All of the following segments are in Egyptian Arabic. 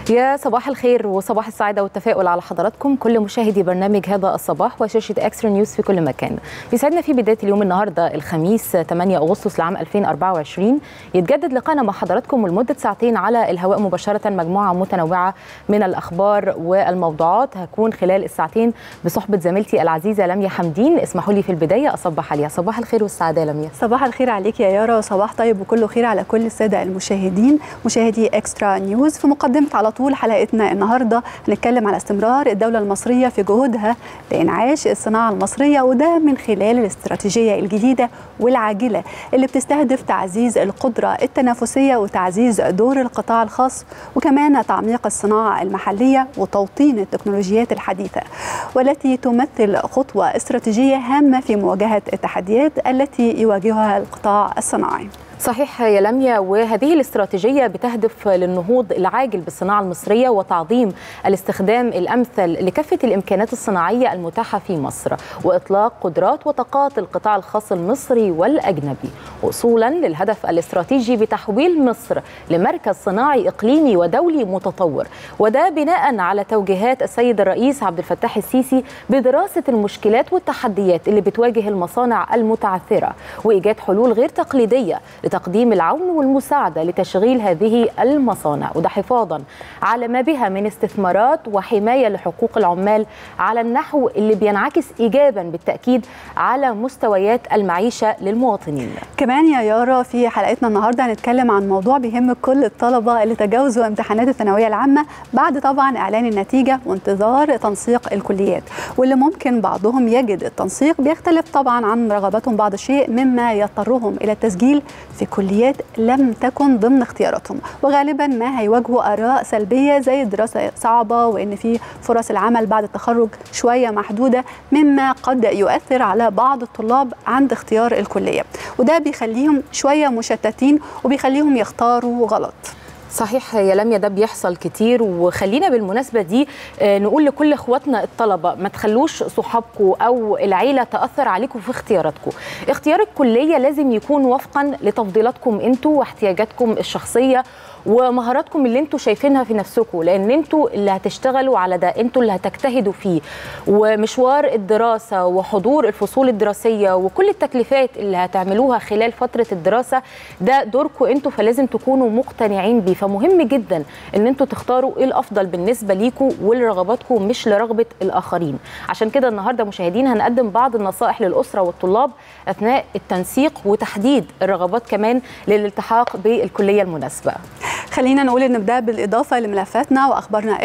يا صباح الخير وصباح السعاده والتفاؤل على حضراتكم كل مشاهدي برنامج هذا الصباح وشاشه اكسترا نيوز في كل مكان. بيسعدنا في بدايه اليوم النهارده الخميس 8 اغسطس لعام 2024 يتجدد لقانا مع حضراتكم ولمده ساعتين على الهواء مباشره مجموعه متنوعه من الاخبار والموضوعات هكون خلال الساعتين بصحبه زميلتي العزيزه لميا حمدين اسمحوا لي في البدايه اصبح عليها صباح الخير والسعاده يا لميا. صباح الخير عليك يا يارا وصباح طيب وكله خير على كل الساده المشاهدين مشاهدي اكسترا نيوز في مقدمه على طول حلقتنا النهارده هنتكلم على استمرار الدوله المصريه في جهودها لانعاش الصناعه المصريه وده من خلال الاستراتيجيه الجديده والعاجله اللي بتستهدف تعزيز القدره التنافسيه وتعزيز دور القطاع الخاص وكمان تعميق الصناعه المحليه وتوطين التكنولوجيات الحديثه والتي تمثل خطوه استراتيجيه هامه في مواجهه التحديات التي يواجهها القطاع الصناعي. صحيح يا لميا وهذه الاستراتيجيه بتهدف للنهوض العاجل بالصناعه المصريه وتعظيم الاستخدام الامثل لكافه الامكانات الصناعيه المتاحه في مصر واطلاق قدرات وطاقات القطاع الخاص المصري والاجنبي وصولا للهدف الاستراتيجي بتحويل مصر لمركز صناعي اقليمي ودولي متطور وده بناء على توجيهات السيد الرئيس عبد الفتاح السيسي بدراسه المشكلات والتحديات اللي بتواجه المصانع المتعثره وايجاد حلول غير تقليديه لتقديم العون والمساعدة لتشغيل هذه المصانع وده حفاظا على ما بها من استثمارات وحماية لحقوق العمال على النحو اللي بينعكس إيجابا بالتأكيد على مستويات المعيشة للمواطنين كمان يا يارا في حلقتنا النهارده هنتكلم عن موضوع بيهم كل الطلبه اللي تجاوزوا امتحانات الثانويه العامه بعد طبعا اعلان النتيجه وانتظار تنسيق الكليات واللي ممكن بعضهم يجد التنسيق بيختلف طبعا عن رغباتهم بعض الشيء مما يضطرهم الى التسجيل في كليات لم تكن ضمن اختياراتهم وغالبا ما هيواجهوا اراء سلبيه زي الدراسه صعبه وان في فرص العمل بعد التخرج شويه محدوده مما قد يؤثر على بعض الطلاب عند اختيار الكليه وده بيخليهم شويه مشتتين وبيخليهم يختاروا غلط صحيح يا لميا ده بيحصل كتير وخلينا بالمناسبه دي نقول لكل اخواتنا الطلبه ما تخلوش صحابكم او العيله تاثر عليكم في اختياراتكم اختيار الكليه لازم يكون وفقا لتفضيلاتكم انتوا واحتياجاتكم الشخصيه ومهاراتكم اللي انتوا شايفينها في نفسكم لان انتوا اللي هتشتغلوا على ده انتوا اللي هتجتهدوا فيه ومشوار الدراسه وحضور الفصول الدراسيه وكل التكليفات اللي هتعملوها خلال فتره الدراسه ده دوركم انتوا فلازم تكونوا مقتنعين بيه فمهم جدا ان انتوا تختاروا ايه الافضل بالنسبه ليكم ولرغباتكم مش لرغبه الاخرين عشان كده النهارده مشاهدين هنقدم بعض النصائح للاسره والطلاب اثناء التنسيق وتحديد الرغبات كمان للالتحاق بالكليه المناسبه خلينا نقول ان ده بالاضافه لملفاتنا واخبارنا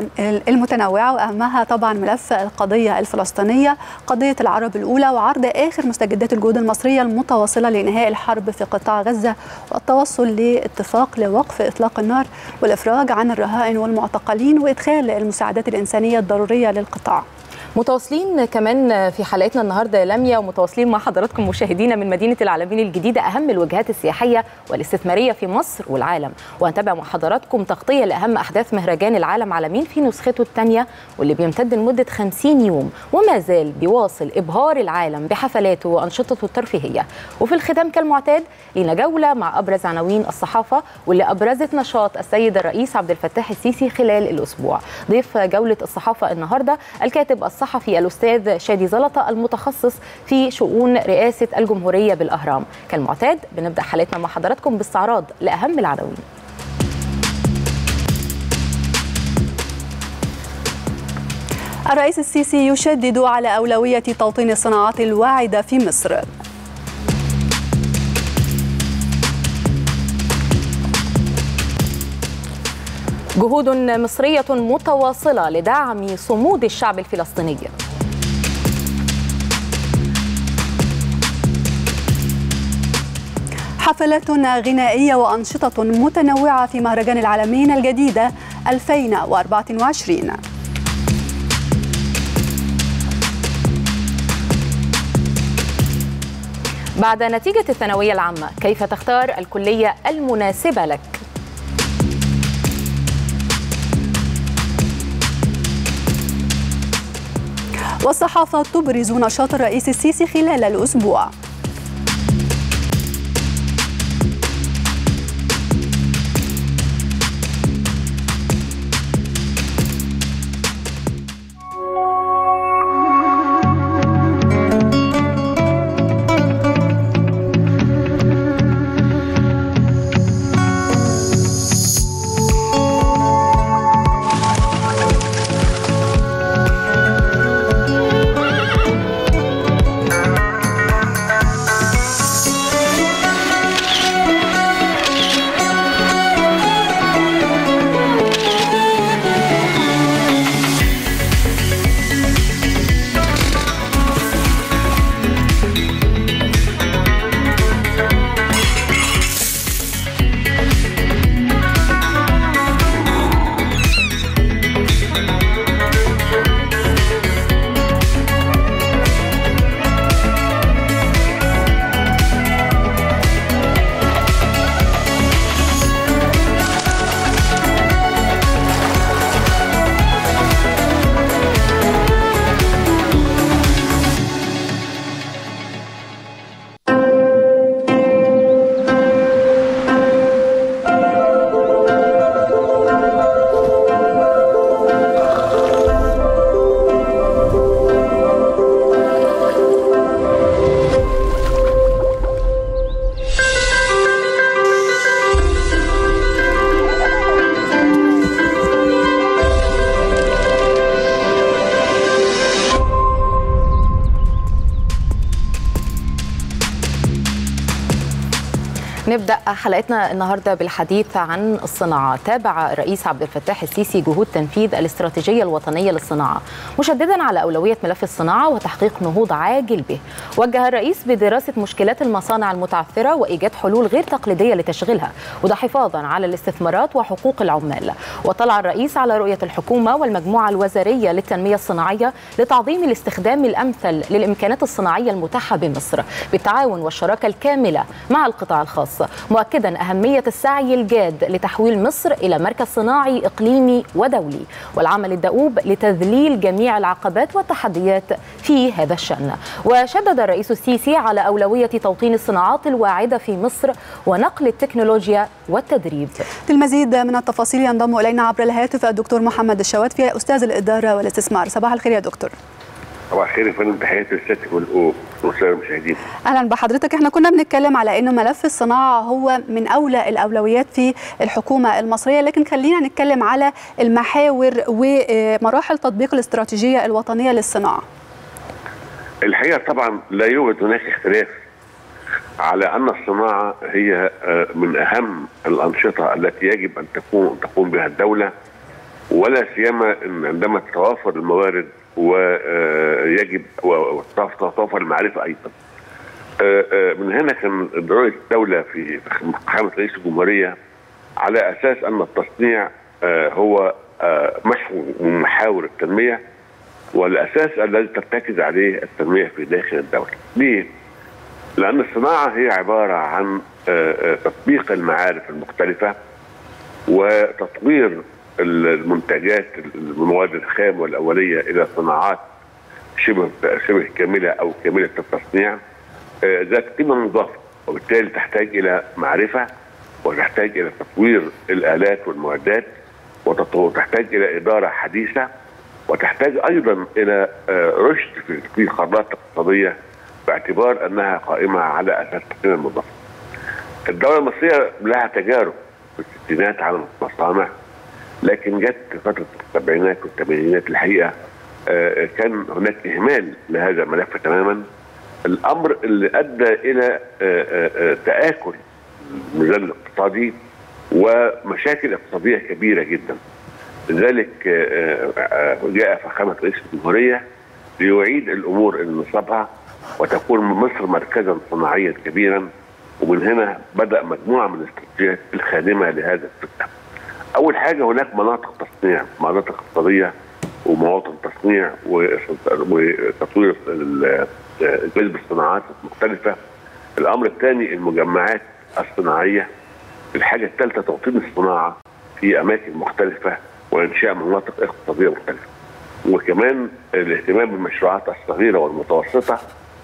المتنوعه واهمها طبعا ملف القضيه الفلسطينيه قضيه العرب الاولى وعرض اخر مستجدات الجهود المصريه المتواصله لانهاء الحرب في قطاع غزه والتوصل لاتفاق لوقف اطلاق النار والافراج عن الرهائن والمعتقلين وادخال المساعدات الانسانيه الضروريه للقطاع متواصلين كمان في حلقتنا النهارده يا لميا ومتواصلين مع حضراتكم مشاهدينا من مدينه العالمين الجديده اهم الوجهات السياحيه والاستثماريه في مصر والعالم وهنتابع مع حضراتكم تغطيه لاهم احداث مهرجان العالم عالمين في نسخته الثانيه واللي بيمتد لمده 50 يوم وما زال بيواصل ابهار العالم بحفلاته وانشطته الترفيهيه وفي الختام كالمعتاد لينا جوله مع ابرز عناوين الصحافه واللي ابرزت نشاط السيد الرئيس عبد الفتاح السيسي خلال الاسبوع ضيف جوله الصحافه النهارده الكاتب الصحفي الاستاذ شادي زلطه المتخصص في شؤون رئاسه الجمهوريه بالاهرام كالمعتاد بنبدا حلقتنا مع حضراتكم باستعراض لاهم العناوين الرئيس السيسي يشدد على اولويه توطين الصناعات الواعده في مصر جهود مصرية متواصلة لدعم صمود الشعب الفلسطيني حفلات غنائية وأنشطة متنوعة في مهرجان العالمين الجديدة 2024 بعد نتيجة الثانوية العامة كيف تختار الكلية المناسبة لك؟ والصحافة تبرز نشاط الرئيس السيسي خلال الأسبوع نبدا حلقتنا النهارده بالحديث عن الصناعه تابع الرئيس عبد الفتاح السيسي جهود تنفيذ الاستراتيجيه الوطنيه للصناعه مشددا على اولويه ملف الصناعه وتحقيق نهوض عاجل به وجه الرئيس بدراسه مشكلات المصانع المتعثره وايجاد حلول غير تقليديه لتشغيلها وده حفاظا على الاستثمارات وحقوق العمال وطلع الرئيس على رؤيه الحكومه والمجموعه الوزاريه للتنميه الصناعيه لتعظيم الاستخدام الامثل للامكانات الصناعيه المتاحه بمصر بالتعاون والشراكه الكامله مع القطاع الخاص مؤكدا أهمية السعي الجاد لتحويل مصر إلى مركز صناعي إقليمي ودولي والعمل الدؤوب لتذليل جميع العقبات والتحديات في هذا الشأن وشدد الرئيس السيسي على أولوية توطين الصناعات الواعدة في مصر ونقل التكنولوجيا والتدريب للمزيد من التفاصيل ينضم إلينا عبر الهاتف الدكتور محمد الشواتفي أستاذ الإدارة والاستثمار صباح الخير يا دكتور صباح الخير يا فندم تحياتي لسيادتك والساده المشاهدين اهلا بحضرتك احنا كنا بنتكلم على ان ملف الصناعه هو من اولى الاولويات في الحكومه المصريه لكن خلينا نتكلم على المحاور ومراحل تطبيق الاستراتيجيه الوطنيه للصناعه الحقيقه طبعا لا يوجد هناك اختلاف على ان الصناعه هي من اهم الانشطه التي يجب ان تكون تقوم بها الدوله ولا سيما عندما تتوافر الموارد ويجب وتتوفر المعرفه ايضا. من هنا كان رؤيه الدوله في قائمه رئيس الجمهوريه على اساس ان التصنيع هو محور من محاور التنميه والاساس الذي ترتكز عليه التنميه في داخل الدوله. ليه؟ لان الصناعه هي عباره عن تطبيق المعارف المختلفه وتطوير المنتجات المواد الخام والاوليه الى صناعات شبه شبه كامله او كامله التصنيع ذات قيمه مضافه وبالتالي تحتاج الى معرفه وتحتاج الى تطوير الالات والمعدات وتحتاج الى اداره حديثه وتحتاج ايضا الى رشد في قرارات اقتصاديه باعتبار انها قائمه على اساس القيمه المضافه. الدوله المصريه لها تجارب في الستينات على المصانع لكن جت فتره السبعينات والثمانينات الحقيقه آه كان هناك اهمال لهذا الملف تماما الامر اللي ادى الى آه آه تاكل الميزان الاقتصادي ومشاكل اقتصاديه كبيره جدا لذلك جاء فخامه رئيس الجمهوريه ليعيد الامور الى نصابها وتكون مصر مركزا صناعيا كبيرا ومن هنا بدا مجموعه من الاستراتيجيات الخادمه لهذا الفكره اول حاجه هناك مناطق تصنيع مناطق اقتصاديه ومواطن تصنيع وتطوير جذب الصناعات المختلفه الامر الثاني المجمعات الصناعيه الحاجه الثالثه توطين الصناعه في اماكن مختلفه وانشاء مناطق اقتصاديه مختلفه وكمان الاهتمام بالمشروعات الصغيره والمتوسطه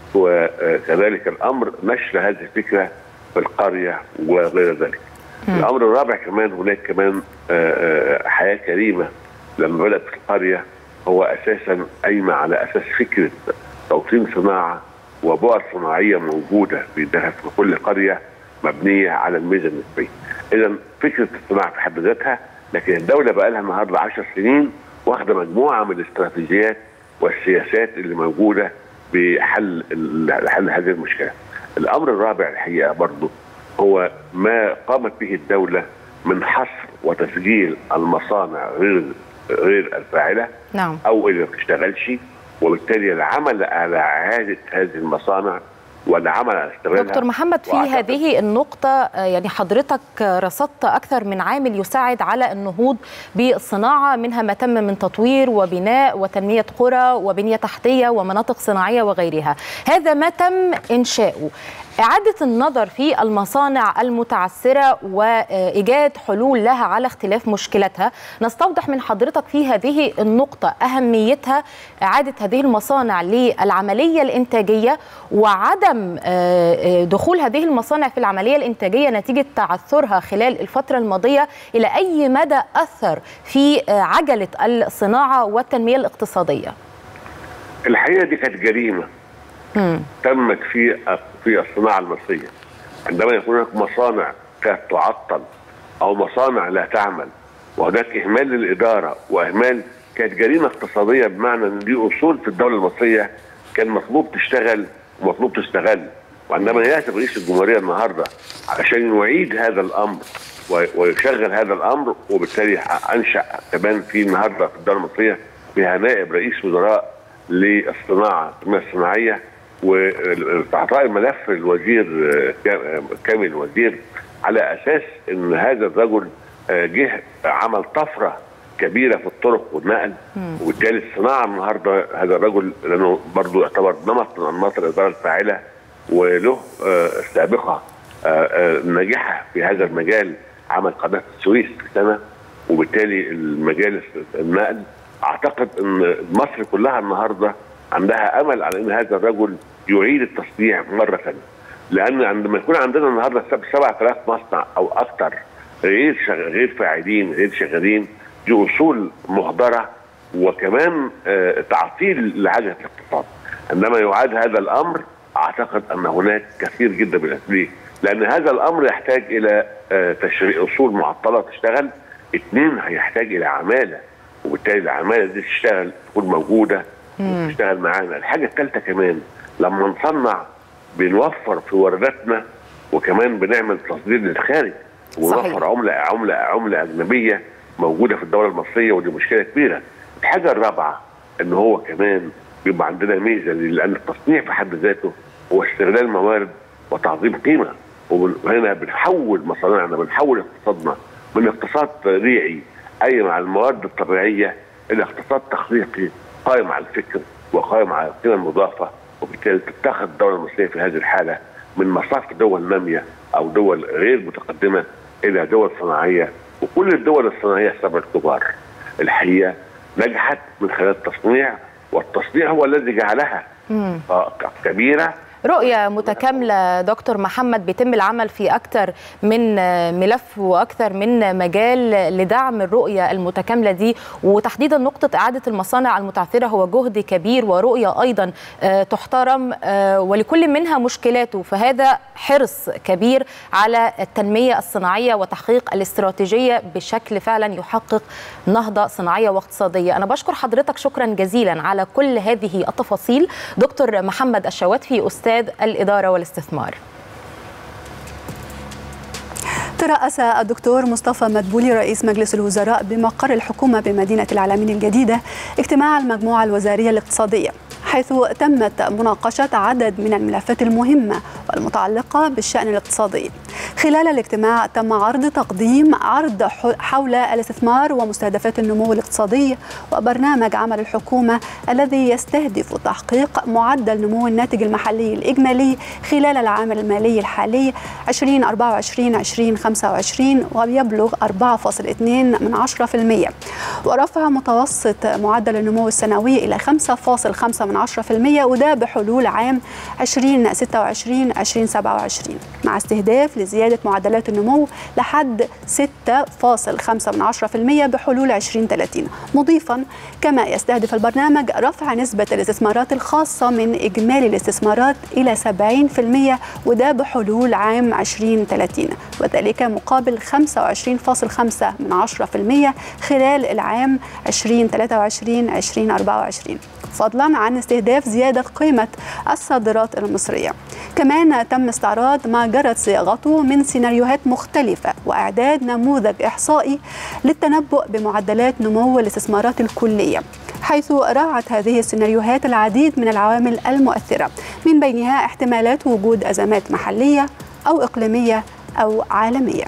وكذلك الامر نشر هذه الفكره في القريه وغير ذلك الامر الرابع كمان هناك كمان حياه كريمه لما بدات في القريه هو اساسا قايمه على اساس فكره توطين صناعه وبؤر صناعيه موجوده في في كل قريه مبنيه على الميزه النسبيه. اذا فكره الصناعه في حد ذاتها لكن الدوله بقى لها النهارده 10 سنين واخده مجموعه من الاستراتيجيات والسياسات اللي موجوده بحل حل هذه المشكله. الامر الرابع الحقيقه برضه هو ما قامت به الدولة من حصر وتسجيل المصانع غير غير الفاعلة نعم. أو اللي ما بتشتغلش وبالتالي العمل على إعادة هذه المصانع والعمل على استغلالها دكتور محمد في هذه النقطة يعني حضرتك رصدت أكثر من عامل يساعد على النهوض بالصناعة منها ما تم من تطوير وبناء وتنمية قرى وبنية تحتية ومناطق صناعية وغيرها هذا ما تم إنشاؤه إعادة النظر في المصانع المتعثرة وإيجاد حلول لها على اختلاف مشكلتها نستوضح من حضرتك في هذه النقطة أهميتها إعادة هذه المصانع للعملية الإنتاجية وعدم دخول هذه المصانع في العملية الإنتاجية نتيجة تعثرها خلال الفترة الماضية إلى أي مدى أثر في عجلة الصناعة والتنمية الاقتصادية الحقيقة دي كانت جريمة مم. تمت في في الصناعه المصريه عندما يكون هناك مصانع كانت تعطل او مصانع لا تعمل وهناك اهمال للاداره واهمال كانت جريمه اقتصاديه بمعنى ان دي اصول في الدوله المصريه كان مطلوب تشتغل ومطلوب تستغل وعندما ياتي رئيس الجمهوريه النهارده علشان يعيد هذا الامر ويشغل هذا الامر وبالتالي انشا كمان في النهارده في الدوله المصريه فيها نائب رئيس وزراء للصناعه التنميه الصناعيه واعطاء الملف للوزير كامل الوزير على اساس ان هذا الرجل جه عمل طفره كبيره في الطرق والنقل وبالتالي الصناعه النهارده هذا الرجل لانه برضه يعتبر نمط من انماط الاداره الفاعله وله سابقه ناجحه في هذا المجال عمل قناه السويس في سنه وبالتالي المجال النقل اعتقد ان مصر كلها النهارده عندها امل على ان هذا الرجل يعيد التصنيع مره ثانيه لان عندما يكون عندنا النهارده 7000 مصنع او اكثر غير شغ... غير فاعلين غير شغالين دي اصول مهدره وكمان آه تعطيل لعجله الاقتصاد عندما يعاد هذا الامر اعتقد ان هناك كثير جدا من ليه؟ لان هذا الامر يحتاج الى آه تشريع اصول معطله تشتغل اثنين هيحتاج الى عماله وبالتالي العماله دي تشتغل تكون موجوده وتشتغل معانا الحاجه الثالثه كمان لما نصنع بنوفر في وارداتنا وكمان بنعمل تصدير للخارج ونوفر عمله عمله عمله اجنبيه موجوده في الدوله المصريه ودي مشكله كبيره. الحاجه الرابعه ان هو كمان بيبقى عندنا ميزه لان التصنيع في حد ذاته هو استغلال موارد وتعظيم قيمه وهنا بنحول مصانعنا بنحول اقتصادنا من اقتصاد ريعي قايم على المواد الطبيعيه الى اقتصاد تخليقي قائم على الفكر وقائم على القيمه المضافه وبالتالي تتخذ الدوله المصريه في هذه الحاله من مصاف دول ناميه او دول غير متقدمه الى دول صناعيه وكل الدول الصناعيه السبع الكبار الحقيقه نجحت من خلال التصنيع والتصنيع هو الذي جعلها كبيره رؤية متكاملة دكتور محمد بيتم العمل في أكثر من ملف وأكثر من مجال لدعم الرؤية المتكاملة دي وتحديدا نقطة إعادة المصانع المتعثرة هو جهد كبير ورؤية أيضا تحترم ولكل منها مشكلاته فهذا حرص كبير على التنمية الصناعية وتحقيق الاستراتيجية بشكل فعلا يحقق نهضة صناعية واقتصادية أنا بشكر حضرتك شكرا جزيلا على كل هذه التفاصيل دكتور محمد الشواتفي أستاذ أستاذ الإدارة والاستثمار ترأس الدكتور مصطفى مدبولي رئيس مجلس الوزراء بمقر الحكومة بمدينة العالمين الجديدة اجتماع المجموعة الوزارية الاقتصادية حيث تمت مناقشة عدد من الملفات المهمة والمتعلقة بالشأن الاقتصادي خلال الاجتماع تم عرض تقديم عرض حول الاستثمار ومستهدفات النمو الاقتصادي وبرنامج عمل الحكومة الذي يستهدف تحقيق معدل نمو الناتج المحلي الإجمالي خلال العام المالي الحالي 2024-2025 ويبلغ 4.2 من 10% ورفع متوسط معدل النمو السنوي إلى 5.5 من 10% وده بحلول عام 2026 2027 مع استهداف لزيادة معدلات النمو لحد 6.5 من 10% بحلول 2030 مضيفا كما يستهدف البرنامج رفع نسبة الاستثمارات الخاصة من إجمالي الاستثمارات إلى 70% وده بحلول عام 2030 وذلك مقابل 25.5 من 10% خلال العام 2023 2024 فضلا عن استهداف زيادة قيمة الصادرات المصرية كمان تم استعراض ما جرت صياغته من سيناريوهات مختلفة وإعداد نموذج إحصائي للتنبؤ بمعدلات نمو الاستثمارات الكلية حيث راعت هذه السيناريوهات العديد من العوامل المؤثرة من بينها احتمالات وجود أزمات محلية أو إقليمية أو عالمية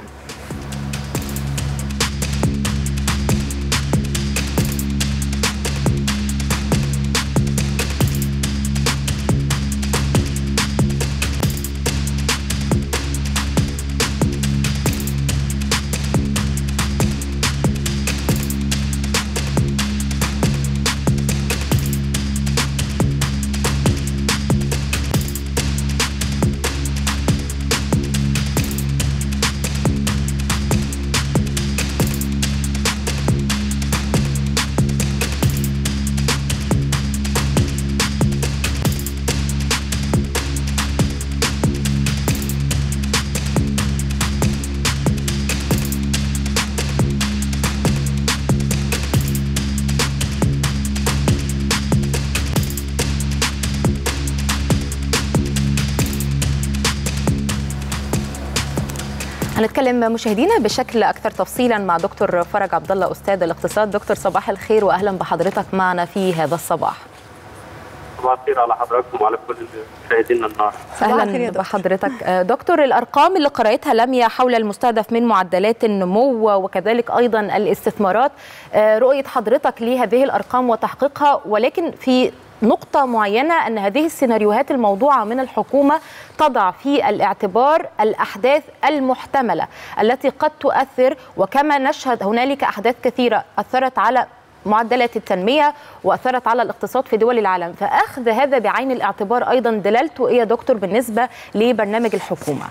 هنتكلم مشاهدينا بشكل اكثر تفصيلا مع دكتور فرج عبد الله استاذ الاقتصاد دكتور صباح الخير واهلا بحضرتك معنا في هذا الصباح صباح الخير على حضراتكم وعلى كل مشاهدينا النهارده اهلا بحضرتك دكتور الارقام اللي قراتها لميا حول المستهدف من معدلات النمو وكذلك ايضا الاستثمارات رؤيه حضرتك لهذه الارقام وتحقيقها ولكن في نقطة معينة أن هذه السيناريوهات الموضوعة من الحكومة تضع في الاعتبار الأحداث المحتملة التي قد تؤثر وكما نشهد هنالك أحداث كثيرة أثرت على معدلات التنمية وأثرت على الاقتصاد في دول العالم فأخذ هذا بعين الاعتبار أيضا دلالته إيه يا دكتور بالنسبة لبرنامج الحكومة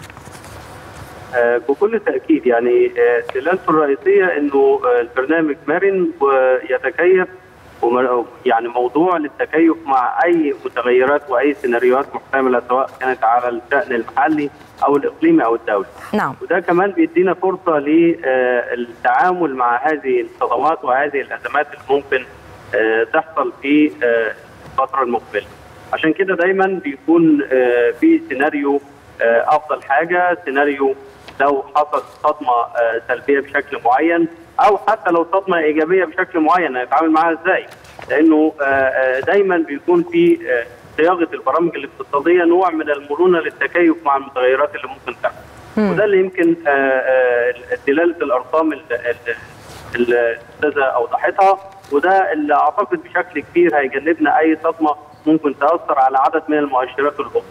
بكل تأكيد يعني دلالته الرئيسية أنه البرنامج مرن ويتكيف يعني موضوع للتكيف مع اي متغيرات واي سيناريوهات محتمله سواء كانت على الشان المحلي او الاقليمي او الدولي. نعم. وده كمان بيدينا فرصه للتعامل مع هذه الصدمات وهذه الازمات اللي ممكن تحصل في الفتره المقبله. عشان كده دايما بيكون في سيناريو افضل حاجه، سيناريو لو حصل صدمه سلبيه بشكل معين او حتى لو صدمه ايجابيه بشكل معين هنتعامل معاها ازاي؟ لانه دايما بيكون في صياغه البرامج الاقتصاديه نوع من المرونه للتكيف مع المتغيرات اللي ممكن تحصل. وده اللي يمكن دلاله الارقام اللي الاستاذه اوضحتها وده اللي اعتقد بشكل كبير هيجنبنا اي صدمه ممكن تاثر على عدد من المؤشرات الاخرى.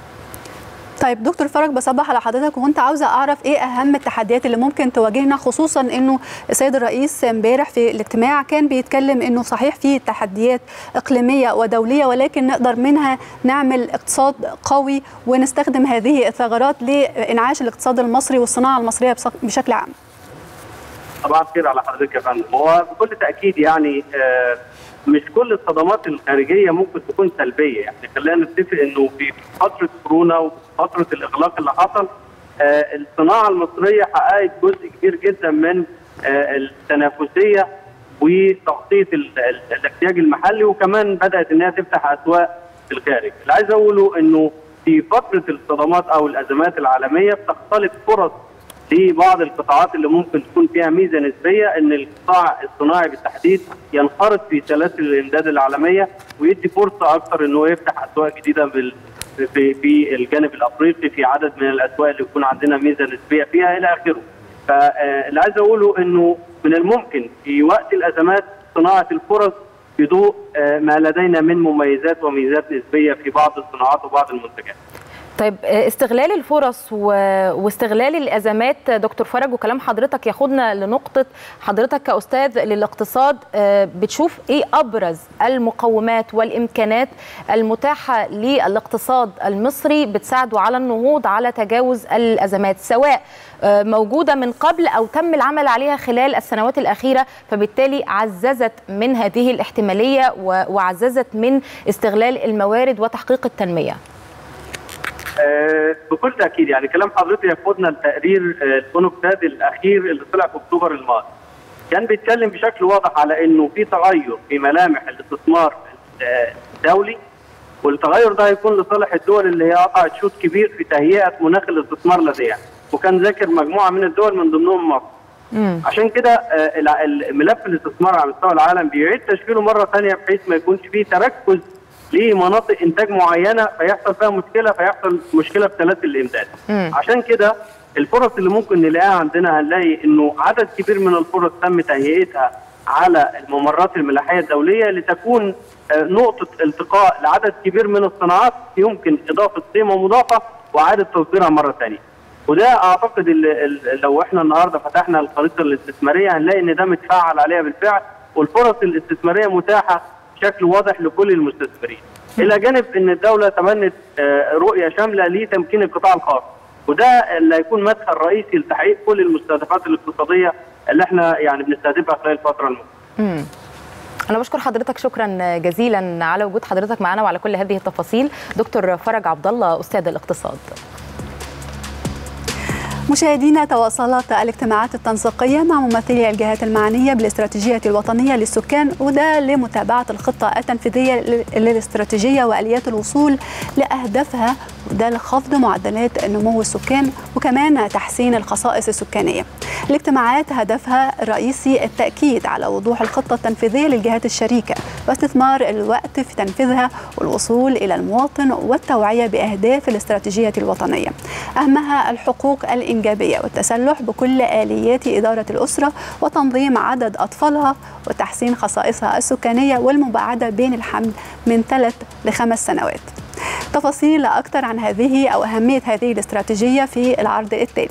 طيب دكتور فرج بصبح على حضرتك وكنت عاوزه اعرف ايه اهم التحديات اللي ممكن تواجهنا خصوصا انه السيد الرئيس امبارح في الاجتماع كان بيتكلم انه صحيح في تحديات اقليميه ودوليه ولكن نقدر منها نعمل اقتصاد قوي ونستخدم هذه الثغرات لانعاش الاقتصاد المصري والصناعه المصريه بشكل عام. طبعا خير على حضرتك يا فندم هو بكل تاكيد يعني آه مش كل الصدمات الخارجيه ممكن تكون سلبيه يعني خلينا نتفق انه في فتره كورونا وفتره الاغلاق اللي حصل آه الصناعه المصريه حققت جزء كبير جدا من آه التنافسيه وتغطيه الاحتياج المحلي وكمان بدات انها تفتح اسواق في الخارج اللي عايز اقوله انه في فتره الصدمات او الازمات العالميه بتختلط فرص لبعض القطاعات اللي ممكن تكون فيها ميزه نسبيه ان القطاع الصناعي بالتحديد ينخرط في سلاسل الامداد العالميه ويدي فرصه اكثر انه يفتح اسواق جديده بال في, في الجانب الافريقي في عدد من الاسواق اللي يكون عندنا ميزه نسبيه فيها الى اخره. فاللي عايز اقوله انه من الممكن في وقت الازمات صناعه الفرص بضوء ما لدينا من مميزات وميزات نسبيه في بعض الصناعات وبعض المنتجات. طيب استغلال الفرص واستغلال الازمات دكتور فرج وكلام حضرتك ياخدنا لنقطه حضرتك كاستاذ للاقتصاد بتشوف ايه ابرز المقومات والامكانات المتاحه للاقتصاد المصري بتساعده على النهوض على تجاوز الازمات سواء موجوده من قبل او تم العمل عليها خلال السنوات الاخيره فبالتالي عززت من هذه الاحتماليه وعززت من استغلال الموارد وتحقيق التنميه. أه بكل تاكيد يعني كلام حضرتك ياخدنا لتقرير الفونوكتاد الاخير اللي طلع في اكتوبر الماضي. كان بيتكلم بشكل واضح على انه في تغير في ملامح الاستثمار الدولي والتغير ده هيكون لصالح الدول اللي هي قطعت شوط كبير في تهيئه مناخ الاستثمار لديها وكان ذاكر مجموعه من الدول من ضمنهم مصر. مم. عشان كده ملف الاستثمار على مستوى العالم بيعيد تشكيله مره ثانيه بحيث ما يكونش فيه تركز لمناطق انتاج معينه فيحصل فيها مشكله فيحصل مشكله في سلاسل الامداد. مم. عشان كده الفرص اللي ممكن نلاقيها عندنا هنلاقي انه عدد كبير من الفرص تم تهيئتها على الممرات الملاحيه الدوليه لتكون نقطه التقاء لعدد كبير من الصناعات يمكن اضافه قيمه مضافه واعاده تصديرها مره ثانيه. وده اعتقد اللي لو احنا النهارده فتحنا الخريطه الاستثماريه هنلاقي ان ده متفعل عليها بالفعل والفرص الاستثماريه متاحه بشكل واضح لكل المستثمرين. الى جانب ان الدوله تبنت رؤيه شامله لتمكين القطاع الخاص وده اللي هيكون مدخل رئيسي لتحقيق كل المستهدفات الاقتصاديه اللي احنا يعني بنستهدفها خلال الفتره المقبله. أنا بشكر حضرتك شكرا جزيلا على وجود حضرتك معنا وعلى كل هذه التفاصيل دكتور فرج عبد الله أستاذ الاقتصاد مشاهدينا تواصلت الاجتماعات التنسيقية مع ممثلي الجهات المعنية بالاستراتيجية الوطنية للسكان وده لمتابعة الخطة التنفيذية للاستراتيجية وآليات الوصول لأهدافها وده لخفض معدلات نمو السكان وكمان تحسين الخصائص السكانية الاجتماعات هدفها الرئيسي التأكيد على وضوح الخطة التنفيذية للجهات الشريكة واستثمار الوقت في تنفيذها والوصول إلى المواطن والتوعية بأهداف الاستراتيجية الوطنية أهمها الحقوق الإنجابية والتسلح بكل آليات إدارة الأسرة وتنظيم عدد أطفالها وتحسين خصائصها السكانية والمباعدة بين الحمل من ثلاث لخمس سنوات تفاصيل أكثر عن هذه أو أهمية هذه الاستراتيجية في العرض التالي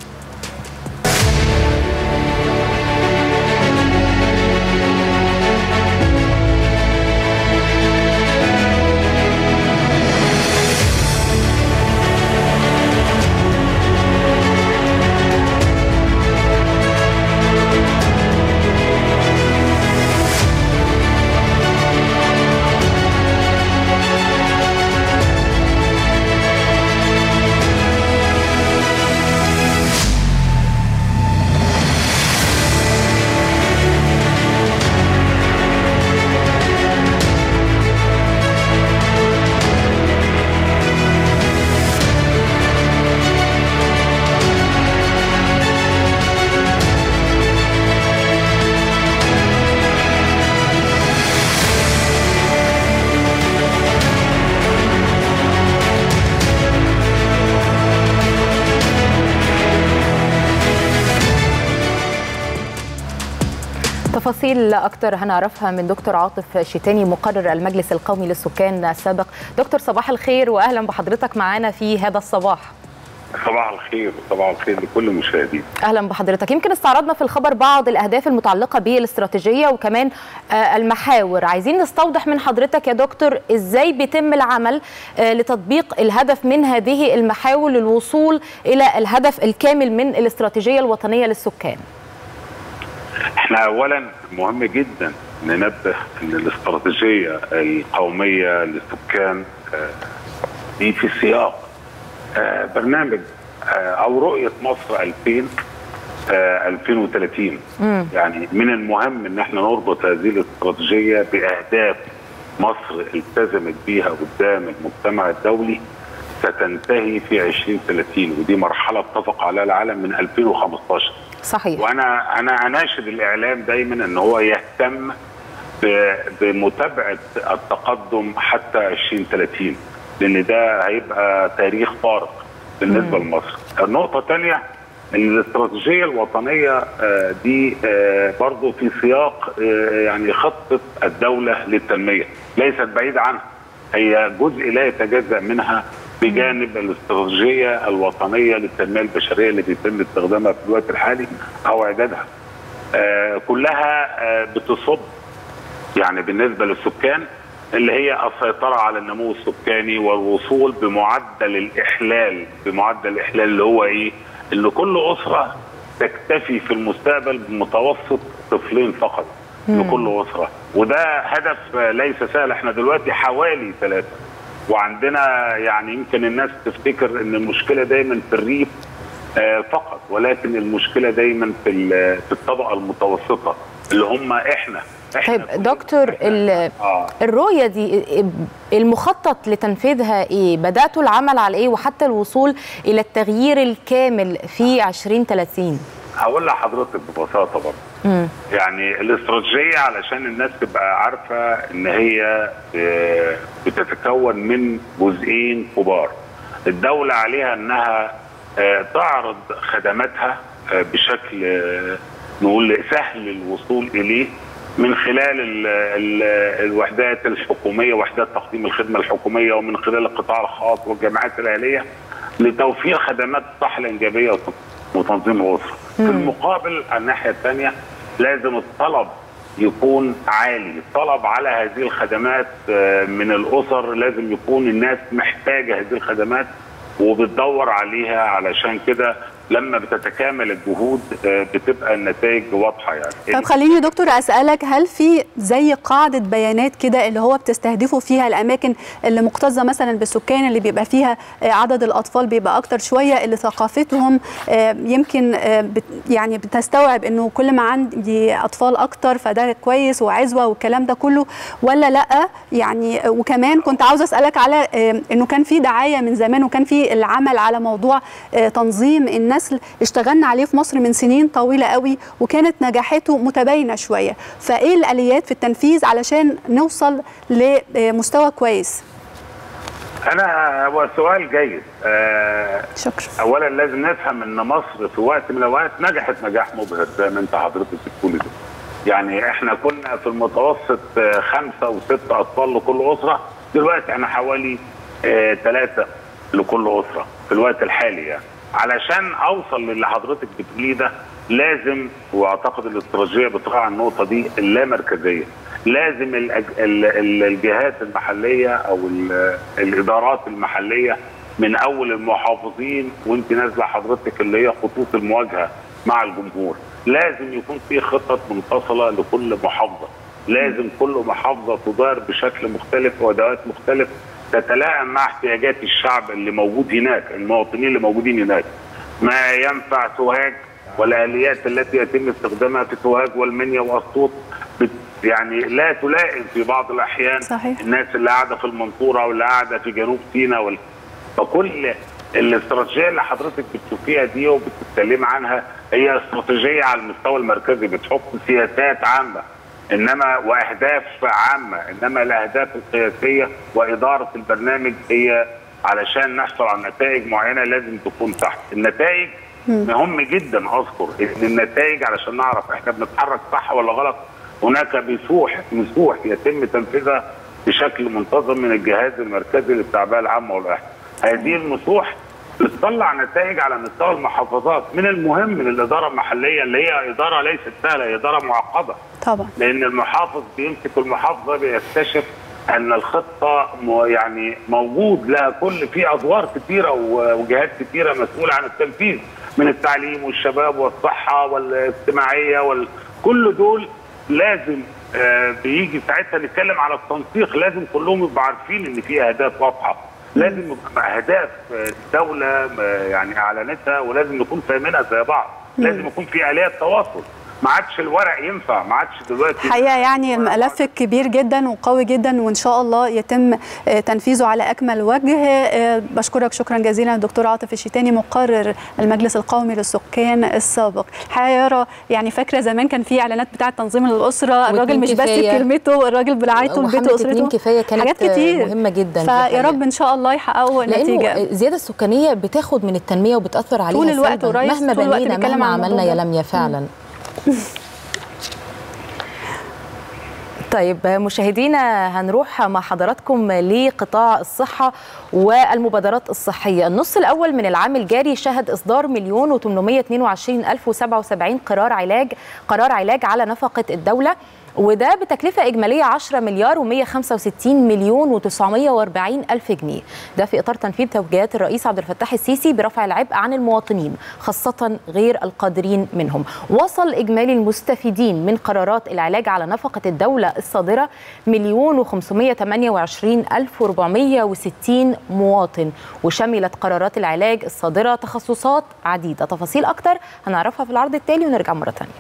تفاصيل اكتر هنعرفها من دكتور عاطف شيتاني مقرر المجلس القومي للسكان السابق دكتور صباح الخير واهلا بحضرتك معانا في هذا الصباح صباح الخير صباح الخير لكل المشاهدين اهلا بحضرتك يمكن استعرضنا في الخبر بعض الاهداف المتعلقه بالاستراتيجيه وكمان المحاور عايزين نستوضح من حضرتك يا دكتور ازاي بيتم العمل لتطبيق الهدف من هذه المحاور للوصول الى الهدف الكامل من الاستراتيجيه الوطنيه للسكان احنا اولا مهم جدا ننبه ان الاستراتيجيه القوميه للسكان دي في سياق برنامج او رؤيه مصر 2000 2030 مم. يعني من المهم ان احنا نربط هذه الاستراتيجيه باهداف مصر التزمت بيها قدام المجتمع الدولي ستنتهي في 2030 ودي مرحله اتفق عليها العالم من 2015 صحيح وانا انا اناشد الاعلام دايما ان هو يهتم بمتابعه التقدم حتى 2030 لان ده هيبقى تاريخ فارق بالنسبه مم. لمصر. النقطه الثانيه ان الاستراتيجيه الوطنيه دي برضه في سياق يعني خطه الدوله للتنميه ليست بعيده عنها هي جزء لا يتجزا منها بجانب الاستراتيجيه الوطنيه للتنميه البشريه اللي بيتم استخدامها في الوقت الحالي او اعدادها. كلها بتصب يعني بالنسبه للسكان اللي هي السيطرة على النمو السكاني والوصول بمعدل الإحلال بمعدل الإحلال اللي هو إيه؟ إن كل أسرة تكتفي في المستقبل بمتوسط طفلين فقط لكل أسرة وده هدف ليس سهل احنا دلوقتي حوالي ثلاثة وعندنا يعني يمكن الناس تفتكر ان المشكلة دايما في الريف فقط ولكن المشكلة دايما في في الطبقة المتوسطة اللي هم احنا طيب دكتور آه. الرؤيه دي المخطط لتنفيذها ايه بداتوا العمل على ايه وحتى الوصول الى التغيير الكامل في 2030 هقول لحضرتك ببساطه برضه يعني الاستراتيجيه علشان الناس تبقى عارفه ان هي بتتكون من جزئين كبار الدوله عليها انها تعرض خدماتها بشكل نقول سهل الوصول اليه من خلال ال ال الوحدات الحكوميه وحدات تقديم الخدمه الحكوميه ومن خلال القطاع الخاص والجامعات الاهليه لتوفير خدمات الصحه الانجابيه وتنظيم الاسره. في المقابل الناحيه الثانيه لازم الطلب يكون عالي، الطلب على هذه الخدمات من الاسر لازم يكون الناس محتاجه هذه الخدمات وبتدور عليها علشان كده لما بتتكامل الجهود آه، بتبقى النتائج واضحه يعني طب خليني يا دكتور اسالك هل في زي قاعده بيانات كده اللي هو بتستهدفوا فيها الاماكن اللي مكتظه مثلا بالسكان اللي بيبقى فيها آه، عدد الاطفال بيبقى اكتر شويه اللي ثقافتهم آه، يمكن آه، بت- يعني بتستوعب انه كل ما عندي اطفال اكتر فده كويس وعزوه والكلام ده كله ولا لا يعني آه، وكمان كنت عاوزه اسالك على آه، انه كان في دعايه من زمان وكان في العمل على موضوع آه، تنظيم النسل اشتغلنا عليه في مصر من سنين طويله قوي وكانت نجاحاته متباينه شويه فايه الاليات في التنفيذ علشان نوصل لمستوى كويس انا هو سؤال جيد آه، شكرا اولا لازم نفهم ان مصر في وقت من الاوقات نجحت نجاح مبهر زي ما انت حضرتك بتقولي ده يعني احنا كنا في المتوسط آه، خمسه وست اطفال لكل اسره دلوقتي احنا حوالي ثلاثه لكل اسره في الوقت الحالي يعني علشان اوصل للي حضرتك بتقوليه ده لازم واعتقد الاستراتيجيه بتراعي النقطه دي اللامركزيه لازم الأج... ال- ال- الجهات المحليه او ال- الادارات المحليه من اول المحافظين وانت نازله حضرتك اللي هي خطوط المواجهه مع الجمهور لازم يكون في خطط منفصله لكل محافظه لازم كل محافظه تدار بشكل مختلف وادوات مختلف تتلائم مع احتياجات الشعب اللي موجود هناك المواطنين اللي موجودين هناك ما ينفع سوهاج والاليات التي يتم استخدامها في سوهاج والمنيا واسطوط بت- يعني لا تلائم في بعض الاحيان صحيح. الناس اللي قاعده في المنصوره واللي قاعده في جنوب سيناء وال... فكل الاستراتيجيه اللي حضرتك بتشوفيها دي وبتتكلمي عنها هي استراتيجيه على المستوى المركزي بتحط سياسات عامه انما واهداف عامه انما الاهداف القياسيه واداره البرنامج هي علشان نحصل على نتائج معينه لازم تكون تحت النتائج مهم جدا اذكر ان النتائج علشان نعرف احنا بنتحرك صح ولا غلط هناك مسوح مسوح يتم تنفيذها بشكل منتظم من الجهاز المركزي للتعبئه العامه والاحصاء هذه المسوح بتطلع نتائج على مستوى المحافظات من المهم من الاداره المحليه اللي هي اداره ليست سهله هي اداره معقده طبعا لان المحافظ بيمسك المحافظه بيكتشف ان الخطه م- يعني موجود لها كل في ادوار كثيره و- وجهات كثيره مسؤوله عن التنفيذ من التعليم والشباب والصحه والاجتماعيه وال... كل دول لازم آه، بيجي ساعتها نتكلم على التنسيق لازم كلهم يبقوا عارفين ان في اهداف واضحه لازم يبقى اهداف آه، الدوله آه، يعني اعلنتها ولازم نكون فاهمينها زي بعض لازم يكون في اليات تواصل ما عادش الورق ينفع ما عادش دلوقتي حقيقه يعني الملف كبير جدا وقوي جدا وان شاء الله يتم آه، تنفيذه على اكمل وجه آه، بشكرك شكرا جزيلا الدكتور عاطف الشيتاني مقرر المجلس القومي للسكان السابق الحقيقه يرى يعني فاكره زمان كان في اعلانات بتاعه تنظيم الاسره الراجل واتنين مش بس كفاية. بكلمته الراجل برعايته وحملة لبيته اتنين واسرته كفاية كانت حاجات كتير مهمة جدا، دي فيا حقيقة. رب ان شاء الله يحققوا لانه نتيجه الزياده السكانيه بتاخد من التنميه وبتاثر عليها طول الوقت سلباً. ورئيس مهما طول الوقت بنينا بيتكلم مهما عن الموضوع عملنا يا ده. لميا فعلا طيب مشاهدينا هنروح مع حضراتكم لقطاع الصحة والمبادرات الصحية النص الأول من العام الجاري شهد إصدار مليون و822 ألف و77 قرار علاج قرار علاج على نفقة الدولة وده بتكلفة إجمالية 10 مليار و165 مليون و940 ألف جنيه ده في إطار تنفيذ توجيهات الرئيس عبد الفتاح السيسي برفع العبء عن المواطنين خاصة غير القادرين منهم وصل إجمالي المستفيدين من قرارات العلاج على نفقة الدولة الصادرة مليون و528 ألف و460 مواطن وشملت قرارات العلاج الصادرة تخصصات عديدة تفاصيل أكتر هنعرفها في العرض التالي ونرجع مرة تانية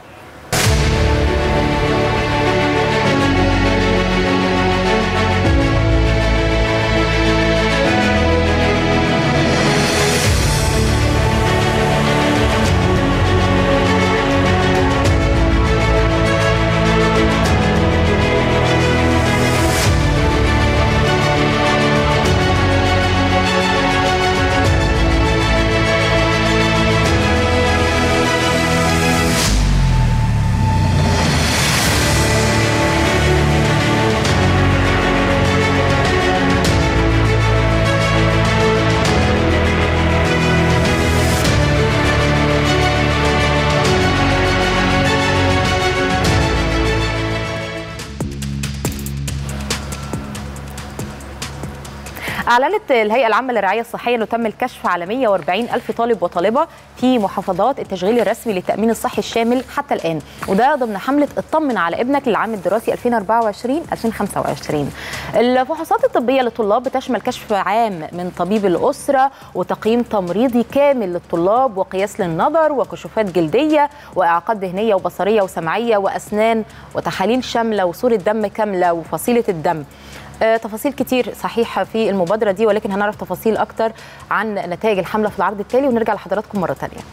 أعلنت الهيئة العامة للرعاية الصحية أنه تم الكشف على 140 ألف طالب وطالبة في محافظات التشغيل الرسمي للتأمين الصحي الشامل حتى الآن وده ضمن حملة اطمن على ابنك للعام الدراسي 2024-2025 الفحوصات الطبية للطلاب بتشمل كشف عام من طبيب الأسرة وتقييم تمريضي كامل للطلاب وقياس للنظر وكشوفات جلدية وإعاقات ذهنية وبصرية وسمعية وأسنان وتحاليل شاملة وصورة دم كاملة وفصيلة الدم تفاصيل كتير صحيحة في المبادرة دي ولكن هنعرف تفاصيل أكتر عن نتائج الحملة في العرض التالي ونرجع لحضراتكم مرة تانية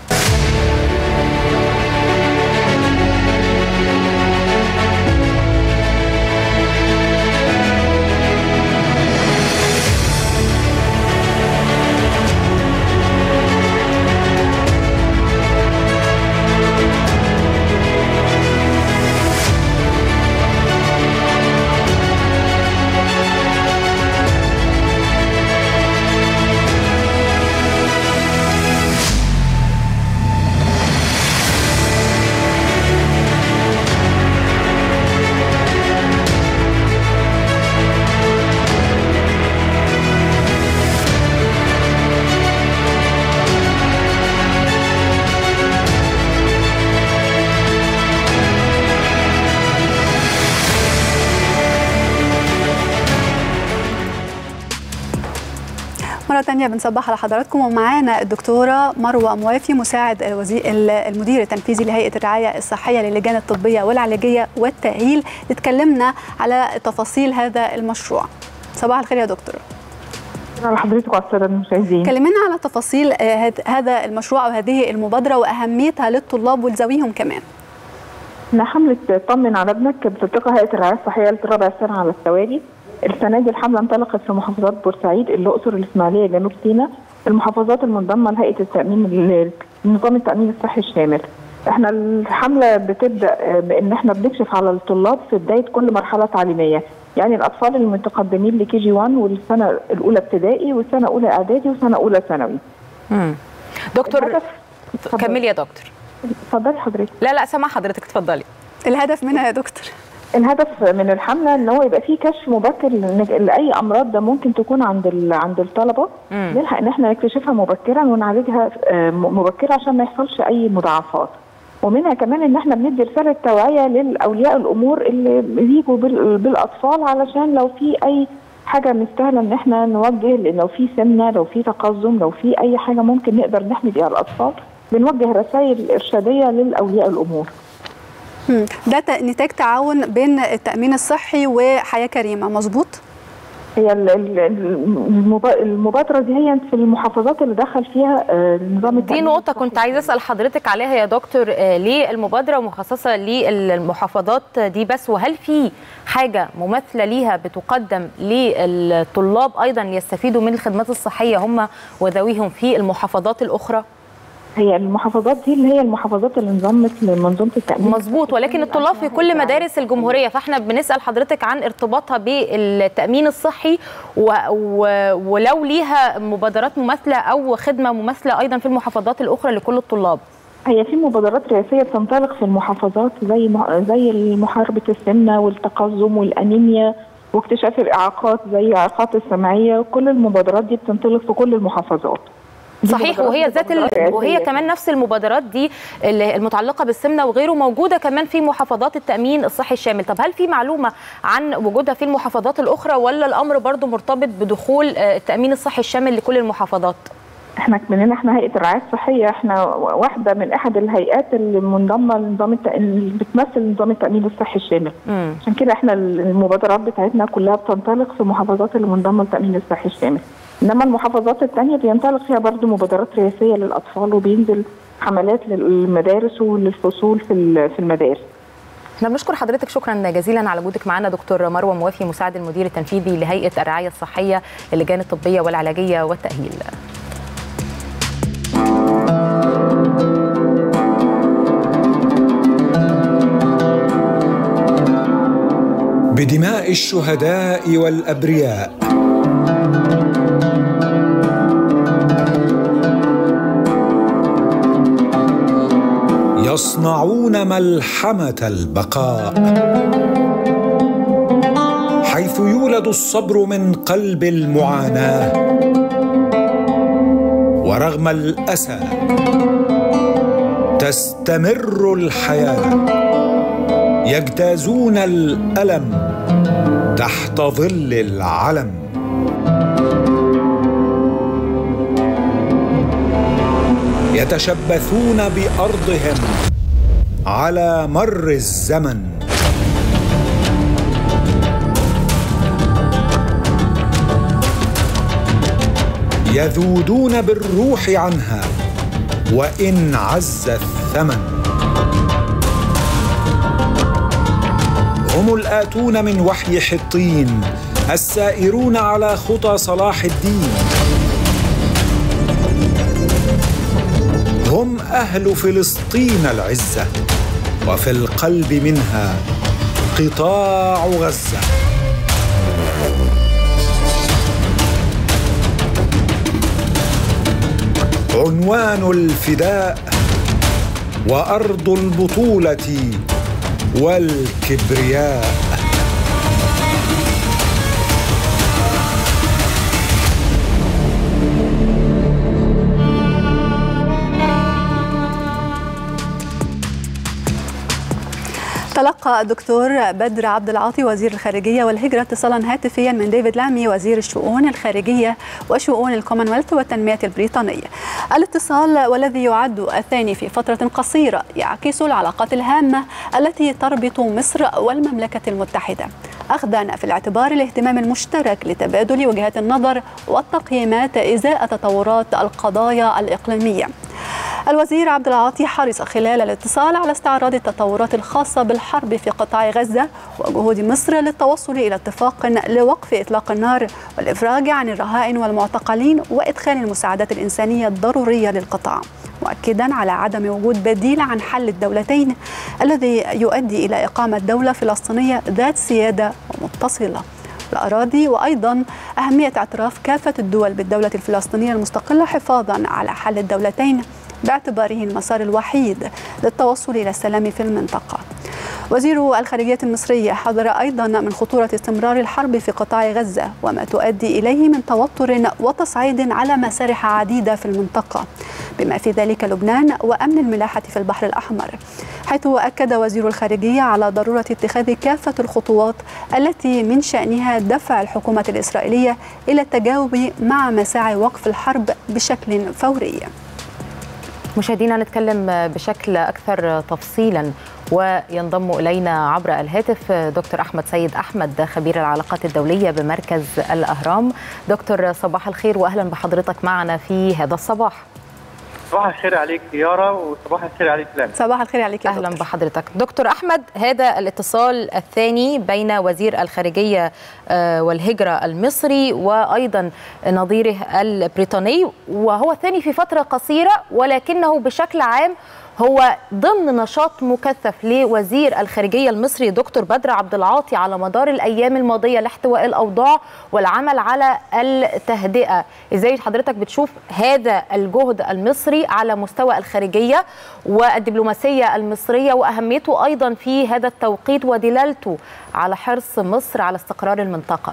مرة تانية بنصبح على حضراتكم ومعانا الدكتورة مروة موافي مساعد الوزير المدير التنفيذي لهيئة الرعاية الصحية للجان الطبية والعلاجية والتأهيل تكلمنا على تفاصيل هذا المشروع صباح الخير يا دكتورة على حضرتك وعلى الساده المشاهدين كلمنا على تفاصيل هذا المشروع او هذه المبادره واهميتها للطلاب ولذويهم كمان احنا حمله طمن على ابنك بتطلقها هيئه الرعايه الصحيه للرابع سنه على التوالي السنه دي الحمله انطلقت في محافظات بورسعيد الاقصر الاسماعيليه جنوب سيناء المحافظات المنضمه لهيئه التامين نظام التامين الصحي الشامل احنا الحمله بتبدا بان احنا بنكشف على الطلاب في بدايه كل مرحله تعليميه يعني الاطفال المتقدمين لكي جي 1 والسنه الاولى ابتدائي والسنه الاولى اعدادي والسنه اولى ثانوي دكتور كملي يا دكتور اتفضلي حضرتك لا لا سامع حضرتك اتفضلي الهدف منها يا دكتور الهدف من الحمله ان هو يبقى فيه كشف مبكر لاي امراض ده ممكن تكون عند عند الطلبه نلحق ان احنا نكتشفها مبكرا ونعالجها مبكرا عشان ما يحصلش اي مضاعفات ومنها كمان ان احنا بندي رساله توعيه لاولياء الامور اللي بيجوا بالاطفال علشان لو في اي حاجه مستاهله ان احنا نوجه لو في سمنه لو في تقزم لو في اي حاجه ممكن نقدر نحمي بيها الاطفال بنوجه رسائل ارشاديه للاولياء الامور. ده نتاج تعاون بين التامين الصحي وحياه كريمه مظبوط؟ هي المبادره دي هي في المحافظات اللي دخل فيها نظام دي نقطه كنت عايزه اسال حضرتك عليها يا دكتور ليه المبادره مخصصه للمحافظات دي بس وهل في حاجه مماثله ليها بتقدم للطلاب ايضا يستفيدوا من الخدمات الصحيه هم وذويهم في المحافظات الاخرى؟ هي المحافظات دي اللي هي المحافظات اللي انضمت لمنظومه التامين مظبوط ولكن الطلاب في كل مدارس الجمهوريه فاحنا بنسال حضرتك عن ارتباطها بالتامين الصحي و... و... ولو ليها مبادرات مماثله او خدمه مماثله ايضا في المحافظات الاخرى لكل الطلاب هي في مبادرات رئاسيه بتنطلق في المحافظات زي زي محاربه السمنه والتقزم والانيميا واكتشاف الاعاقات زي الاعاقات السمعيه كل المبادرات دي بتنطلق في كل المحافظات صحيح وهي ذات ال... وهي كمان نفس المبادرات دي المتعلقه بالسمنه وغيره موجوده كمان في محافظات التامين الصحي الشامل طب هل في معلومه عن وجودها في المحافظات الاخرى ولا الامر برضو مرتبط بدخول التامين الصحي الشامل لكل المحافظات احنا مننا احنا هيئه الرعايه الصحيه احنا واحده من احد الهيئات اللي منضمه لنظام الت... اللي بتمثل نظام التامين الصحي الشامل عشان كده احنا المبادرات بتاعتنا كلها بتنطلق في المحافظات اللي منضمه للتامين الصحي الشامل انما المحافظات الثانيه بينطلق فيها برضه مبادرات رئاسيه للاطفال وبينزل حملات للمدارس وللفصول في في المدارس احنا بنشكر حضرتك شكرا جزيلا على وجودك معنا دكتور مروه موافي مساعد المدير التنفيذي لهيئه الرعايه الصحيه للجان الطبيه والعلاجيه والتاهيل بدماء الشهداء والابرياء يصنعون ملحمه البقاء حيث يولد الصبر من قلب المعاناه ورغم الاسى تستمر الحياه يجتازون الالم تحت ظل العلم يتشبثون بارضهم على مر الزمن يذودون بالروح عنها وان عز الثمن هم الاتون من وحي حطين السائرون على خطى صلاح الدين هم اهل فلسطين العزه وفي القلب منها قطاع غزه عنوان الفداء وارض البطوله والكبرياء تلقى الدكتور بدر عبد العاطي وزير الخارجيه والهجره اتصالا هاتفيا من ديفيد لامي وزير الشؤون الخارجيه وشؤون الكومنولث والتنميه البريطانيه. الاتصال والذي يعد الثاني في فتره قصيره يعكس العلاقات الهامه التي تربط مصر والمملكه المتحده. اخذا في الاعتبار الاهتمام المشترك لتبادل وجهات النظر والتقييمات ازاء تطورات القضايا الاقليميه. الوزير عبد العاطي حرص خلال الاتصال على استعراض التطورات الخاصة بالحرب في قطاع غزة وجهود مصر للتوصل إلى اتفاق لوقف إطلاق النار والإفراج عن الرهائن والمعتقلين وإدخال المساعدات الإنسانية الضرورية للقطاع مؤكدا على عدم وجود بديل عن حل الدولتين الذي يؤدي إلى إقامة دولة فلسطينية ذات سيادة ومتصلة الأراضي وأيضا أهمية اعتراف كافة الدول بالدولة الفلسطينية المستقلة حفاظا على حل الدولتين باعتباره المسار الوحيد للتوصل إلى السلام في المنطقة وزير الخارجية المصرية حذر أيضا من خطورة استمرار الحرب في قطاع غزة وما تؤدي إليه من توتر وتصعيد على مسارح عديدة في المنطقة بما في ذلك لبنان وأمن الملاحة في البحر الأحمر حيث أكد وزير الخارجية على ضرورة اتخاذ كافة الخطوات التي من شأنها دفع الحكومة الإسرائيلية إلى التجاوب مع مساعي وقف الحرب بشكل فوري مشاهدينا نتكلم بشكل اكثر تفصيلا وينضم الينا عبر الهاتف دكتور احمد سيد احمد خبير العلاقات الدوليه بمركز الاهرام دكتور صباح الخير واهلا بحضرتك معنا في هذا الصباح صباح الخير عليك يارا وصباح الخير عليك لام صباح الخير عليك يا اهلا دكتور. بحضرتك دكتور احمد هذا الاتصال الثاني بين وزير الخارجيه آه، والهجره المصري وايضا نظيره البريطاني وهو الثاني في فتره قصيره ولكنه بشكل عام هو ضمن نشاط مكثف لوزير الخارجيه المصري دكتور بدر عبد العاطي على مدار الايام الماضيه لاحتواء الاوضاع والعمل على التهدئه ازاي حضرتك بتشوف هذا الجهد المصري على مستوى الخارجيه والدبلوماسيه المصريه واهميته ايضا في هذا التوقيت ودلالته على حرص مصر على استقرار المنطقه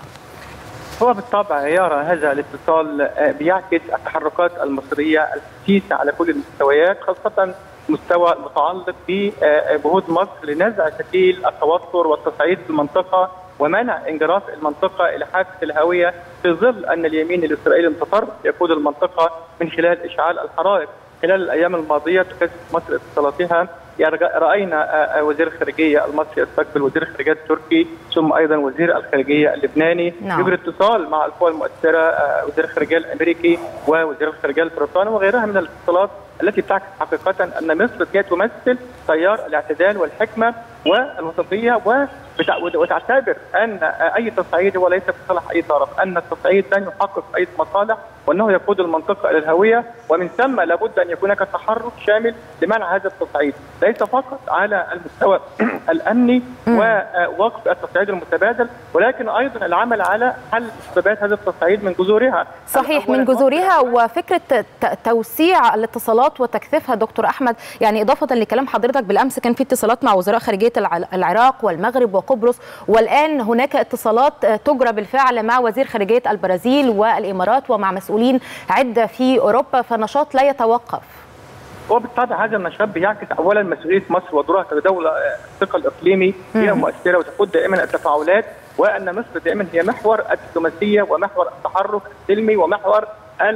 هو بالطبع يارا هذا الاتصال آه، بيعكس التحركات المصرية الحثيثة على كل المستويات خاصة مستوى متعلق بجهود مصر لنزع فتيل التوتر والتصعيد في المنطقة ومنع انجراف المنطقة إلى حافة الهوية في ظل أن اليمين الإسرائيلي المتطرف يقود المنطقة من خلال إشعال الحرائق خلال الأيام الماضية تكثف مصر اتصالاتها يعني راينا وزير الخارجيه المصري يستقبل وزير الخارجيه التركي ثم ايضا وزير الخارجيه اللبناني نعم. يجري اتصال مع القوى المؤثره وزير الخارجيه الامريكي ووزير الخارجيه البريطاني وغيرها من الاتصالات التي تعكس حقيقه ان مصر هي تمثل تيار الاعتدال والحكمه والوسطيه وبتع- وتعتبر ان اي تصعيد هو ليس في صالح اي طرف، ان التصعيد لن يحقق اي مصالح وانه يقود المنطقه الى الهويه ومن ثم لابد ان يكون هناك تحرك شامل لمنع هذا التصعيد ليس فقط على المستوى الامني ووقف التصعيد المتبادل ولكن ايضا العمل على حل اسبابات هذا التصعيد من جذورها صحيح من جذورها وفكره توسيع الاتصالات وتكثيفها دكتور احمد يعني اضافه لكلام حضرتك بالامس كان في اتصالات مع وزراء خارجيه العراق والمغرب وقبرص والان هناك اتصالات تجرى بالفعل مع وزير خارجيه البرازيل والامارات ومع مسؤولين عده في اوروبا فنشاط لا يتوقف وبالطبع هذا النشاط بيعكس اولا مسؤوليه مصر ودورها كدوله الثقل الاقليمي هي مؤثره وتقود دائما التفاعلات وان مصر دائما هي محور الدبلوماسيه ومحور التحرك السلمي ومحور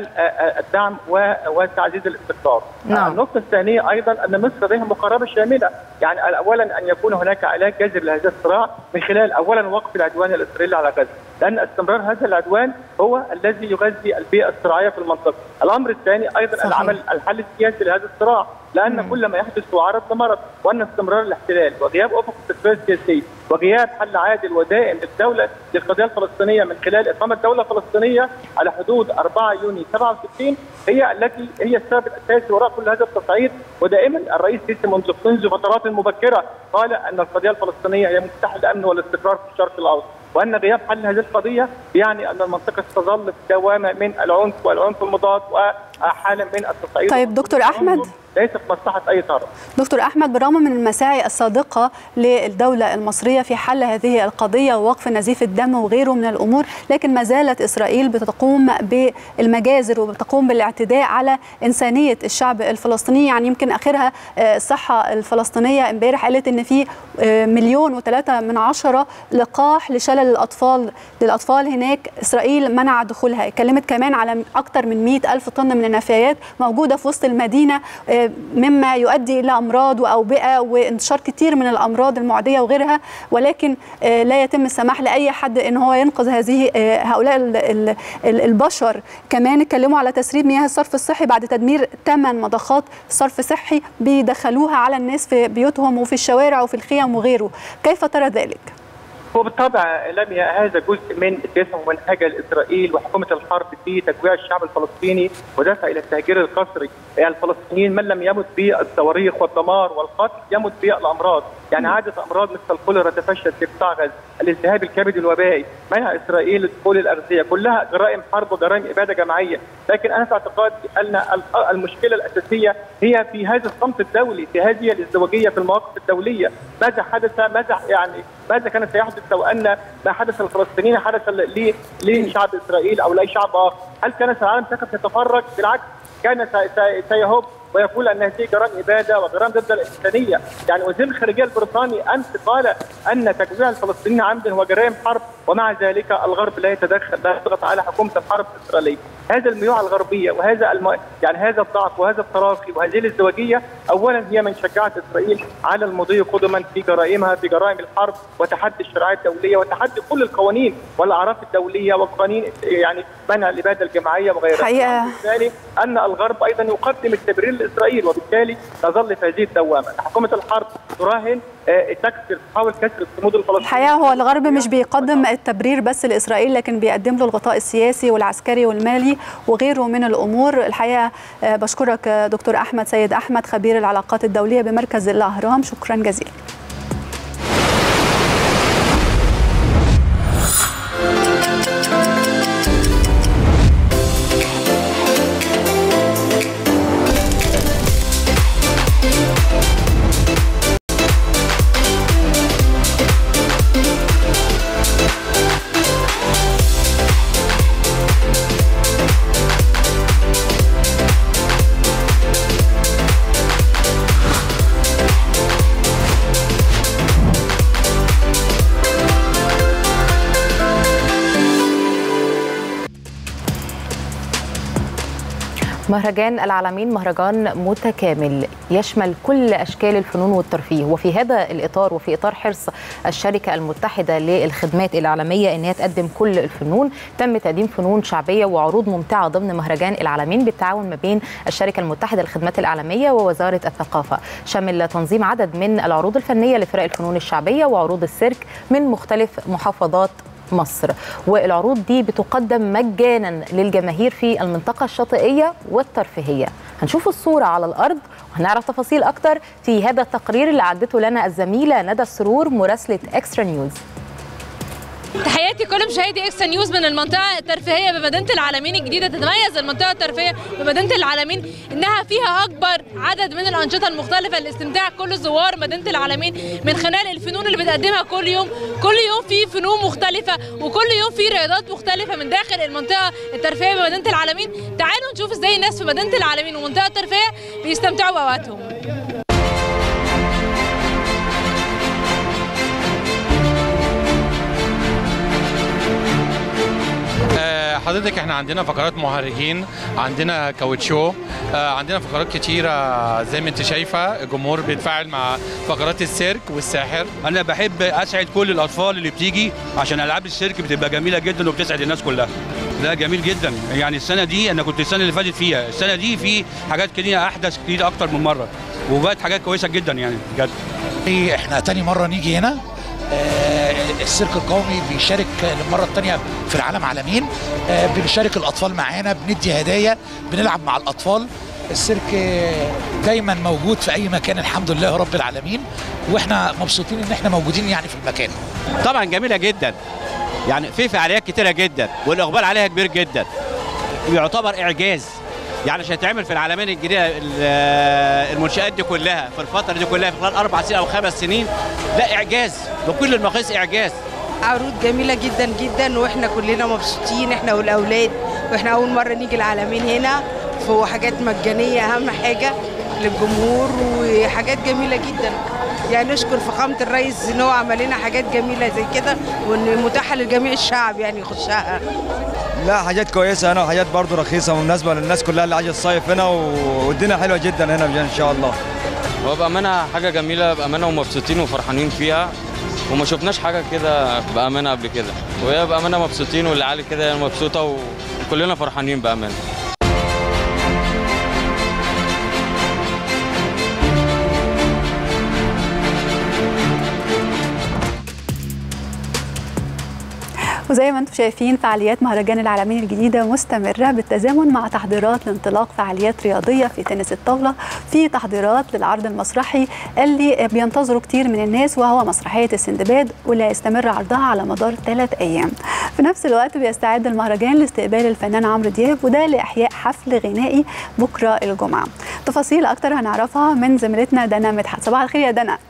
الدعم وتعزيز الاستقرار. نعم. النقطة الثانية أيضا أن مصر لديها مقاربة شاملة، يعني أولا أن يكون هناك علاج جذري لهذا الصراع من خلال أولا وقف العدوان الإسرائيلي على غزة، لأن استمرار هذا العدوان هو الذي يغذي البيئة الصراعية في المنطقة. الأمر الثاني أيضا صحيح. العمل الحل السياسي لهذا الصراع، لأن مم. كل ما يحدث هو عرض لمرض، وأن استمرار الاحتلال وغياب أفق التسوية السياسية وغياب حل عادل ودائم للدولة للقضية الفلسطينية من خلال إقامة دولة فلسطينية على حدود 4 يونيو 67 هي التي هي السبب الأساسي وراء كل هذا التصعيد ودائما الرئيس سيسي منذ منذ فترات مبكرة قال أن القضية الفلسطينية هي مفتاح الأمن والاستقرار في الشرق الأوسط وان غياب حل هذه القضيه يعني ان المنطقه ستظل في دوامه من العنف والعنف المضاد وحاله من التصعيد طيب دكتور احمد ليس في مصلحه اي طرف. دكتور احمد بالرغم من المساعي الصادقه للدوله المصريه في حل هذه القضيه ووقف نزيف الدم وغيره من الامور، لكن ما زالت اسرائيل بتقوم بالمجازر وبتقوم بالاعتداء على انسانيه الشعب الفلسطيني، يعني يمكن اخرها الصحه الفلسطينيه امبارح قالت ان في مليون وثلاثة من عشرة لقاح لشلل الاطفال للاطفال هناك اسرائيل منع دخولها، اتكلمت كمان على اكثر من 100 الف طن من النفايات موجوده في وسط المدينه مما يؤدي الى امراض واوبئه وانتشار كثير من الامراض المعديه وغيرها ولكن لا يتم السماح لاي حد ان هو ينقذ هذه هؤلاء البشر كمان اتكلموا على تسريب مياه الصرف الصحي بعد تدمير ثمان مضخات صرف صحي بيدخلوها على الناس في بيوتهم وفي الشوارع وفي الخيام وغيره كيف ترى ذلك؟ وبالطبع لم هذا جزء من سياسه ومنهجها لاسرائيل وحكومه الحرب في تجويع الشعب الفلسطيني ودفع الى التهجير القسري، يعني الفلسطينيين من لم يمت بالصواريخ والدمار والقتل يمت بالامراض، يعني عاده امراض مثل الكوليرا تفشت في قطاع غزه، الالتهاب الكبدي الوبائي، منع اسرائيل دخول الاغذيه، كلها جرائم حرب وجرائم اباده جماعيه، لكن انا في اعتقادي ان المشكله الاساسيه هي في هذا الصمت الدولي، في هذه الازدواجيه في المواقف الدوليه، ماذا حدث ماذا يعني ماذا كان سيحدث لو ان ما حدث للفلسطينيين حدث لشعب اسرائيل او لاي شعب اخر؟ هل كان العالم سيقف يتفرج؟ بالعكس كان سيهب ويقول ان هذه جرائم اباده وجرائم ضد الانسانيه، يعني وزير الخارجيه البريطاني امس قال ان تجويع الفلسطينيين عمدا هو جرائم حرب ومع ذلك الغرب لا يتدخل لا يضغط على حكومه الحرب الاسرائيليه. هذا الميوعه الغربيه وهذا الم... يعني هذا الضعف وهذا التراخي وهذه الازدواجيه اولا هي من شجعت اسرائيل على المضي قدما في جرائمها في جرائم الحرب وتحدي الشرعيه الدوليه وتحدي كل القوانين والاعراف الدوليه وقوانين يعني منع الاباده الجماعيه وغيرها. حقيقه وبالتالي ان الغرب ايضا يقدم التبرير لاسرائيل وبالتالي تظل في هذه الدوامه، حكومه الحرب تراهن تكسر تحاول كسر الصمود الفلسطيني الحقيقه هو الغرب مش بيقدم التبرير بس لاسرائيل لكن بيقدم له الغطاء السياسي والعسكري والمالي وغيره من الامور الحقيقه بشكرك دكتور احمد سيد احمد خبير العلاقات الدوليه بمركز الاهرام شكرا جزيلا مهرجان العالمين مهرجان متكامل يشمل كل اشكال الفنون والترفيه وفي هذا الاطار وفي اطار حرص الشركه المتحده للخدمات الاعلاميه ان هي تقدم كل الفنون تم تقديم فنون شعبيه وعروض ممتعه ضمن مهرجان العالمين بالتعاون ما بين الشركه المتحده للخدمات الاعلاميه ووزاره الثقافه شمل تنظيم عدد من العروض الفنيه لفرق الفنون الشعبيه وعروض السيرك من مختلف محافظات مصر والعروض دي بتقدم مجانا للجماهير في المنطقة الشاطئية والترفيهية هنشوف الصورة على الأرض وهنعرف تفاصيل أكتر في هذا التقرير اللي عدته لنا الزميلة ندى السرور مراسلة إكسترا نيوز تحياتي كل مشاهدي اكسترا نيوز من المنطقه الترفيهيه بمدينه العالمين الجديده تتميز المنطقه الترفيهيه بمدينه العالمين انها فيها اكبر عدد من الانشطه المختلفه لاستمتاع كل زوار مدينه العالمين من خلال الفنون اللي بتقدمها كل يوم كل يوم في فنون مختلفه وكل يوم في رياضات مختلفه من داخل المنطقه الترفيهيه بمدينه العالمين تعالوا نشوف ازاي الناس في مدينه العالمين والمنطقه الترفيهيه بيستمتعوا باوقاتهم حضرتك احنا عندنا فقرات مهرجين عندنا كاوتشو عندنا فقرات كتيرة زي ما انت شايفة الجمهور بيتفاعل مع فقرات السيرك والساحر انا بحب اسعد كل الاطفال اللي بتيجي عشان العاب السيرك بتبقى جميلة جدا وبتسعد الناس كلها ده جميل جدا يعني السنة دي انا كنت السنة اللي فاتت فيها السنة دي في حاجات كتير احدث كتير اكتر من مرة وبقت حاجات كويسة جدا يعني بجد احنا تاني مرة نيجي هنا السيرك القومي بيشارك للمره الثانيه في العالم عالمين بنشارك الاطفال معانا بندي هدايا بنلعب مع الاطفال السيرك دايما موجود في اي مكان الحمد لله رب العالمين واحنا مبسوطين ان احنا موجودين يعني في المكان طبعا جميله جدا يعني في فعاليات كتيره جدا والاقبال عليها كبير جدا يعتبر اعجاز يعني عشان تعمل في العالمين الجديده المنشات دي كلها في الفتره دي كلها في خلال اربع سنين او خمس سنين لا اعجاز بكل المقاييس اعجاز عروض جميله جدا جدا واحنا كلنا مبسوطين احنا والاولاد واحنا اول مره نيجي العالمين هنا في حاجات مجانيه اهم حاجه للجمهور وحاجات جميله جدا يعني نشكر فخامه الرئيس ان هو عمل لنا حاجات جميله زي كده وان متاحه لجميع الشعب يعني يخشها لا حاجات كويسه هنا وحاجات برضو رخيصه ومناسبه للناس كلها اللي عايزه تصيف هنا والدنيا حلوه جدا هنا ان شاء الله هو بامانه حاجه جميله بامانه ومبسوطين وفرحانين فيها وما شفناش حاجه كده بامانه قبل كده وهي بامانه مبسوطين والعيال كده مبسوطه وكلنا فرحانين بامانه وزي ما انتم شايفين فعاليات مهرجان العالمين الجديدة مستمرة بالتزامن مع تحضيرات لانطلاق فعاليات رياضية في تنس الطاولة في تحضيرات للعرض المسرحي اللي بينتظروا كتير من الناس وهو مسرحية السندباد واللي هيستمر عرضها على مدار ثلاث أيام في نفس الوقت بيستعد المهرجان لاستقبال الفنان عمرو دياب وده لإحياء حفل غنائي بكرة الجمعة تفاصيل أكتر هنعرفها من زميلتنا دنا مدحت صباح الخير يا دنا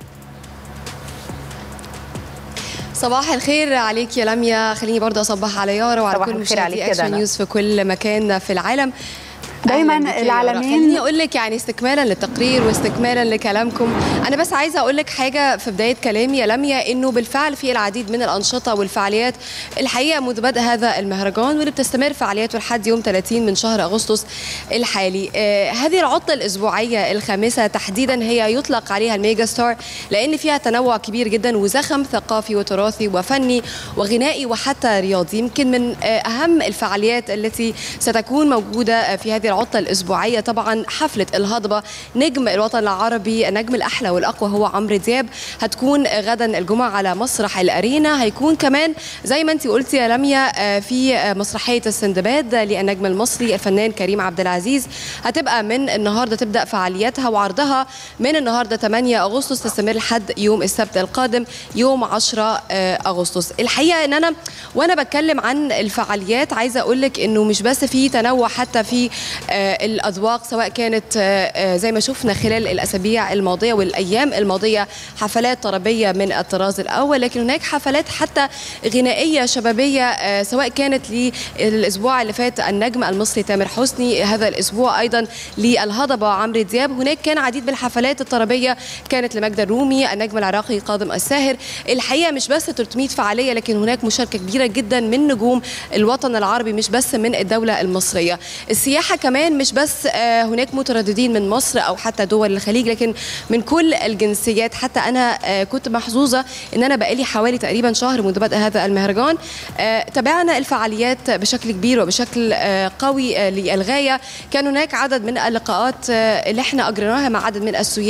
صباح الخير عليك يا لميا خليني برضه اصبح على يارا وعلى كل مشاهدي اكشن نيوز في كل مكان في العالم دايما العالمين خليني اقول لك يعني استكمالا للتقرير واستكمالا لكلامكم انا بس عايزه اقول لك حاجه في بدايه كلامي يا لميا انه بالفعل في العديد من الانشطه والفعاليات الحقيقه منذ بدء هذا المهرجان واللي بتستمر فعالياته لحد يوم 30 من شهر اغسطس الحالي آه هذه العطله الاسبوعيه الخامسه تحديدا هي يطلق عليها الميجا ستار لان فيها تنوع كبير جدا وزخم ثقافي وتراثي وفني وغنائي وحتى رياضي يمكن من آه اهم الفعاليات التي ستكون موجوده في هذه العطلة الأسبوعية طبعا حفلة الهضبة نجم الوطن العربي النجم الأحلى والأقوى هو عمرو دياب هتكون غدا الجمعة على مسرح الأرينا هيكون كمان زي ما أنت قلتي يا لميا في مسرحية السندباد للنجم المصري الفنان كريم عبد العزيز هتبقى من النهاردة تبدأ فعالياتها وعرضها من النهاردة 8 أغسطس تستمر لحد يوم السبت القادم يوم 10 أغسطس الحقيقة أن أنا وأنا بتكلم عن الفعاليات عايزة أقول لك أنه مش بس في تنوع حتى في الاذواق سواء كانت زي ما شفنا خلال الاسابيع الماضيه والايام الماضيه حفلات طربيه من الطراز الاول لكن هناك حفلات حتى غنائيه شبابيه سواء كانت للاسبوع اللي فات النجم المصري تامر حسني هذا الاسبوع ايضا للهضبه عمرو دياب هناك كان عديد من الحفلات الطربيه كانت لمجد الرومي النجم العراقي قادم الساهر الحقيقه مش بس 300 فعاليه لكن هناك مشاركه كبيره جدا من نجوم الوطن العربي مش بس من الدوله المصريه السياحه كمان مش بس هناك مترددين من مصر او حتى دول الخليج لكن من كل الجنسيات حتى انا كنت محظوظه ان انا بقالي حوالي تقريبا شهر منذ بدء هذا المهرجان تابعنا الفعاليات بشكل كبير وبشكل قوي للغايه كان هناك عدد من اللقاءات اللي احنا اجريناها مع عدد من السياح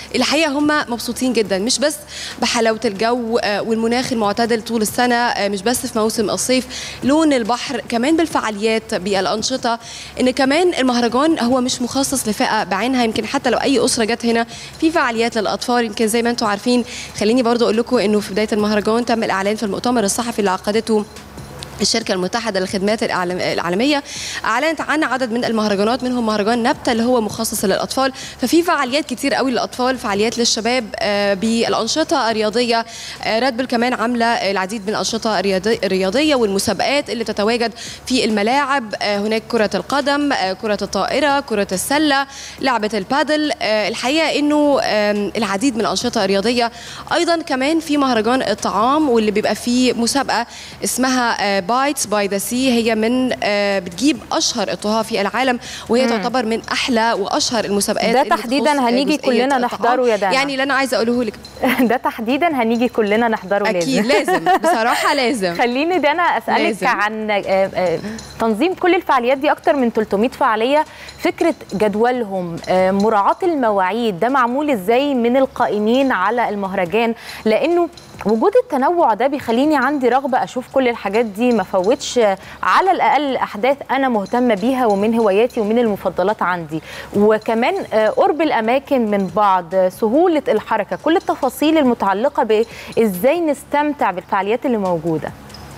الحقيقه هم مبسوطين جدا مش بس بحلاوه الجو آه، والمناخ المعتدل طول السنه آه، مش بس في موسم الصيف لون البحر كمان بالفعاليات بالانشطه ان كمان المهرجان هو مش مخصص لفئه بعينها يمكن حتى لو اي اسره جت هنا في فعاليات للاطفال يمكن زي ما انتم عارفين خليني برضو اقول لكم انه في بدايه المهرجان تم الاعلان في المؤتمر الصحفي اللي عقدته الشركة المتحدة للخدمات الإعلام- العالمية أعلنت عن عدد من المهرجانات منهم مهرجان نبتة اللي هو مخصص للأطفال ففي فعاليات كتير قوي للأطفال فعاليات للشباب آه، بالأنشطة الرياضية ريد بول كمان عاملة العديد من الأنشطة الرياضي- الرياضية والمسابقات اللي تتواجد في الملاعب آه، هناك كرة القدم آه، كرة الطائرة كرة السلة لعبة البادل آه، الحقيقة أنه آم، العديد من الأنشطة الرياضية أيضا كمان في مهرجان الطعام واللي بيبقى فيه مسابقة اسمها بايتس باي ذا سي هي من آه، بتجيب أشهر الطهاة في العالم وهي مم. تعتبر من أحلى وأشهر المسابقات ده اللي تحديداً بتخص هنيجي جزئية كلنا الطعام. نحضره يا دانا. يعني اللي أنا عايزة أقوله لك ده تحديدا هنيجي كلنا نحضره أكيد لازم بصراحة لازم خليني دانا اسالك لازم. عن آه، آه، تنظيم كل الفعاليات دي اكتر من 300 فعاليه فكره جدولهم آه، مراعاه المواعيد ده معمول ازاي من القائمين على المهرجان لانه وجود التنوع ده بيخليني عندي رغبه اشوف كل الحاجات دي ما فوتش آه، على الاقل احداث انا مهتمه بيها ومن هواياتي ومن المفضلات عندي وكمان آه، قرب الاماكن من بعض آه، سهوله الحركه كل التفاصيل المتعلقه بازاي نستمتع بالفعاليات اللي موجوده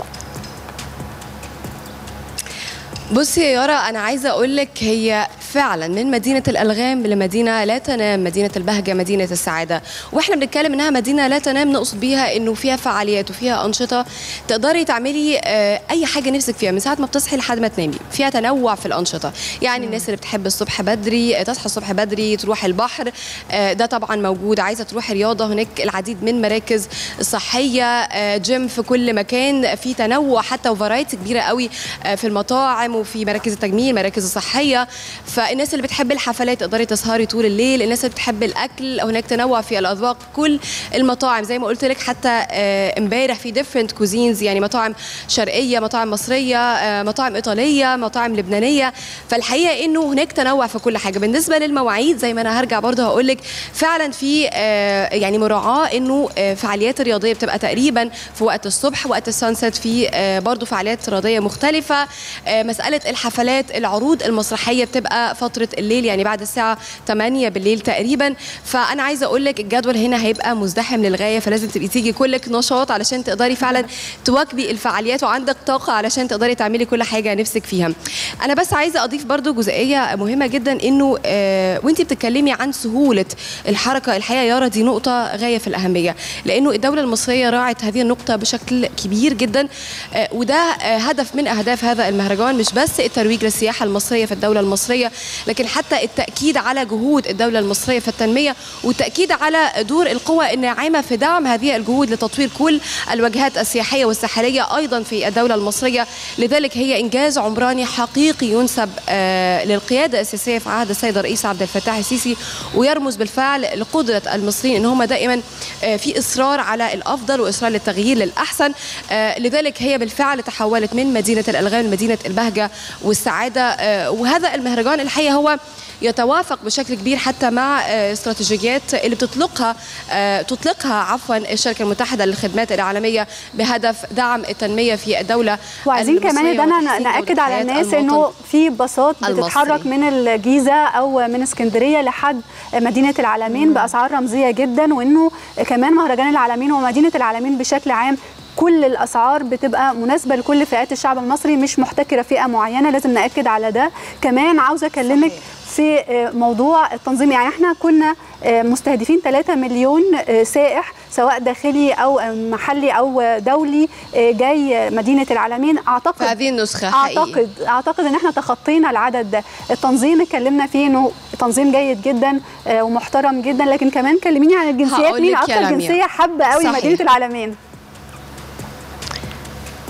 بصي يا يارا انا عايزه اقول لك هي فعلا من مدينه الالغام لمدينه لا تنام مدينه البهجه مدينه السعاده واحنا بنتكلم انها مدينه لا تنام نقصد بيها انه فيها فعاليات وفيها انشطه تقدري تعملي آه، اي حاجه نفسك فيها من ساعه ما بتصحي لحد ما تنامي فيها تنوع في الانشطه يعني الناس اللي بتحب الصبح بدري آه، تصحى الصبح بدري تروح البحر آه، ده طبعا موجود عايزه تروحي رياضه هناك العديد من مراكز صحيه آه، جيم في كل مكان في تنوع حتى وفرايتي كبيره قوي آه، في المطاعم وفي مراكز التجميل مراكز الصحيه فالناس اللي بتحب الحفلات تقدري تسهري طول الليل الناس اللي بتحب الاكل هناك تنوع في الاذواق كل المطاعم زي ما قلت لك حتى آه، امبارح في ديفرنت كوزينز يعني مطاعم شرقيه مطاعم مصريه آه، مطاعم ايطاليه مطاعم لبنانيه فالحقيقه انه هناك تنوع في كل حاجه بالنسبه للمواعيد زي ما انا هرجع برضه هقول لك فعلا في آه، يعني مراعاه انه آه، فعاليات رياضيه بتبقى تقريبا في وقت الصبح وقت السانسيت في آه، برضه فعاليات رياضيه مختلفه آه، مساله الحفلات العروض المسرحيه بتبقى فتره الليل يعني بعد الساعه 8 بالليل تقريبا فانا عايزه اقول لك الجدول هنا هيبقى مزدحم للغايه فلازم تبقي تيجي كلك نشاط علشان تقدري فعلا تواكبي الفعاليات وعندك طاقه علشان تقدري تعملي كل حاجه نفسك فيها انا بس عايزه اضيف برضو جزئيه مهمه جدا انه آه وانت بتتكلمي عن سهوله الحركه الحقيقه يارا دي نقطه غايه في الاهميه لانه الدوله المصريه راعت هذه النقطه بشكل كبير جدا آه وده آه هدف من اهداف هذا المهرجان مش بس الترويج للسياحه المصريه في الدوله المصريه لكن حتى التاكيد على جهود الدوله المصريه في التنميه والتاكيد على دور القوى الناعمه في دعم هذه الجهود لتطوير كل الوجهات السياحيه والساحليه ايضا في الدوله المصريه لذلك هي انجاز عمراني حقيقي ينسب آه للقياده السياسيه في عهد السيد الرئيس عبد الفتاح السيسي ويرمز بالفعل لقدره المصريين ان هم دائما آه في اصرار على الافضل واصرار للتغيير للاحسن آه لذلك هي بالفعل تحولت من مدينه الالغام لمدينه البهجه والسعاده آه وهذا المهرجان الحقيقه هو يتوافق بشكل كبير حتى مع آه، استراتيجيات اللي بتطلقها آه، تطلقها عفوا الشركه المتحده للخدمات العالميه بهدف دعم التنميه في الدوله وعايزين كمان المصرية ده أنا وتحسين ناكد على جودة الناس حياة انه المواطن. في باصات بتتحرك المصري. من الجيزه او من اسكندريه لحد مدينه العالمين باسعار رمزيه جدا وانه كمان مهرجان العالمين ومدينه العالمين بشكل عام كل الاسعار بتبقى مناسبه لكل فئات الشعب المصري مش محتكره فئه معينه لازم ناكد على ده كمان عاوزه اكلمك في آه، موضوع التنظيم يعني احنا كنا آه، مستهدفين 3 مليون آه، سائح سواء داخلي او آه، محلي او دولي آه، جاي مدينه العالمين اعتقد في هذه النسخه حقيقي. اعتقد اعتقد ان احنا تخطينا العدد ده التنظيم اتكلمنا فيه انه تنظيم جيد جدا آه، ومحترم جدا لكن كمان كلميني عن الجنسيات هقول مين لك يا اكتر لميا. جنسيه حابه قوي صحيح. مدينه العالمين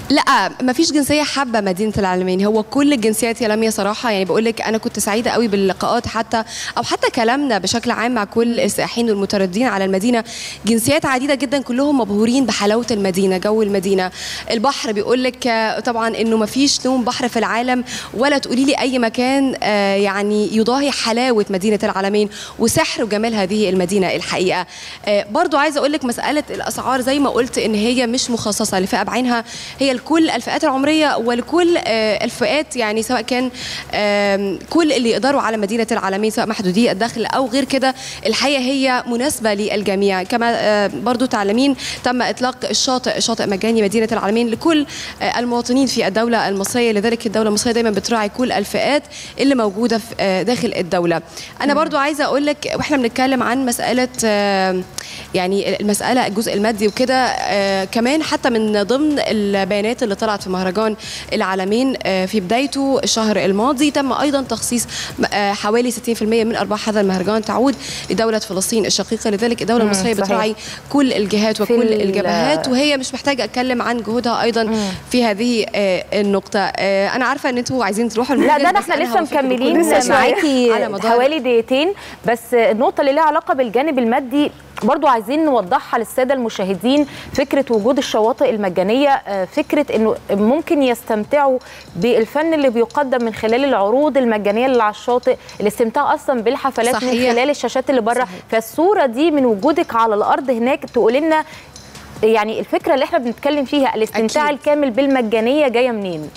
لا مفيش جنسيه حابه مدينه العلمين هو كل الجنسيات يا لميا صراحه يعني بقول لك انا كنت سعيده قوي باللقاءات حتى او حتى كلامنا بشكل عام مع كل السائحين والمترددين على المدينه جنسيات عديده جدا كلهم مبهورين بحلاوه المدينه جو المدينه البحر بيقول لك آه، طبعا انه مفيش لون بحر في العالم ولا تقولي لي اي مكان آه، يعني يضاهي حلاوه مدينه العلمين وسحر وجمال هذه المدينه الحقيقه آه، برضو عايزه اقول لك مساله الاسعار زي ما قلت ان هي مش مخصصه لفئه بعينها هي لكل الفئات العمريه ولكل آه، الفئات يعني سواء كان آم، كل اللي يقدروا على مدينه العالمين سواء محدودي الدخل او غير كده الحقيقه هي مناسبه للجميع كما آه، برضو تعلمين تم اطلاق الشاطئ شاطئ مجاني مدينه العالمين لكل آه، المواطنين في الدوله المصريه لذلك الدوله المصريه دايما بتراعي كل الفئات اللي موجوده في آه، داخل الدوله انا برضو عايزه اقول لك واحنا بنتكلم عن مساله آه، يعني المساله الجزء المادي وكده آه، كمان حتى من ضمن البيانات اللي طلعت في مهرجان العالمين آه، في بدايته الشهر الماضي تم ايضا تخصيص آه، حوالي 60% من ارباح هذا المهرجان تعود لدوله فلسطين الشقيقه لذلك الدوله مم، المصريه صحيح. بتراعي كل الجهات في وكل ال- الجبهات وهي مش محتاجه اتكلم عن جهودها ايضا في هذه آه، النقطه آه، انا عارفه ان انتوا عايزين تروحوا لا الموجز، ده بس احنا أنا لسه هوافقكم بكل مكملين بساطة. معاكي على مدار حوالي دقيقتين بس النقطه اللي لها علاقه بالجانب المادي برضو عايزين نوضحها للساده المشاهدين فكره وجود الشواطئ المجانيه آه، فكره انه ممكن يستمتعوا بالفن اللي بيقدم من خلال العروض المجانيه اللي على الشاطئ الاستمتاع اصلا بالحفلات من صحيح. خلال الشاشات اللي بره فالصوره دي من وجودك على الارض هناك تقول لنا يعني الفكره اللي احنا بنتكلم فيها الاستمتاع أكيد. الكامل بالمجانيه جايه منين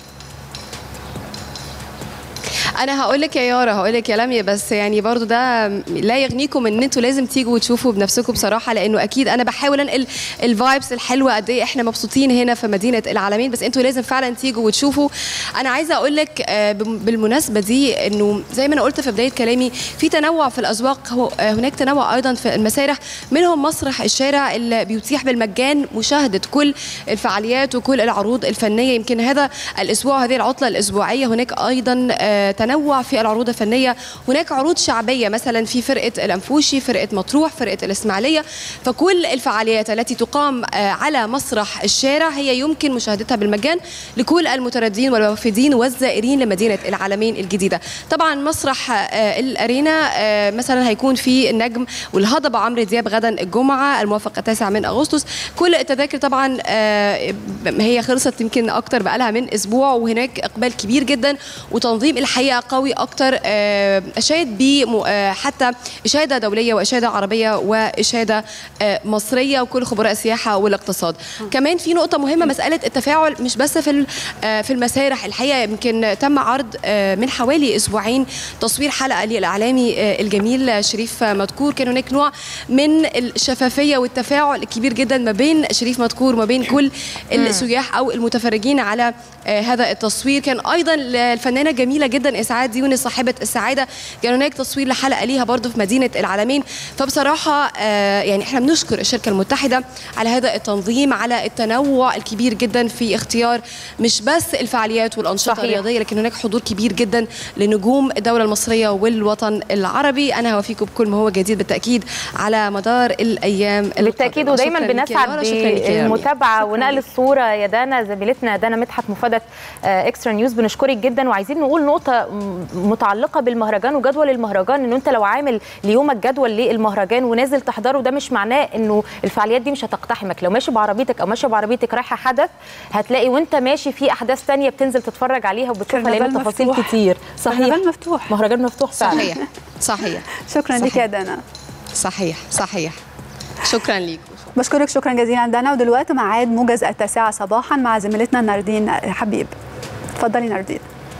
انا هقول لك يا يارا هقول لك يا لميا بس يعني برضو ده لا يغنيكم ان انتوا لازم تيجوا وتشوفوا بنفسكم بصراحه لانه اكيد انا بحاول انقل الفايبس الحلوه قد ايه احنا مبسوطين هنا في مدينه العالمين بس انتوا لازم فعلا تيجوا وتشوفوا انا عايزه اقول لك آه، بم- بالمناسبه دي انه زي ما انا قلت في بدايه كلامي في تنوع في الاسواق هو آه، هناك تنوع ايضا في المسارح منهم مسرح الشارع اللي بيتيح بالمجان مشاهده كل الفعاليات وكل العروض الفنيه يمكن هذا الاسبوع هذه العطله الاسبوعيه هناك ايضا آه، تنوع في العروض الفنيه هناك عروض شعبيه مثلا في فرقه الانفوشي فرقه مطروح فرقه الاسماعيليه فكل الفعاليات التي تقام آه، على مسرح الشارع هي يمكن مشاهدتها بالمجان لكل المترددين والوافدين والزائرين لمدينه العالمين الجديده طبعا مسرح آه، الارينا آه، مثلا هيكون في النجم والهضبه عمرو دياب غدا الجمعه الموافق التاسع من اغسطس كل التذاكر طبعا آه، هي خلصت يمكن اكتر بقالها من اسبوع وهناك اقبال كبير جدا وتنظيم الحقيقه قوي اكتر آه، اشاد ب حتى اشاده دوليه واشاده عربيه واشاده آه، مصريه وكل خبراء السياحه والاقتصاد كمان في نقطه مهمه مساله التفاعل مش بس في ال- آه، في المسارح الحقيقه يمكن تم عرض آه، من حوالي اسبوعين تصوير حلقه للاعلامي آه، الجميل شريف مدكور كان هناك نوع من الشفافيه والتفاعل الكبير جدا ما بين شريف مدكور وما بين كل السياح او المتفرجين على آه، هذا التصوير كان ايضا الفنانه جميله جدا اسعاد يونس صاحبه السعاده كان هناك تصوير لحلقه ليها برضه في مدينه العالمين فبصراحه آه، يعني احنا بنشكر الشركه المتحده على هذا التنظيم على التنوع الكبير جدا في اختيار مش بس الفعاليات والانشطه صحيح. الرياضيه لكن هناك حضور كبير جدا لنجوم الدوله المصريه والوطن العربي انا هوافيكم بكل ما هو جديد بالتاكيد على مدار الايام بالتاكيد القادمة. ودايما شكراً ليك يا بنسعد يارا، شكراً ليك يا يارا. بالمتابعه ونقل الصوره يا دانا زميلتنا دانا مدحت مفاده آه، اكسترا نيوز بنشكرك جدا وعايزين نقول نقطه م- متعلقه بالمهرجان وجدول المهرجان انه انت لو عامل ليومك جدول للمهرجان ونازل تحضره ده مش معناه انه الفعاليات دي مش هتقتحمك لو ماشي بعربيتك او ماشيه بعربيتك رايحه حدث هتلاقي وانت ماشي في احداث تانية بتنزل تتفرج عليها وبتشوفها لان كرنفال تفاصيل مفتوح. كتير صحيح كرنفال مفتوح مهرجان مفتوح فعلا صحيح صحيح شكرا لك صحيح. يا دانا صحيح صحيح شكرا ليكم بشكرك شكرا جزيلا دانا ودلوقتي ميعاد موجز التاسعة صباحا مع زميلتنا ناردين حبيب اتفضلي ناردين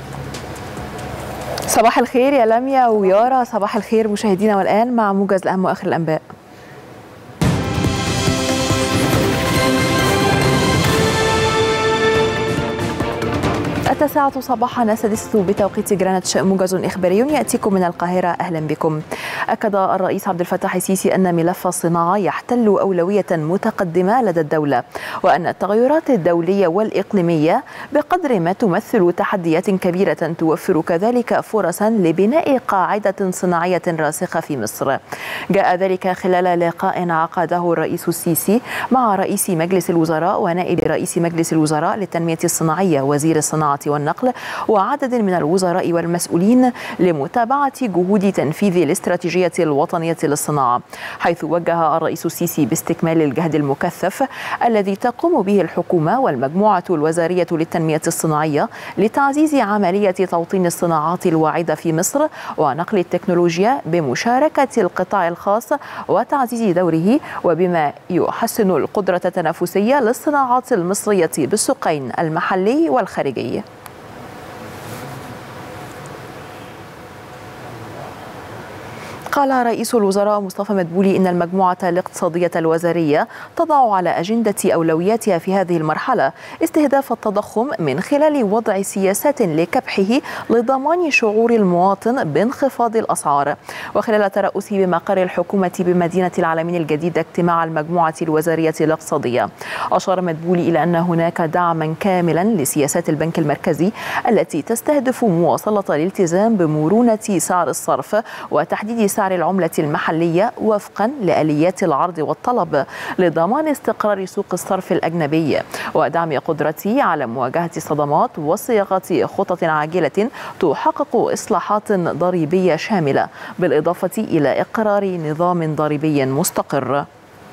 صباح الخير يا لميا ويارا صباح الخير مشاهدينا والآن مع موجز الأهم وآخر الأنباء التاسعة صباحا السادسة بتوقيت جرeenwich موجز إخباري يأتيكم من القاهرة أهلا بكم أكد الرئيس عبد الفتاح السيسي أن ملف الصناعة يحتل أولوية متقدمة لدى الدولة وأن التغيرات الدولية والإقليمية بقدر ما تمثل تحديات كبيرة توفر كذلك فرصا لبناء قاعدة صناعية راسخة في مصر جاء ذلك خلال لقاء عقده الرئيس السيسي مع رئيس مجلس الوزراء ونائب رئيس مجلس الوزراء للتنمية الصناعية وزير الصناعة والنقل وعدد من الوزراء والمسؤولين لمتابعة جهود تنفيذ الاستراتيجية الوطنية للصناعة حيث وجه الرئيس السيسي باستكمال الجهد المكثف الذي تقوم به الحكومة والمجموعة الوزارية للتنمية الصناعية لتعزيز عملية توطين الصناعات الواعدة في مصر ونقل التكنولوجيا بمشاركة القطاع الخاص وتعزيز دوره وبما يحسن القدرة التنافسية للصناعات المصرية بالسوقين المحلي والخارجي قال رئيس الوزراء مصطفى مدبولي إن المجموعة الاقتصادية الوزارية تضع على أجندة أولوياتها في هذه المرحلة استهداف التضخم من خلال وضع سياسات لكبحه لضمان شعور المواطن بانخفاض الأسعار وخلال ترأسه بمقر الحكومة بمدينة العالمين الجديدة اجتماع المجموعة الوزارية الاقتصادية أشار مدبولي إلى أن هناك دعما كاملا لسياسات البنك المركزي التي تستهدف مواصلة الالتزام بمرونة سعر الصرف وتحديد سعر سعر العملة المحلية وفقا لآليات العرض والطلب لضمان استقرار سوق الصرف الأجنبي ودعم قدرته على مواجهة الصدمات وصياغة خطط عاجلة تحقق إصلاحات ضريبية شاملة بالإضافة إلى إقرار نظام ضريبي مستقر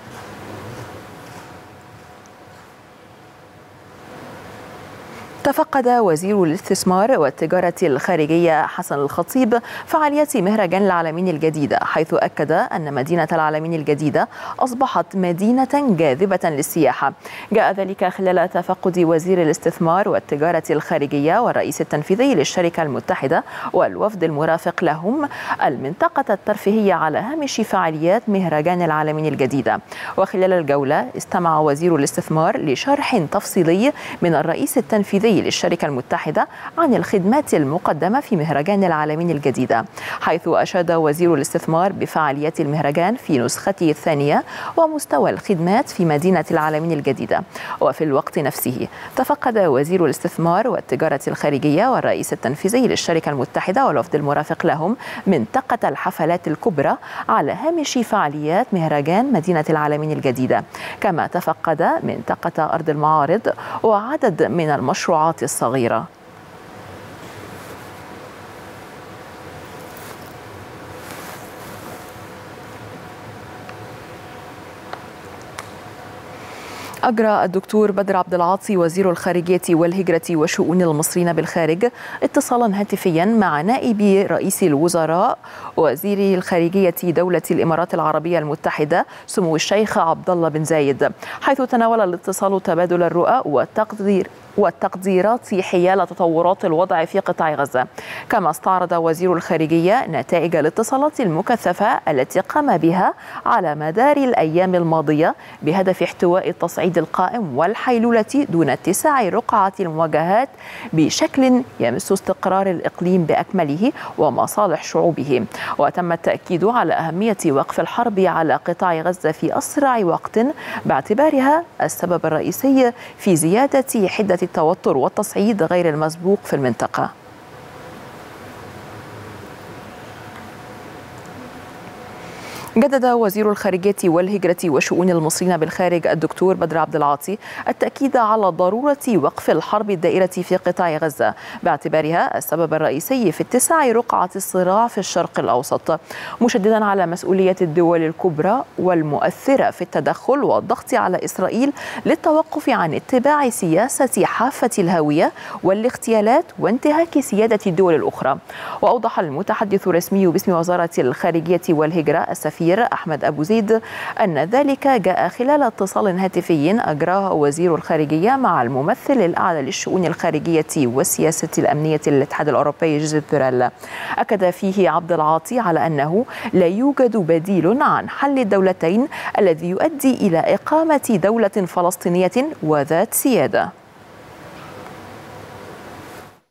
تفقد وزير الاستثمار والتجارة الخارجية حسن الخطيب فعاليات مهرجان العالمين الجديدة حيث أكد أن مدينة العالمين الجديدة أصبحت مدينة جاذبة للسياحة جاء ذلك خلال تفقد وزير الاستثمار والتجارة الخارجية والرئيس التنفيذي للشركة المتحدة والوفد المرافق لهم المنطقة الترفيهية على هامش فعاليات مهرجان العالمين الجديدة وخلال الجولة استمع وزير الاستثمار لشرح تفصيلي من الرئيس التنفيذي للشركة المتحدة عن الخدمات المقدمة في مهرجان العالمين الجديدة حيث أشاد وزير الاستثمار بفعاليات المهرجان في نسخته الثانية ومستوى الخدمات في مدينة العالمين الجديدة وفي الوقت نفسه تفقد وزير الاستثمار والتجارة الخارجية والرئيس التنفيذي للشركة المتحدة والوفد المرافق لهم منطقة الحفلات الكبرى على هامش فعاليات مهرجان مدينة العالمين الجديدة كما تفقد منطقة أرض المعارض وعدد من المشروعات المشروعات الصغيرة أجرى الدكتور بدر عبد العاطي وزير الخارجية والهجرة وشؤون المصريين بالخارج اتصالا هاتفيا مع نائب رئيس الوزراء وزير الخارجية دولة الإمارات العربية المتحدة سمو الشيخ عبد الله بن زايد حيث تناول الاتصال تبادل الرؤى والتقدير والتقديرات حيال تطورات الوضع في قطاع غزة كما استعرض وزير الخارجية نتائج الاتصالات المكثفة التي قام بها على مدار الأيام الماضية بهدف احتواء التصعيد القائم والحيلولة دون اتساع رقعة المواجهات بشكل يمس استقرار الإقليم بأكمله ومصالح شعوبه وتم التأكيد على أهمية وقف الحرب على قطاع غزة في أسرع وقت باعتبارها السبب الرئيسي في زيادة حدة التوتر والتصعيد غير المسبوق في المنطقة جدد وزير الخارجية والهجرة وشؤون المصريين بالخارج الدكتور بدر عبد العاطي التأكيد على ضرورة وقف الحرب الدائرة في قطاع غزة باعتبارها السبب الرئيسي في اتساع رقعة الصراع في الشرق الأوسط مشددا على مسؤولية الدول الكبرى والمؤثرة في التدخل والضغط على إسرائيل للتوقف عن اتباع سياسة حافة الهوية والاغتيالات وانتهاك سيادة الدول الأخرى وأوضح المتحدث الرسمي باسم وزارة الخارجية والهجرة السفير أحمد أبو زيد أن ذلك جاء خلال اتصال هاتفي أجراه وزير الخارجية مع الممثل الأعلى للشؤون الخارجية والسياسة الأمنية للاتحاد الأوروبي جوزيف بوريل أكد فيه عبد العاطي على أنه لا يوجد بديل عن حل الدولتين الذي يؤدي إلى إقامة دولة فلسطينية وذات سيادة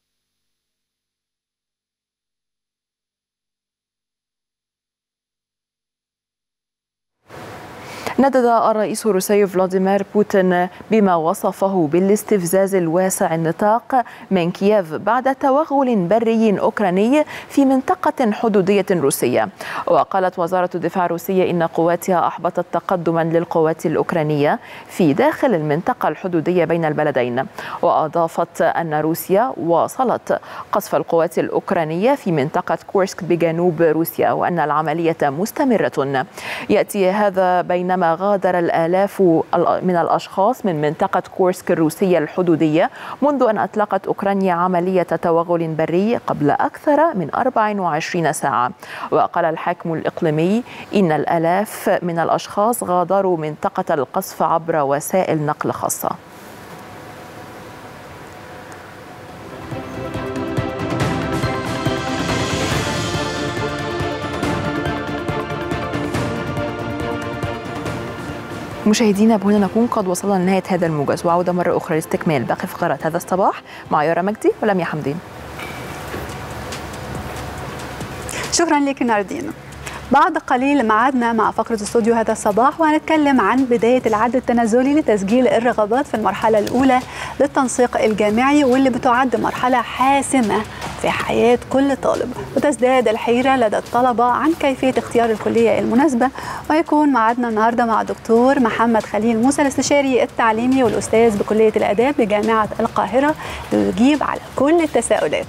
ندد الرئيس الروسي فلاديمير بوتين بما وصفه بالاستفزاز الواسع النطاق من كييف بعد توغل بري أوكراني في منطقة حدودية روسية وقالت وزارة الدفاع الروسية إن قواتها أحبطت تقدما للقوات الأوكرانية في داخل المنطقة الحدودية بين البلدين وأضافت أن روسيا واصلت قصف القوات الأوكرانية في منطقة كورسك بجنوب روسيا وأن العملية مستمرة يأتي هذا بينما غادر الآلاف من الأشخاص من منطقة كورسك الروسية الحدودية منذ أن أطلقت أوكرانيا عملية توغل بري قبل أكثر من 24 ساعة وقال الحاكم الإقليمي إن الآلاف من الأشخاص غادروا منطقة القصف عبر وسائل نقل خاصة مشاهدينا بهنا نكون قد وصلنا لنهاية هذا الموجز وعودة مرة أخرى لاستكمال باقي فقرات هذا الصباح مع يارا مجدي ولميا حمدين شكرا لك ناردين بعد قليل معادنا مع فقرة استوديو هذا الصباح وهنتكلم عن بداية العد التنازلي لتسجيل الرغبات في المرحلة الأولى للتنسيق الجامعي واللي بتعد مرحلة حاسمة في حياة كل طالب وتزداد الحيرة لدى الطلبة عن كيفية اختيار الكلية المناسبة ويكون معادنا النهاردة مع دكتور محمد خليل موسى الاستشاري التعليمي والأستاذ بكلية الآداب بجامعة القاهرة ليجيب على كل التساؤلات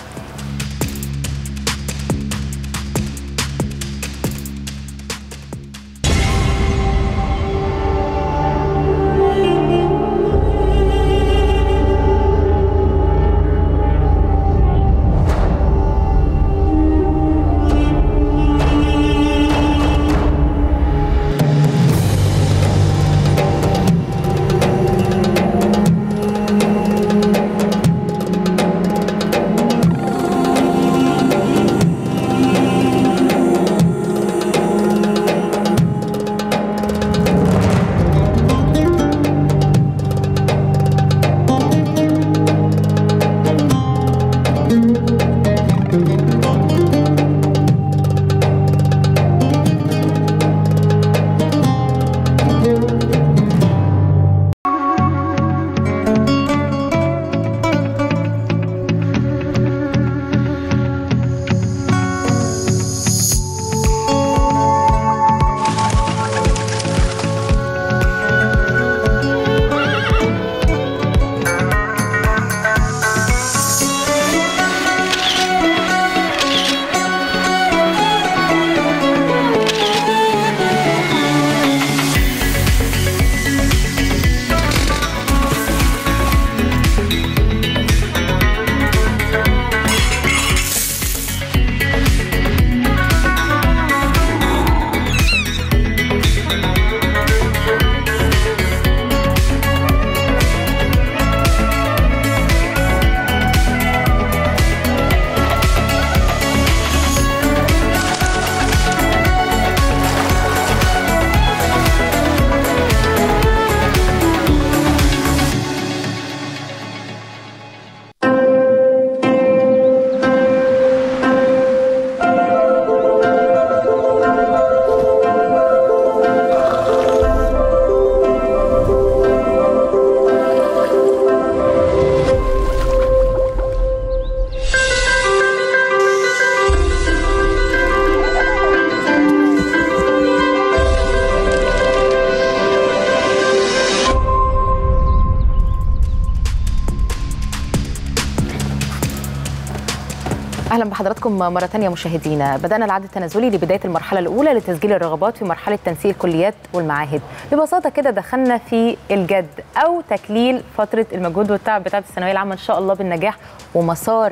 اهلا بحضراتكم مره ثانيه مشاهدينا بدانا العد التنازلي لبدايه المرحله الاولى لتسجيل الرغبات في مرحله تنسيق الكليات والمعاهد ببساطه كده دخلنا في الجد او تكليل فتره المجهود والتعب بتاعه الثانويه العامه ان شاء الله بالنجاح ومسار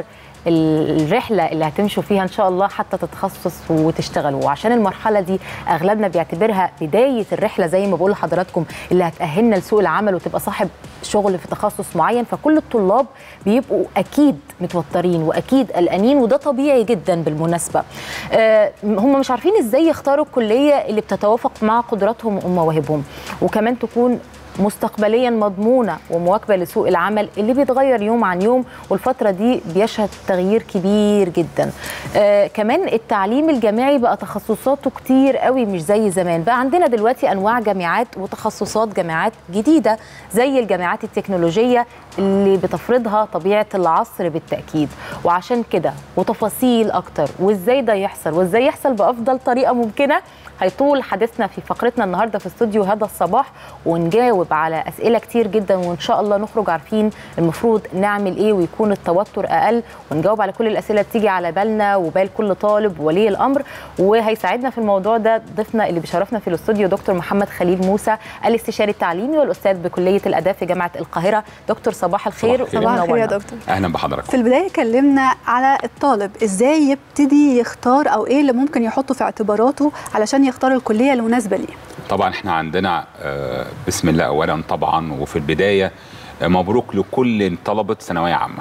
الرحله اللي هتمشوا فيها ان شاء الله حتى تتخصص وتشتغلوا وعشان المرحله دي اغلبنا بيعتبرها بدايه الرحله زي ما بقول لحضراتكم اللي هتاهلنا لسوق العمل وتبقى صاحب شغل في تخصص معين فكل الطلاب بيبقوا اكيد متوترين واكيد قلقانين وده طبيعي جدا بالمناسبه آه هم مش عارفين ازاي يختاروا الكليه اللي بتتوافق مع قدراتهم ومواهبهم وكمان تكون مستقبليا مضمونه ومواكبه لسوق العمل اللي بيتغير يوم عن يوم والفتره دي بيشهد تغيير كبير جدا آه كمان التعليم الجامعي بقى تخصصاته كتير قوي مش زي زمان بقى عندنا دلوقتي انواع جامعات وتخصصات جامعات جديده زي الجامعات التكنولوجيه اللي بتفرضها طبيعه العصر بالتاكيد وعشان كده وتفاصيل اكتر وازاي ده يحصل وازاي يحصل بافضل طريقه ممكنه هيطول حديثنا في فقرتنا النهارده في استوديو هذا الصباح ونجاوب على اسئله كتير جدا وان شاء الله نخرج عارفين المفروض نعمل ايه ويكون التوتر اقل ونجاوب على كل الاسئله اللي بتيجي على بالنا وبال كل طالب وولي الامر وهيساعدنا في الموضوع ده ضيفنا اللي بيشرفنا في الاستوديو دكتور محمد خليل موسى الاستشاري التعليمي والاستاذ بكليه الاداب في جامعه القاهره دكتور صباح الخير صباح الخير يا دكتور اهلا بحضرتك في البدايه كلمنا على الطالب ازاي يبتدي يختار او ايه اللي ممكن يحطه في اعتباراته علشان يختار الكليه المناسبه ليه طبعا احنا عندنا آه، بسم الله اولا طبعا وفي البدايه آه، مبروك لكل طلبه ثانويه عامه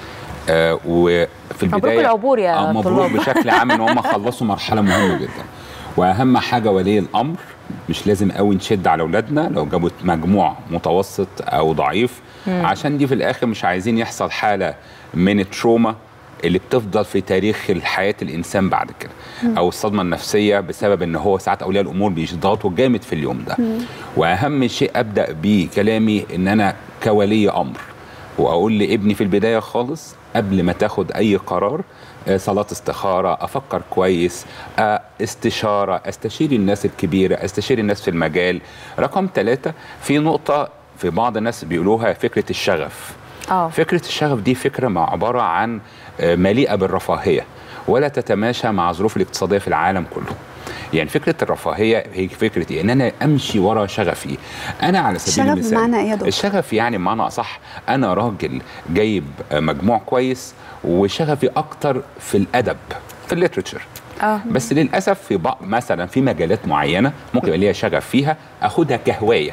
آه، وفي البدايه مبروك العبور يا آه، مبروك طلاب. بشكل عام ان هم خلصوا مرحله مهمه جدا واهم حاجه ولي الامر مش لازم قوي نشد على اولادنا لو جابوا مجموع متوسط او ضعيف مم. عشان دي في الاخر مش عايزين يحصل حاله من التروما اللي بتفضل في تاريخ حياه الانسان بعد كده مم. او الصدمه النفسيه بسبب ان هو ساعات اولياء الامور بيضغطوا جامد في اليوم ده واهم شيء ابدا بيه كلامي ان انا كولي امر واقول لابني في البدايه خالص قبل ما تاخد اي قرار آه، صلاه استخاره افكر كويس آه، استشاره استشير الناس الكبيره استشير الناس في المجال رقم ثلاثة في نقطه في بعض الناس بيقولوها فكره الشغف اه فكره الشغف دي فكره مع عباره عن آه، مليئه بالرفاهيه ولا تتماشى مع الظروف الاقتصاديه في العالم كله يعني فكره الرفاهيه هي فكره ايه ان انا امشي ورا شغفي انا على سبيل الشغف المثال بمعنى إيه يا دكتور؟ الشغف يعني بمعنى اصح انا راجل جايب آه، مجموع كويس وشغفي اكتر في الادب في الليترشر اه بس للاسف في بعض مثلا في مجالات معينه ممكن يبقى ليا شغف فيها اخدها كهوايه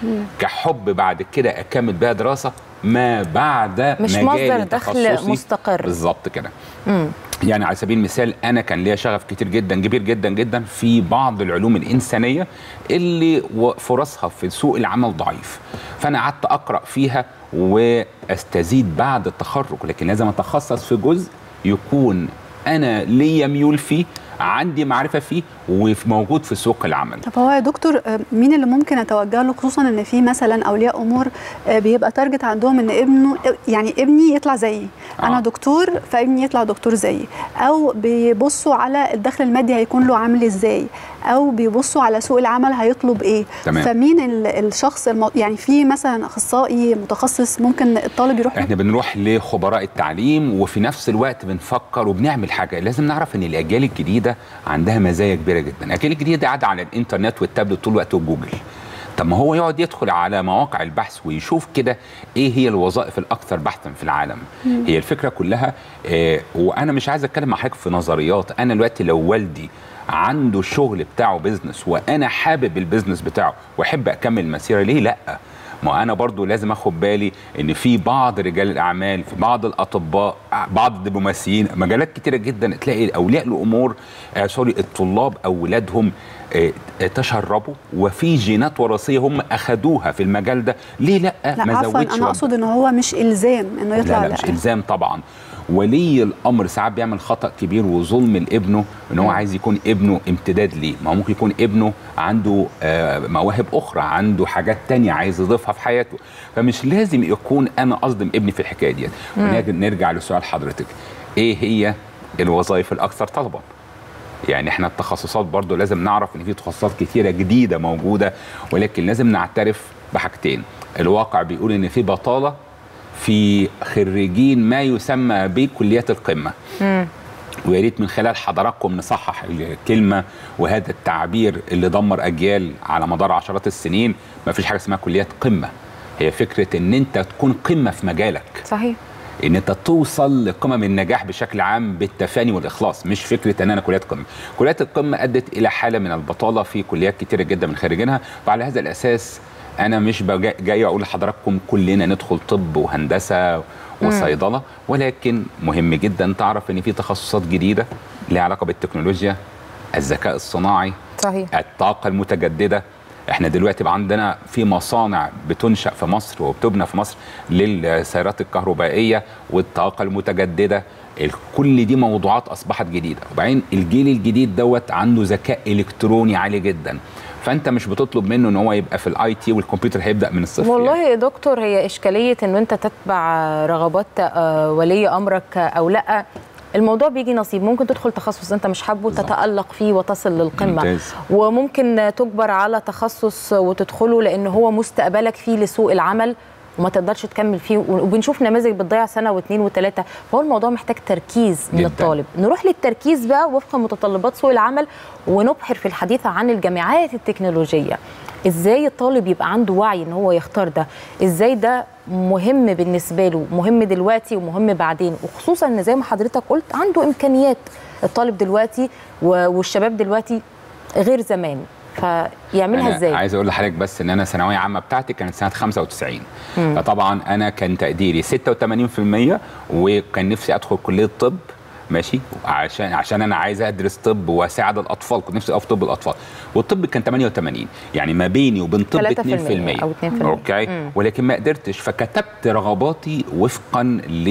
كحب بعد كده اكمل بيها دراسه ما بعد مش مجالي مصدر دخل تخصصي. مستقر. بالظبط كده مم. يعني على سبيل المثال انا كان ليا شغف كتير جدا كبير جدا جدا في بعض العلوم الانسانيه اللي و- فرصها في سوق العمل ضعيف فانا قعدت اقرا فيها واستزيد بعد التخرج لكن لازم اتخصص في جزء يكون انا ليا ميول فيه عندي معرفه فيه وموجود في سوق العمل طب هو يا دكتور آه، مين اللي ممكن اتوجه له خصوصا ان في مثلا اولياء امور آه، بيبقى تارجت عندهم ان ابنه يعني ابني يطلع زيي آه. انا دكتور فابني يطلع دكتور زيي او بيبصوا على الدخل المادي هيكون له عامل ازاي او بيبصوا على سوق العمل هيطلب ايه تمام. فمين ال- الشخص الم... يعني في مثلا اخصائي متخصص ممكن الطالب يروح له؟ احنا بنروح لخبراء التعليم وفي نفس الوقت بنفكر وبنعمل حاجه لازم نعرف ان الاجيال الجديده عندها مزايا كبيره جدا الاجيال الجديده قاعده على الانترنت والتابلت طول الوقت وجوجل طب ما هو يقعد يدخل على مواقع البحث ويشوف كده ايه هي الوظائف الاكثر بحثا في العالم مم. هي الفكره كلها آه وانا مش عايز اتكلم مع حضرتك في نظريات انا دلوقتي لو والدي عنده الشغل بتاعه بيزنس وانا حابب البيزنس بتاعه واحب اكمل المسيره ليه لا ما انا برضو لازم اخد بالي ان في بعض رجال الاعمال في بعض الاطباء بعض الدبلوماسيين مجالات كتيره جدا تلاقي اولياء الامور آه سوري الطلاب اولادهم آه تشربوا وفي جينات وراثيه هم اخذوها في المجال ده ليه لا, لا ما عفوا زودش انا اقصد ان هو مش الزام انه يطلع لا لا مش الزام طبعا ولي الامر ساعات بيعمل خطا كبير وظلم لابنه ان هو عايز يكون ابنه امتداد ليه ما هو ممكن يكون ابنه عنده آه، مواهب اخرى عنده حاجات تانية عايز يضيفها في حياته فمش لازم يكون انا اصدم ابني في الحكايه ديت مم. ونرجع- نرجع لسؤال حضرتك ايه هي الوظائف الاكثر طلبا يعني احنا التخصصات برضو لازم نعرف ان في تخصصات كتيره جديده موجوده ولكن لازم نعترف بحاجتين الواقع بيقول ان في بطاله في خريجين ما يسمى بكليات القمه ويا ريت من خلال حضراتكم نصحح الكلمه وهذا التعبير اللي دمر اجيال على مدار عشرات السنين ما فيش حاجه اسمها كليات قمه هي فكره ان انت تكون قمه في مجالك صحيح ان انت توصل لقمم النجاح بشكل عام بالتفاني والاخلاص مش فكره ان انا كليات قمه كليات القمه ادت الى حاله من البطاله في كليات كتيره جدا من خريجينها وعلى هذا الاساس انا مش بجا- جاي اقول لحضراتكم كلنا ندخل طب وهندسه وصيدله ولكن مهم جدا تعرف ان في تخصصات جديده ليها علاقه بالتكنولوجيا الذكاء الصناعي صحيح الطاقه المتجدده احنا دلوقتي بقى عندنا في مصانع بتنشا في مصر وبتبنى في مصر للسيارات الكهربائيه والطاقه المتجدده ال- كل دي موضوعات اصبحت جديده وبعدين الجيل الجديد دوت عنده ذكاء الكتروني عالي جدا فانت مش بتطلب منه ان هو يبقى في الاي تي والكمبيوتر هيبدا من الصفر والله يا دكتور هي اشكاليه ان انت تتبع رغبات آه، ولي امرك او لا الموضوع بيجي نصيب ممكن تدخل تخصص انت مش حابه تتالق فيه وتصل للقمه ممتاز. وممكن تجبر على تخصص وتدخله لان هو مستقبلك فيه لسوق العمل وما تقدرش تكمل فيه وبنشوف نماذج بتضيع سنه واثنين وثلاثه فهو الموضوع محتاج تركيز من جداً. الطالب نروح للتركيز بقى وفق متطلبات سوق العمل ونبحر في الحديث عن الجامعات التكنولوجيه ازاي الطالب يبقى عنده وعي ان هو يختار ده ازاي ده مهم بالنسبه له مهم دلوقتي ومهم بعدين وخصوصا ان زي ما حضرتك قلت عنده امكانيات الطالب دلوقتي و- والشباب دلوقتي غير زمان فيعملها أنا ازاي عايز اقول لحضرتك بس ان انا ثانويه عامه بتاعتي كانت سنه 95 مم. فطبعا انا كان تقديري 86% وكان نفسي ادخل كليه طب ماشي عشان عشان انا عايز ادرس طب واساعد الاطفال كنت نفسي اقف طب الاطفال والطب كان 88 يعني ما بيني وبين طب 3% 2% أو 2%. اوكي مم. ولكن ما قدرتش فكتبت رغباتي وفقا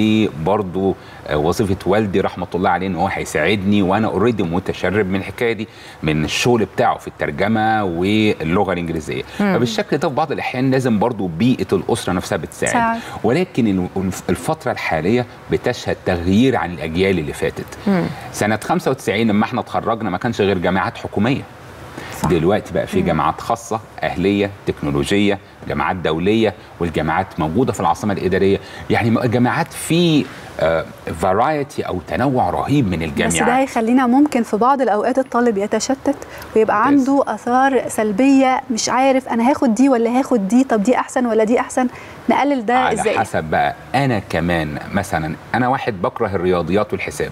لبرضه وظيفه والدي رحمه الله عليه ان هو هيساعدني وانا اوريدي متشرب من الحكايه دي من الشغل بتاعه في الترجمه واللغه الانجليزيه مم. فبالشكل ده في بعض الاحيان لازم برضه بيئه الاسره نفسها بتساعد ساعد. ولكن ال- الفتره الحاليه بتشهد تغيير عن الاجيال اللي فاتت سنه 95 لما احنا اتخرجنا ما كانش غير جامعات حكوميه صح. دلوقتي بقى في جامعات خاصه اهليه تكنولوجيه جامعات دوليه والجامعات موجوده في العاصمه الاداريه يعني م- جامعات في فرايتي او تنوع رهيب من بس ده الجامعات هيخلينا ممكن في بعض الاوقات الطالب يتشتت ويبقى عنده اثار سلبيه مش عارف انا هاخد دي ولا هاخد دي طب دي احسن ولا دي احسن نقلل ده على ازاي حسب بقى انا كمان مثلا انا واحد بكره الرياضيات والحساب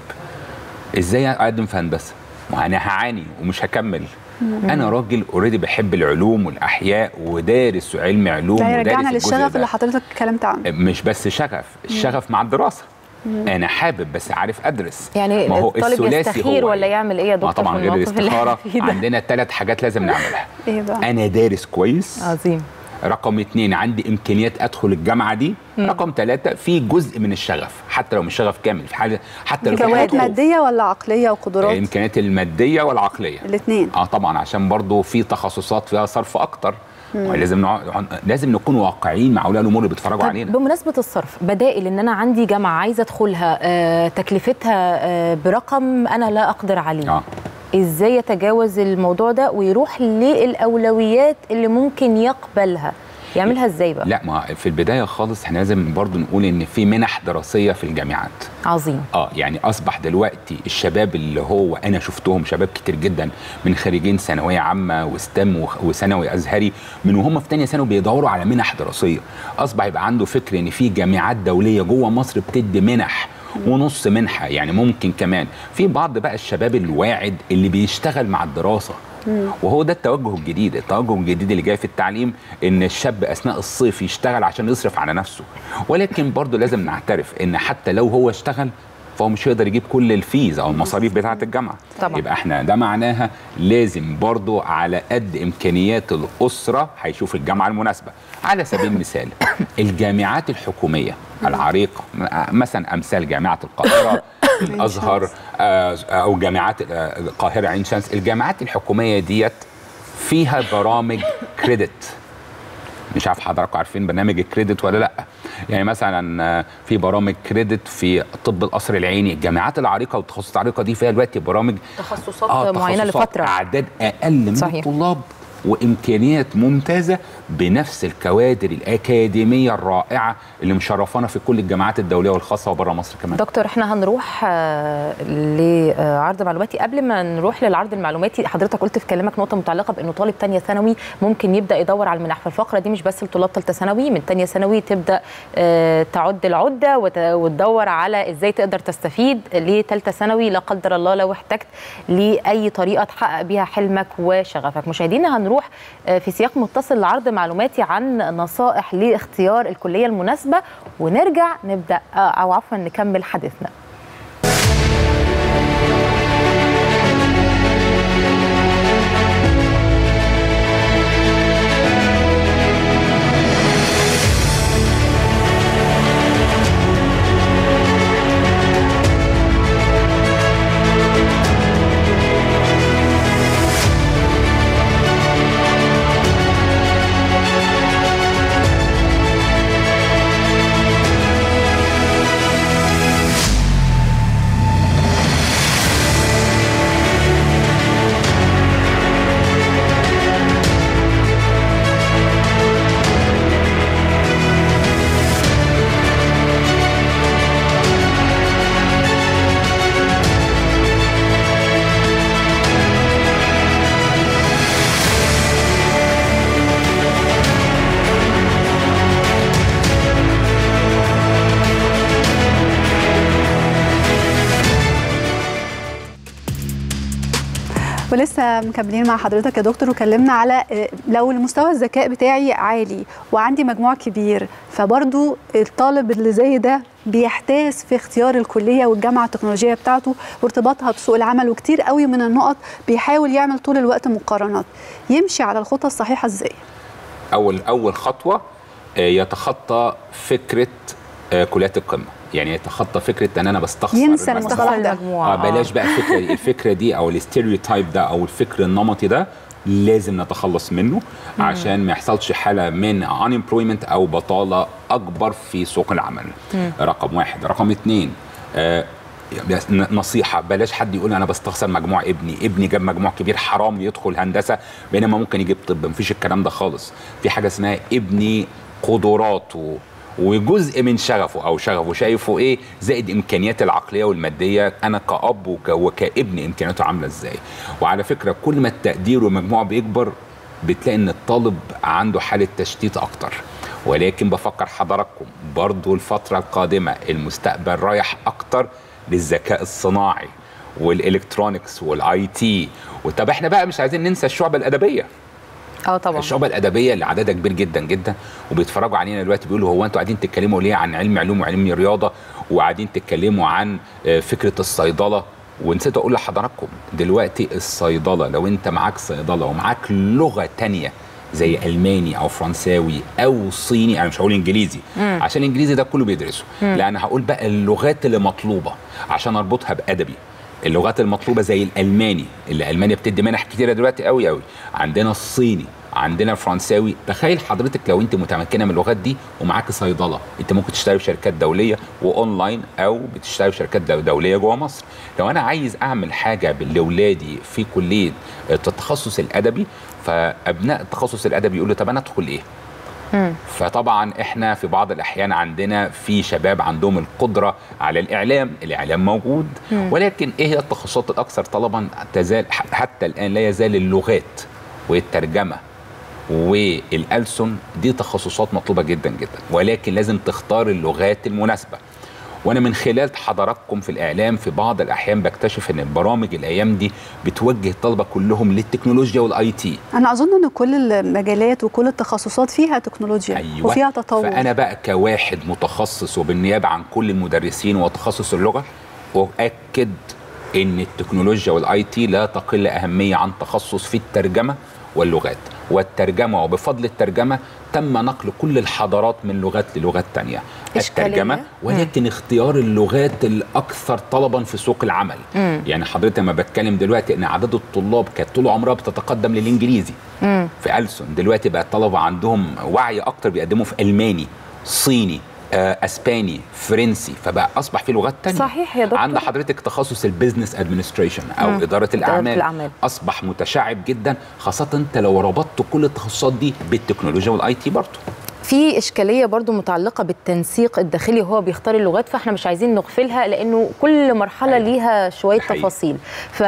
ازاي اقدم في هندسه ما انا هعاني ومش هكمل مم. انا راجل اوريدي بحب العلوم والاحياء ودارس علم علوم ده ودارس يرجعنا الجزء للشغف ده. اللي حضرتك اتكلمت عنه مش بس شغف الشغف مع الدراسه مم. انا حابب بس عارف ادرس يعني ما هو الطالب الثلاثي يستخير هو ولا يعمل ايه يا ما دكتور طبعا في غير الموقف اللي الاستخاره احنا فيه ده؟ عندنا ثلاث حاجات لازم نعملها ايه بقى انا دارس كويس عظيم رقم اتنين عندي امكانيات ادخل الجامعه دي مم. رقم ثلاثة في جزء من الشغف حتى لو مش شغف كامل في حاجه حتى لو في امكانيات حاجة ماديه ولا عقليه وقدرات الامكانيات الماديه والعقليه الاثنين اه طبعا عشان برضو في تخصصات فيها صرف اكتر مم. ولازم نوع... لازم نكون واقعيين مع اولياء الامور اللي بيتفرجوا طب علينا بمناسبة الصرف بدائل ان انا عندي جامعة عايزة ادخلها آه، تكلفتها آه، برقم انا لا اقدر عليه اه ازاي يتجاوز الموضوع ده ويروح للاولويات اللي ممكن يقبلها يعملها ازاي بقى لا ما في البدايه خالص احنا لازم برضو نقول ان في منح دراسيه في الجامعات عظيم اه يعني اصبح دلوقتي الشباب اللي هو انا شفتهم شباب كتير جدا من خريجين ثانويه عامه وستم وخ- وثانوي ازهري من وهم في ثانيه ثانوي بيدوروا على منح دراسيه اصبح يبقى عنده فكر ان في جامعات دوليه جوه مصر بتدي منح ونص منحه يعني ممكن كمان في بعض بقى الشباب الواعد اللي بيشتغل مع الدراسه وهو ده التوجه الجديد التوجه الجديد اللي جاي في التعليم ان الشاب اثناء الصيف يشتغل عشان يصرف على نفسه ولكن برضه لازم نعترف ان حتى لو هو اشتغل فهو مش هيقدر يجيب كل الفيز او المصاريف بتاعه الجامعه طبعا. يبقى احنا ده معناها لازم برضه على قد امكانيات الاسره هيشوف الجامعه المناسبه على سبيل المثال الجامعات الحكوميه العريقه مثلا امثال جامعه القاهره الازهر آه، او جامعات آه، القاهره عين شمس الجامعات الحكوميه ديت فيها برامج كريدت مش عارف حضراتكم عارفين برنامج الكريدت ولا لا يعني مثلا آه، في برامج كريدت في طب القصر العيني الجامعات العريقه والتخصصات العريقه دي فيها دلوقتي برامج تخصصات معينة تخصصات لفترة اعداد اقل من صحيح. الطلاب وامكانيات ممتازه بنفس الكوادر الاكاديميه الرائعه اللي مشرفانا في كل الجامعات الدوليه والخاصه وبره مصر كمان دكتور احنا هنروح آه، لعرض معلوماتي قبل ما نروح للعرض المعلوماتي حضرتك قلت في كلامك نقطه متعلقه بانه طالب تانية ثانوي ممكن يبدا يدور على المنح فالفقره دي مش بس لطلاب ثالثه ثانوي من تانية ثانوي تبدا آه، تعد العده وت- وتدور على ازاي تقدر تستفيد لثالثه ثانوي لا قدر الله لو احتجت لاي طريقه تحقق بيها حلمك وشغفك مشاهدينا هنروح آه، في سياق متصل لعرض معلوماتي عن نصائح لاختيار الكليه المناسبه ونرجع نبدا آه، او عفوا نكمل حديثنا ولسه مكملين مع حضرتك يا دكتور وكلمنا على آه، لو المستوى الذكاء بتاعي عالي وعندي مجموع كبير فبرضو الطالب اللي زي ده بيحتاس في اختيار الكليه والجامعه التكنولوجيه بتاعته وارتباطها بسوق العمل وكتير قوي من النقط بيحاول يعمل طول الوقت مقارنات يمشي على الخطى الصحيحه ازاي اول اول خطوه آه، يتخطى فكره آه، كليات القمه يعني يتخطى فكره ان انا بستخسر ينسى المسألة. المصطلح ده اه بلاش بقى الفكره دي الفكره دي او الستيريوتايب ده او الفكر النمطي ده لازم نتخلص منه مم. عشان ما يحصلش حاله من unemployment او بطاله اكبر في سوق العمل مم. رقم واحد رقم اتنين آه بس- ن- نصيحة بلاش حد يقول أنا بستخسر مجموع ابني ابني جاب مجموع كبير حرام يدخل هندسة بينما ممكن يجيب طب مفيش الكلام ده خالص في حاجة اسمها ابني قدراته وجزء من شغفه او شغفه شايفه ايه زائد امكانيات العقليه والماديه انا كاب وك وكابن امكانياته عامله ازاي وعلى فكره كل ما التقدير والمجموع بيكبر بتلاقي ان الطالب عنده حاله تشتيت اكتر ولكن بفكر حضراتكم برضو الفتره القادمه المستقبل رايح اكتر للذكاء الصناعي والالكترونكس والاي تي وطب احنا بقى مش عايزين ننسى الشعب الادبيه اه طبعا الشعبة الأدبية اللي عددها كبير جدا جدا وبيتفرجوا علينا دلوقتي بيقولوا هو أنتوا قاعدين تتكلموا ليه عن علم علوم وعلم رياضة وقاعدين تتكلموا عن آه، فكرة الصيدلة ونسيت أقول لحضراتكم دلوقتي الصيدلة لو أنت معاك صيدلة ومعاك لغة تانية زي ألماني أو فرنساوي أو صيني أنا مش هقول إنجليزي مم. عشان الإنجليزي ده كله بيدرسه مم. لا أنا هقول بقى اللغات اللي مطلوبة عشان أربطها بأدبي اللغات المطلوبه زي الالماني اللي المانيا بتدي منح كتيره دلوقتي قوي قوي عندنا الصيني عندنا الفرنساوي تخيل حضرتك لو انت متمكنه من اللغات دي ومعاك صيدله انت ممكن تشتغلي في شركات دوليه واونلاين او بتشتغلي في شركات دو- دوليه جوه مصر لو انا عايز اعمل حاجه لاولادي في كليه التخصص الادبي فابناء التخصص الادبي يقولوا طب انا ادخل ايه فطبعا احنا في بعض الاحيان عندنا في شباب عندهم القدره على الاعلام الاعلام موجود مم. ولكن ايه هي التخصصات الاكثر طلبا تزال ح- حتى الان لا يزال اللغات والترجمه والألسن دي تخصصات مطلوبة جدا جدا ولكن لازم تختار اللغات المناسبة وانا من خلال حضراتكم في الاعلام في بعض الاحيان بكتشف ان البرامج الايام دي بتوجه الطلبه كلهم للتكنولوجيا والاي تي انا اظن ان كل المجالات وكل التخصصات فيها تكنولوجيا أيوة. وفيها تطور فانا بقى كواحد متخصص وبالنيابه عن كل المدرسين وتخصص اللغه اؤكد ان التكنولوجيا والاي تي لا تقل اهميه عن تخصص في الترجمه واللغات والترجمه وبفضل الترجمه تم نقل كل الحضارات من لغات للغات تانية إشكالية. الترجمه ولكن اختيار اللغات الاكثر طلبا في سوق العمل مم. يعني حضرتك لما بتكلم دلوقتي ان عدد الطلاب كانت طول عمرها بتتقدم للانجليزي مم. في ألسن دلوقتي بقى الطلبة عندهم وعي أكتر بيقدموا في ألماني صيني آه، اسباني فرنسي فبقى اصبح في لغات تانية صحيح يا دكتور. عند حضرتك تخصص البيزنس ادمنستريشن او مم. اداره إدارة الاعمال الأعمال. اصبح متشعب جدا خاصه انت لو ربطت كل التخصصات دي بالتكنولوجيا والاي تي برضه في اشكاليه برضو متعلقه بالتنسيق الداخلي وهو بيختار اللغات فاحنا مش عايزين نغفلها لانه كل مرحله ليها شويه حقيقي. تفاصيل ف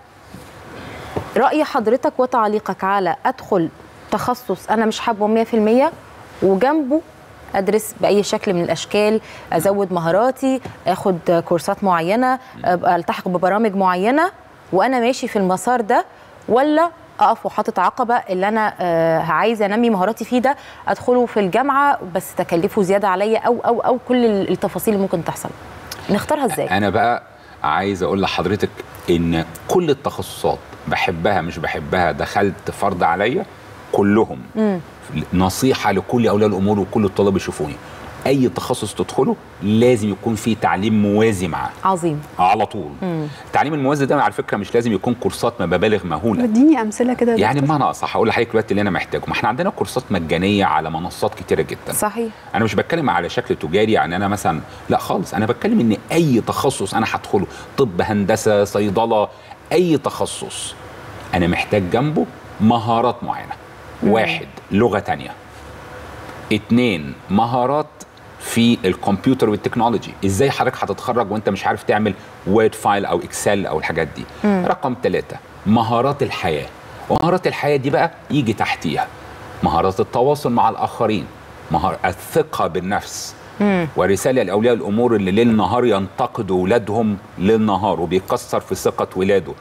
راي حضرتك وتعليقك على ادخل تخصص انا مش حابه 100% وجنبه ادرس باي شكل من الاشكال ازود مهاراتي اخد كورسات معينه أبقى التحق ببرامج معينه وانا ماشي في المسار ده ولا اقف وحاطط عقبه اللي انا آه، عايزه انمي مهاراتي فيه ده ادخله في الجامعه بس تكلفه زياده عليا او او او كل التفاصيل اللي ممكن تحصل نختارها ازاي انا بقى عايز اقول لحضرتك ان كل التخصصات بحبها مش بحبها دخلت فرض عليا كلهم مم. نصيحه لكل اولياء الامور وكل الطلاب يشوفوني اي تخصص تدخله لازم يكون فيه تعليم موازي معاه عظيم على طول مم. التعليم الموازي ده على فكره مش لازم يكون كورسات بمبالغ مهوله اديني امثله كده يا يعني دكتور. بمعنى اصح هقول لحضرتك دلوقتي اللي انا محتاجه ما احنا عندنا كورسات مجانيه على منصات كتيره جدا صحيح انا مش بتكلم على شكل تجاري يعني انا مثلا لا خالص انا بتكلم ان اي تخصص انا هدخله طب هندسه صيدله اي تخصص انا محتاج جنبه مهارات معينه مم. واحد لغه تانية اتنين مهارات في الكمبيوتر والتكنولوجي ازاي حضرتك هتتخرج وانت مش عارف تعمل وورد فايل او اكسل او الحاجات دي مم. رقم ثلاثة مهارات الحياة ومهارات الحياة دي بقى يجي تحتيها مهارات التواصل مع الآخرين مهارة الثقة بالنفس ورسالة لأولياء الأمور اللي ليل نهار ينتقدوا ولادهم ليل نهار وبيكسر في ثقة ولاده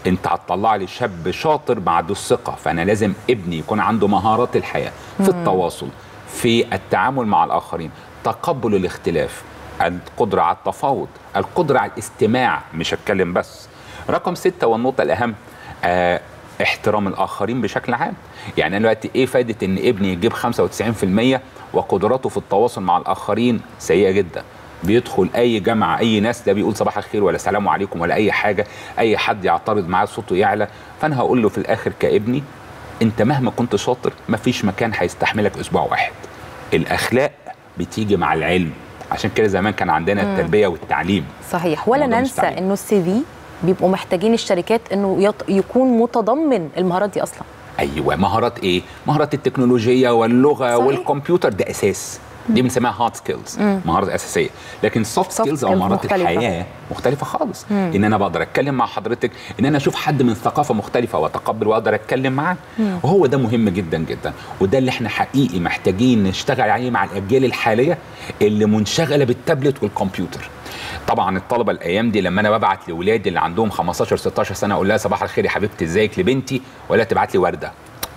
انت هتطلع لي شاب شاطر بعد الثقه فانا لازم ابني يكون عنده مهارات الحياه في مم. التواصل في التعامل مع الاخرين تقبل الاختلاف القدره على التفاوض القدره على الاستماع مش اتكلم بس رقم ستة والنقطه الاهم آه احترام الاخرين بشكل عام يعني انا دلوقتي ايه فايده ان ابني يجيب 95% وقدراته في التواصل مع الاخرين سيئه جدا بيدخل اي جامعه اي ناس ده بيقول صباح الخير ولا سلام عليكم ولا اي حاجه اي حد يعترض معاه صوته يعلى فانا هقول له في الاخر كابني انت مهما كنت شاطر مفيش مكان هيستحملك اسبوع واحد الاخلاق بتيجي مع العلم عشان كده زمان كان عندنا مم. التربيه والتعليم صحيح ولا الموضوع مش ننسى تعليم. انه السي في بيبقوا محتاجين الشركات انه يط... يكون متضمن المهارات دي اصلا ايوه مهارات ايه مهارات التكنولوجيا واللغه صحيح. والكمبيوتر ده اساس دي بنسميها هارد سكيلز مم. مهارات اساسيه لكن سوفت سكيلز او skills مهارات مختلفة. الحياه مختلفه خالص مم. ان انا بقدر اتكلم مع حضرتك ان انا اشوف حد من ثقافه مختلفه واتقبل واقدر اتكلم معاه مم. وهو ده مهم جدا جدا وده اللي احنا حقيقي محتاجين نشتغل عليه مع الاجيال الحاليه اللي منشغله بالتابلت والكمبيوتر طبعا الطلبه الايام دي لما انا ببعت لاولادي اللي عندهم 15 16 سنه اقول لها صباح الخير يا حبيبتي ازيك لبنتي ولا تبعت لي ورده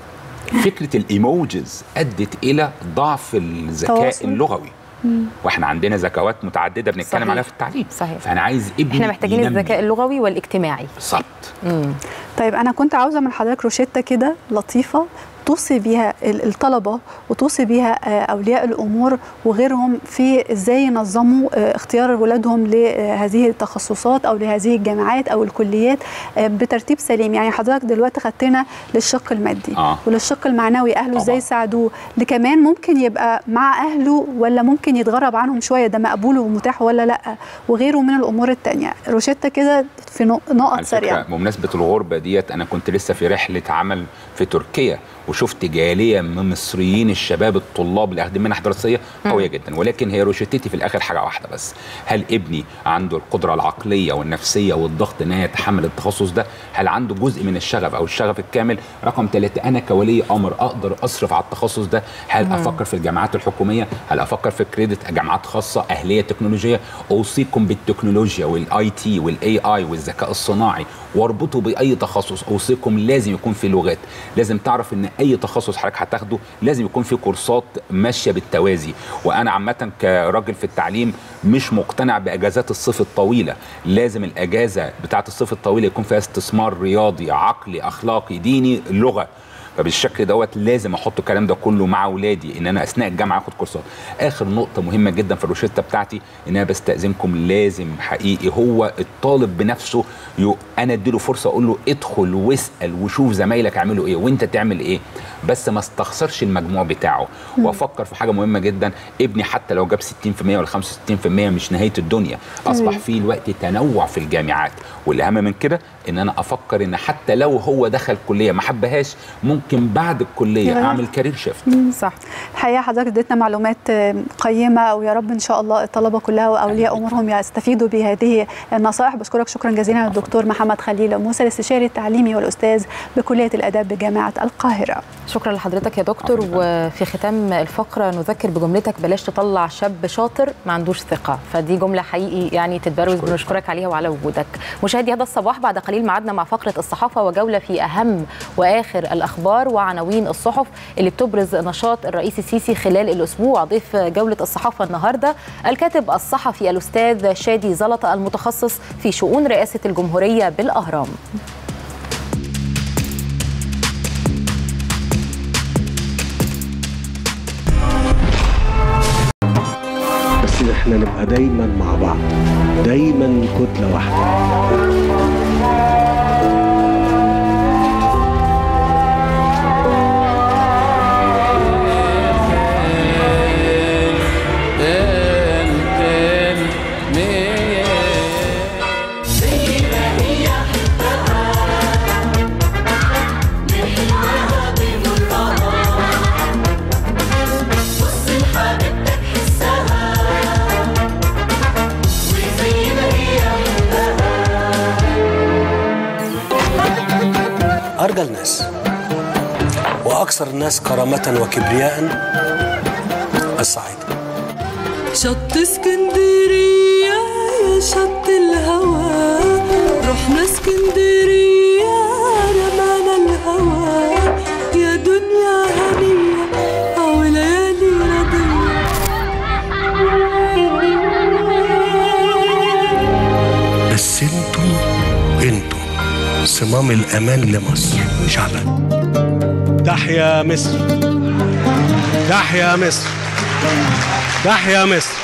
فكره الايموجز ادت الى ضعف الذكاء تواصل. اللغوي واحنا عندنا ذكوات متعدده بنتكلم صحيح. عليها في التعليم صحيح. فانا عايز ابني احنا محتاجين ينمي. الذكاء اللغوي والاجتماعي بالظبط مم. طيب انا كنت عاوزه من حضرتك روشته كده لطيفه توصي بيها ال- الطلبه وتوصي بيها آه، اولياء الامور وغيرهم في ازاي ينظموا آه، اختيار ولادهم لهذه التخصصات او لهذه الجامعات او الكليات آه، بترتيب سليم يعني حضرتك دلوقتي خدتنا للشق المادي آه. وللشق المعنوي اهله طبعاً. ازاي يساعدوه اللي كمان ممكن يبقى مع اهله ولا ممكن يتغرب عنهم شويه ده مقبول ومتاح ولا لا وغيره من الامور التانية روشته كده في نق- نقط على سريعه فكره بمناسبه الغربه ديت انا كنت لسه في رحله عمل في تركيا وشفت جاليه من مصريين الشباب الطلاب اللي اخدين منح دراسيه قويه جدا ولكن هي روشتتي في الاخر حاجه واحده بس هل ابني عنده القدره العقليه والنفسيه والضغط ان هي يتحمل التخصص ده هل عنده جزء من الشغف او الشغف الكامل رقم ثلاثة انا كولي امر اقدر اصرف على التخصص ده هل مم. افكر في الجامعات الحكوميه هل افكر في كريدت جامعات خاصه اهليه تكنولوجيه اوصيكم بالتكنولوجيا والاي تي والاي اي والذكاء الصناعي واربطه باي تخصص اوصيكم لازم يكون في لغات لازم تعرف ان اي تخصص حضرتك هتاخده لازم يكون في كورسات ماشيه بالتوازي وانا عامه كراجل في التعليم مش مقتنع باجازات الصيف الطويله لازم الاجازه بتاعه الصيف الطويله يكون فيها استثمار رياضي عقلي اخلاقي ديني لغه فبالشكل دوت لازم احط الكلام ده كله مع اولادي ان انا اثناء الجامعه اخد كورسات اخر نقطه مهمه جدا في الروشته بتاعتي ان انا بستاذنكم لازم حقيقي هو الطالب بنفسه يو انا اديله فرصه اقول له ادخل واسال وشوف زمايلك عملوا ايه وانت تعمل ايه بس ما استخسرش المجموع بتاعه مم. وافكر في حاجه مهمه جدا ابني حتى لو جاب 60% ولا 65% مش نهايه الدنيا اصبح تمام. في الوقت تنوع في الجامعات والاهم من كده ان انا افكر ان حتى لو هو دخل كليه ما حبهاش ممكن بعد الكليه يغير. اعمل كارير شيفت صح الحقيقه حضرتك اديتنا معلومات آه، قيمه ويا رب ان شاء الله الطلبه كلها واولياء امورهم يستفيدوا بهذه النصائح بشكرك شكرا جزيلا الدكتور محمد خليل موسى الاستشاري التعليمي والاستاذ بكليه الاداب بجامعه القاهره شكرا لحضرتك يا دكتور وفي ختام الفقره نذكر بجملتك بلاش تطلع شاب شاطر ما عندوش ثقه فدي جمله حقيقي يعني تتبروز بنشكرك عليها وعلى وجودك مشاهدي هذا الصباح بعد قليل معادنا مع فقره الصحافه وجوله في اهم واخر الاخبار وعناوين الصحف اللي بتبرز نشاط الرئيس السيسي خلال الاسبوع ضيف جوله الصحافه النهارده الكاتب الصحفي الاستاذ شادي زلطه المتخصص في شؤون رئاسه الجمهوريه بالاهرام بس احنا نبقى دايما مع بعض دايما كتلة واحدة أرجى الناس وأكثر الناس كرامة وكبرياء الصعيد شط اسكندرية يا شط الهوى رحنا اسكندرية رمانا الهوى يا دنيا هنية أو ليالي بس انتم انتم صمام الامان لمصر شعبا تحيا مصر تحيا مصر تحيا مصر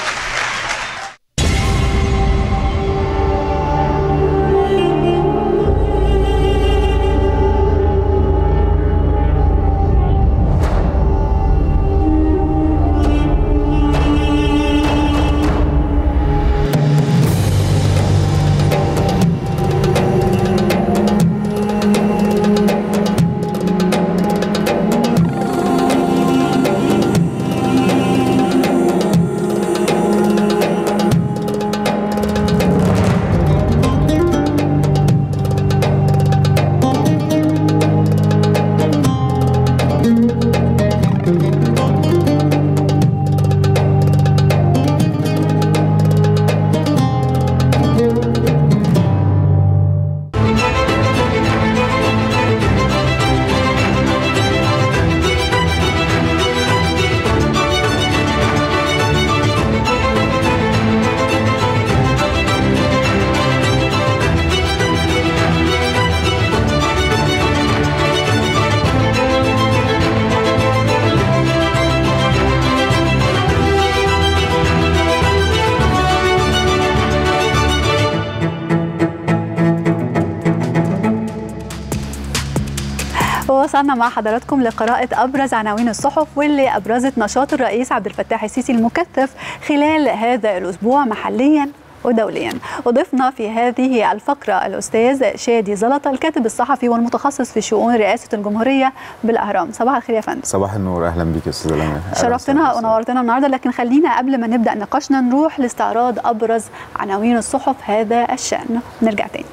وصلنا مع حضراتكم لقراءة أبرز عناوين الصحف واللي أبرزت نشاط الرئيس عبد الفتاح السيسي المكثف خلال هذا الأسبوع محليا ودوليا وضفنا في هذه الفقرة الأستاذ شادي زلطة الكاتب الصحفي والمتخصص في شؤون رئاسة الجمهورية بالأهرام صباح الخير يا فندم صباح النور اهلا بيك يا استاذه لميا شرفتنا ونورتنا النهارده لكن خلينا قبل ما نبدا نقاشنا نروح لاستعراض ابرز عناوين الصحف هذا الشان نرجع تاني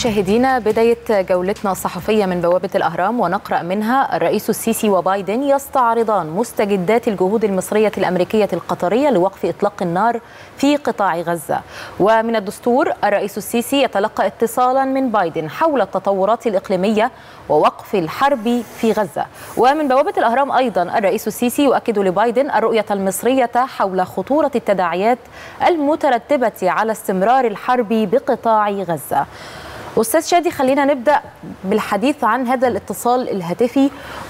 مشاهدينا بداية جولتنا الصحفية من بوابة الأهرام ونقرأ منها الرئيس السيسي وبايدن يستعرضان مستجدات الجهود المصرية الأمريكية القطرية لوقف إطلاق النار في قطاع غزة ومن الدستور الرئيس السيسي يتلقى اتصالا من بايدن حول التطورات الإقليمية ووقف الحرب في غزة ومن بوابة الأهرام أيضا الرئيس السيسي يؤكد لبايدن الرؤية المصرية حول خطورة التداعيات المترتبة على استمرار الحرب بقطاع غزة أستاذ شادي خلينا نبدأ بالحديث عن هذا الاتصال الهاتفي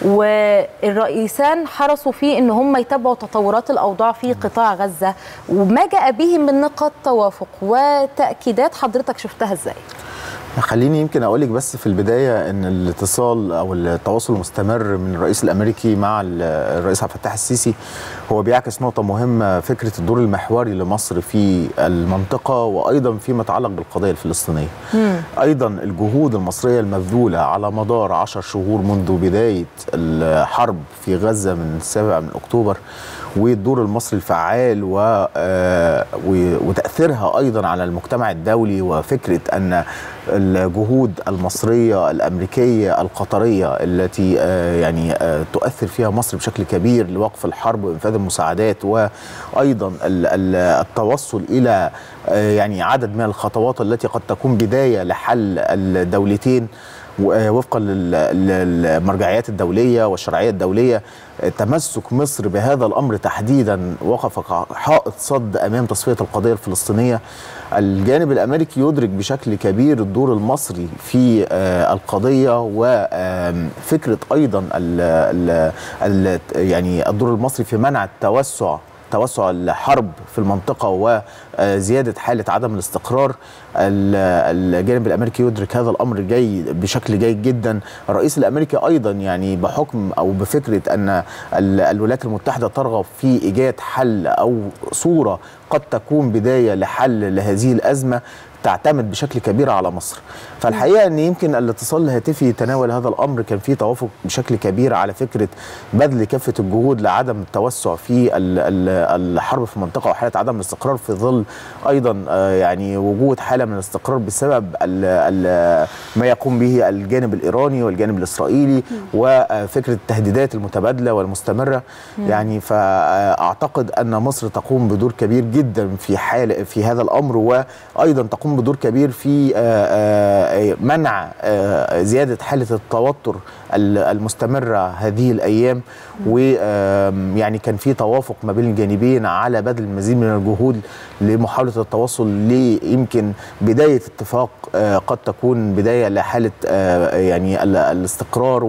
والرئيسان حرصوا فيه أن هم يتابعوا تطورات الأوضاع في قطاع غزة وما جاء به من نقاط توافق وتأكيدات حضرتك شفتها إزاي؟ خليني يمكن اقول لك بس في البدايه ان الاتصال او التواصل المستمر من الرئيس الامريكي مع الرئيس عبد الفتاح السيسي هو بيعكس نقطه مهمه فكره الدور المحوري لمصر في المنطقه وايضا فيما يتعلق بالقضيه الفلسطينيه. مم. ايضا الجهود المصريه المبذوله على مدار عشر شهور منذ بدايه الحرب في غزه من 7 من اكتوبر والدور المصري الفعال و... آه، و... وتاثيرها ايضا على المجتمع الدولي وفكره ان الجهود المصريه الامريكيه القطريه التي آه، يعني آه، تؤثر فيها مصر بشكل كبير لوقف الحرب وانفاذ المساعدات وايضا ال- ال- التوصل الى آه، يعني عدد من الخطوات التي قد تكون بدايه لحل الدولتين وفقا لل- للمرجعيات الدوليه والشرعيه الدوليه تمسك مصر بهذا الامر تحديدا وقف حائط صد امام تصفيه القضيه الفلسطينيه الجانب الامريكي يدرك بشكل كبير الدور المصري في آه، القضيه وفكره ايضا ال ال ال يعني الدور المصري في منع التوسع توسع الحرب في المنطقة وزيادة حالة عدم الاستقرار ال- الجانب الأمريكي يدرك هذا الأمر جيد بشكل جيد جدا الرئيس الأمريكي أيضا يعني بحكم أو بفكرة أن ال- الولايات المتحدة ترغب في إيجاد حل أو صورة قد تكون بداية لحل لهذه الأزمة تعتمد بشكل كبير على مصر فالحقيقه ان يمكن الاتصال الهاتفي يتناول هذا الامر كان فيه توافق بشكل كبير على فكره بذل كافه الجهود لعدم التوسع في ال- ال- الحرب في المنطقه وحاله عدم الاستقرار في ظل ايضا آه، يعني وجود حاله من الاستقرار بسبب ال ال ما يقوم به الجانب الايراني والجانب الاسرائيلي وفكره التهديدات المتبادله والمستمره مم. يعني فاعتقد ان مصر تقوم بدور كبير جدا في حال في هذا الامر وايضا تقوم بدور كبير في آه، آه، منع آه، زياده حاله التوتر ال- المستمره هذه الايام ويعني كان في توافق ما بين الجانبين على بذل المزيد من الجهود لمحاوله التوصل ليمكن بدايه اتفاق آه، قد تكون بدايه لحاله آه، يعني ال- الاستقرار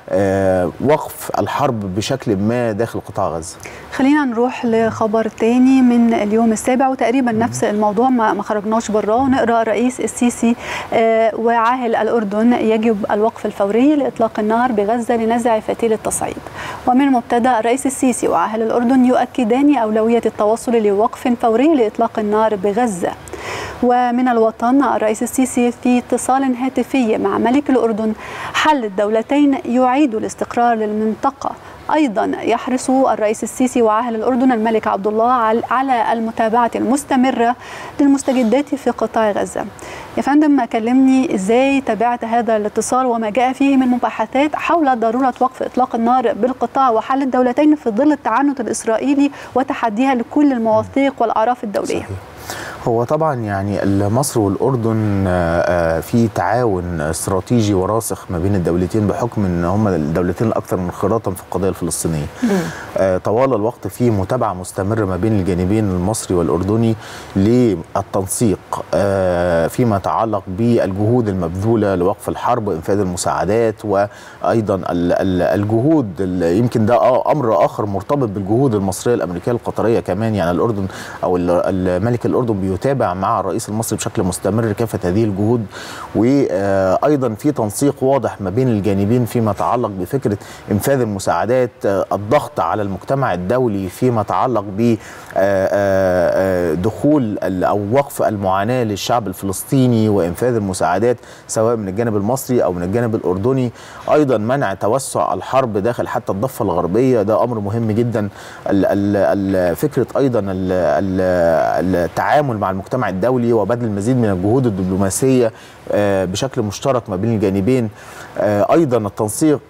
ووقف الحرب بشكل ما داخل قطاع غزه. خلينا نروح لخبر تاني من اليوم السابع وتقريبا نفس الموضوع ما ما خرجناش براه ونقرا الرئيس السيسي آه، وعاهل الاردن يجب الوقف الفوري لاطلاق النار بغزه لنزع فتيل التصعيد ومن مبتدا الرئيس السيسي وعاهل الاردن يؤكدان اولويه التوصل لوقف فوري لاطلاق النار بغزه ومن الوطن الرئيس السيسي في اتصال هاتفي مع ملك الأردن حل الدولتين يعيد الاستقرار للمنطقة أيضا يحرص الرئيس السيسي وعاهل الأردن الملك عبد الله عل- على المتابعة المستمرة للمستجدات في قطاع غزة يا فندم كلمني إزاي تابعت هذا الاتصال وما جاء فيه من مباحثات حول ضرورة وقف إطلاق النار بالقطاع وحل الدولتين في ظل التعنت الإسرائيلي وتحديها لكل المواثيق والأعراف الدولية هو طبعا يعني مصر والاردن آه، آه، في تعاون استراتيجي وراسخ ما بين الدولتين بحكم ان هما الدولتين الاكثر انخراطا في القضيه الفلسطينيه. آه، طوال الوقت في متابعه مستمره ما بين الجانبين المصري والاردني للتنسيق آه، فيما يتعلق بالجهود المبذوله لوقف الحرب وانفاذ المساعدات وايضا ال- ال- الجهود ال- يمكن ده آه امر اخر مرتبط بالجهود المصريه الامريكيه القطريه كمان يعني الاردن او ال- الملك الاردن بيتابع مع الرئيس المصري بشكل مستمر كافه هذه الجهود وايضا في تنسيق واضح ما بين الجانبين فيما يتعلق بفكره انفاذ المساعدات آه، الضغط على المجتمع الدولي فيما يتعلق ب آه، آه، دخول ال- او وقف المعاناه للشعب الفلسطيني وانفاذ المساعدات سواء من الجانب المصري او من الجانب الاردني ايضا منع توسع الحرب داخل حتى الضفه الغربيه ده امر مهم جدا ال- ال- ال- فكره ايضا ال- ال- التعامل مع المجتمع الدولي وبذل المزيد من الجهود الدبلوماسيه آه، بشكل مشترك ما بين الجانبين آه، ايضا التنسيق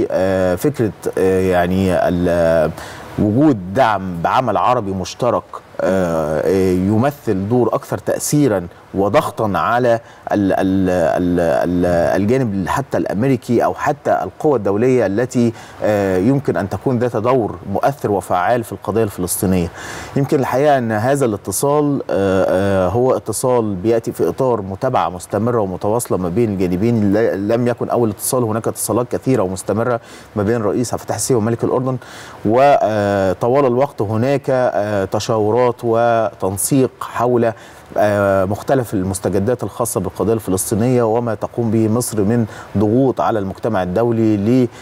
لفكره يعني ال- وجود دعم بعمل عربي مشترك آه، آه، يمثل دور اكثر تاثيرا وضغطا على ال ال ال ال الجانب حتى الامريكي او حتى القوى الدوليه التي آه، يمكن ان تكون ذات دور مؤثر وفعال في القضيه الفلسطينيه. يمكن الحقيقه ان هذا الاتصال آه، آه، هو اتصال بياتي في اطار متابعه مستمره ومتواصله ما بين الجانبين ل- لم يكن اول اتصال هناك اتصالات كثيره ومستمره ما بين الرئيس عبد الفتاح السيسي وملك الاردن وطوال الوقت هناك آه، تشاورات وتنسيق حول آه، مختلف المستجدات الخاصة بالقضية الفلسطينية وما تقوم به مصر من ضغوط على المجتمع الدولي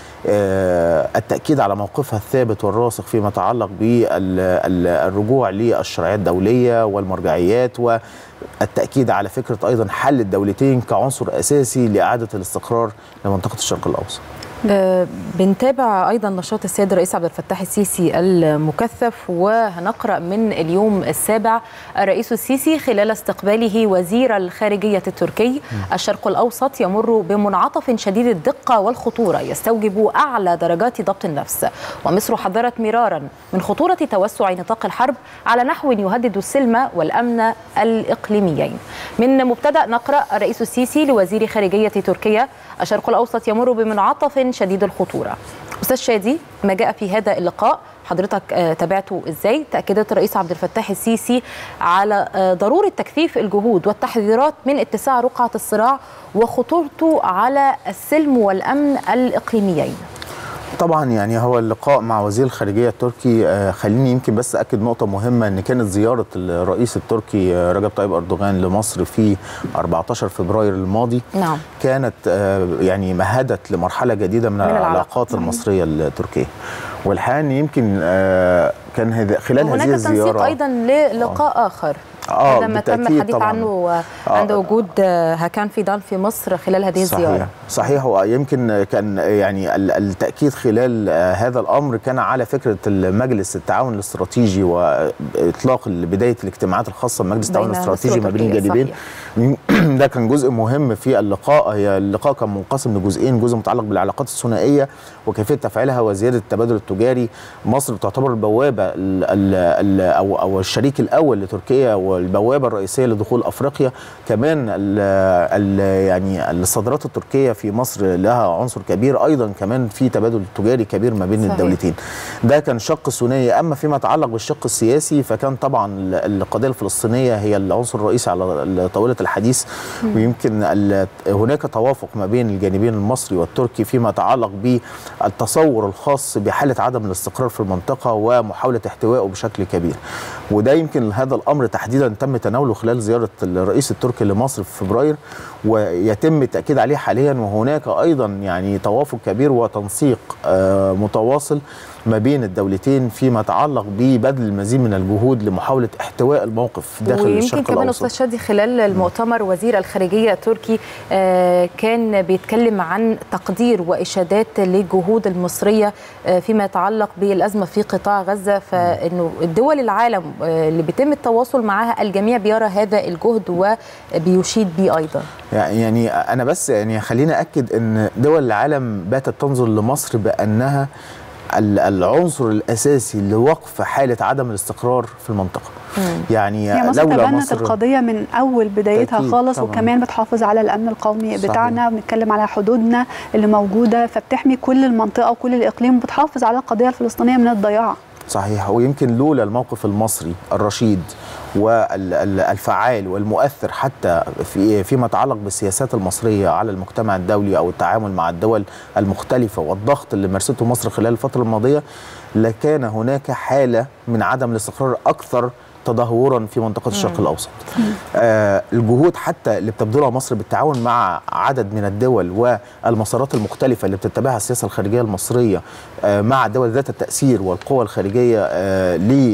للتأكيد على موقفها الثابت والراسخ فيما يتعلق بالرجوع للشرعية الدولية والمرجعيات والتأكيد على فكرة أيضا حل الدولتين كعنصر أساسي لإعادة الاستقرار لمنطقة الشرق الأوسط آه، بنتابع ايضا نشاط السيد الرئيس عبد الفتاح السيسي المكثف وهنقرا من اليوم السابع الرئيس السيسي خلال استقباله وزير الخارجيه التركي الشرق الاوسط يمر بمنعطف شديد الدقه والخطوره يستوجب اعلى درجات ضبط النفس ومصر حذرت مرارا من خطوره توسع نطاق الحرب على نحو يهدد السلم والامن الاقليميين من مبتدا نقرا الرئيس السيسي لوزير خارجيه تركيا الشرق الاوسط يمر بمنعطف شديد الخطوره استاذ شادي ما جاء في هذا اللقاء حضرتك آه، تابعته ازاي تاكدت الرئيس عبد الفتاح السيسي على آه، ضروره تكثيف الجهود والتحذيرات من اتساع رقعه الصراع وخطورته على السلم والامن الاقليميين طبعا يعني هو اللقاء مع وزير الخارجيه التركي آه، خليني يمكن بس اكد نقطه مهمه ان كانت زياره الرئيس التركي آه، رجب طيب اردوغان لمصر في 14 فبراير الماضي نعم كانت آه، يعني مهدت لمرحله جديده من, من العلاقات. العلاقات المصريه التركيه والحقيقه ان يمكن آه، كان هذا- خلال هذه وهناك تنسيق الزياره ايضا للقاء اخر آه، هذا ما تم بالتأكيد الحديث طبعاً. عنه آه، آه. عند وجود آه، هاكان فيدان في مصر خلال هذه الزياره صحيح صحيح ويمكن كان يعني ال- التاكيد خلال آه، هذا الامر كان على فكره المجلس التعاون الاستراتيجي واطلاق بدايه الاجتماعات الخاصه بمجلس التعاون بين الاستراتيجي مصر ما بين وتركيا، الجانبين ده كان جزء مهم في اللقاء هي اللقاء كان منقسم لجزئين جزء متعلق بالعلاقات الثنائيه وكيفيه تفعيلها وزياده التبادل التجاري مصر تعتبر البوابه ال ال ال او او الشريك الاول لتركيا والبوابه الرئيسيه لدخول افريقيا كمان ال ال يعني الصادرات التركيه في مصر لها عنصر كبير ايضا كمان في تبادل تجاري كبير ما بين صحيح. الدولتين ده كان شق ثنائي اما فيما يتعلق بالشق السياسي فكان طبعا ال- القضيه الفلسطينيه هي العنصر الرئيسي على طاوله الحديث مم. ويمكن ال- هناك توافق ما بين الجانبين المصري والتركي فيما يتعلق بالتصور الخاص بحاله عدم الاستقرار في المنطقه ومحاوله احتوائه بشكل كبير وده يمكن هذا الامر تحديدا تم تناوله خلال زياره الرئيس التركي لمصر في فبراير ويتم التاكيد عليه حاليا وهناك ايضا يعني توافق كبير وتنسيق آه، متواصل ما بين الدولتين فيما يتعلق ببذل المزيد من الجهود لمحاوله احتواء الموقف داخل ويمكن الشرق كمان الاوسط استاذ شادي خلال المؤتمر وزير الخارجيه التركي آه، كان بيتكلم عن تقدير واشادات للجهود المصريه آه، فيما يتعلق بالازمه في قطاع غزه فانه الدول العالم آه، اللي بيتم التواصل معها الجميع بيرى هذا الجهد وبيشيد به ايضا يعني انا بس يعني خليني اكد ان دول العالم باتت تنظر لمصر بانها ال- العنصر الاساسي لوقف حاله عدم الاستقرار في المنطقه يعني هي مصر لولا تبنت مصر القضية من أول بدايتها أكيد خالص طبعاً. وكمان بتحافظ على الأمن القومي صحيح. بتاعنا وبنتكلم على حدودنا اللي موجودة فبتحمي كل المنطقة وكل الإقليم وبتحافظ على القضية الفلسطينية من الضياع صحيح ويمكن لولا الموقف المصري الرشيد والفعال والمؤثر حتى في فيما يتعلق بالسياسات المصريه على المجتمع الدولي او التعامل مع الدول المختلفه والضغط اللي مارسته مصر خلال الفتره الماضيه لكان هناك حاله من عدم الاستقرار اكثر تدهورا في منطقه الشرق الاوسط. آه الجهود حتى اللي بتبذلها مصر بالتعاون مع عدد من الدول والمسارات المختلفه اللي بتتبعها السياسه الخارجيه المصريه آه مع الدول ذات التاثير والقوى الخارجيه آه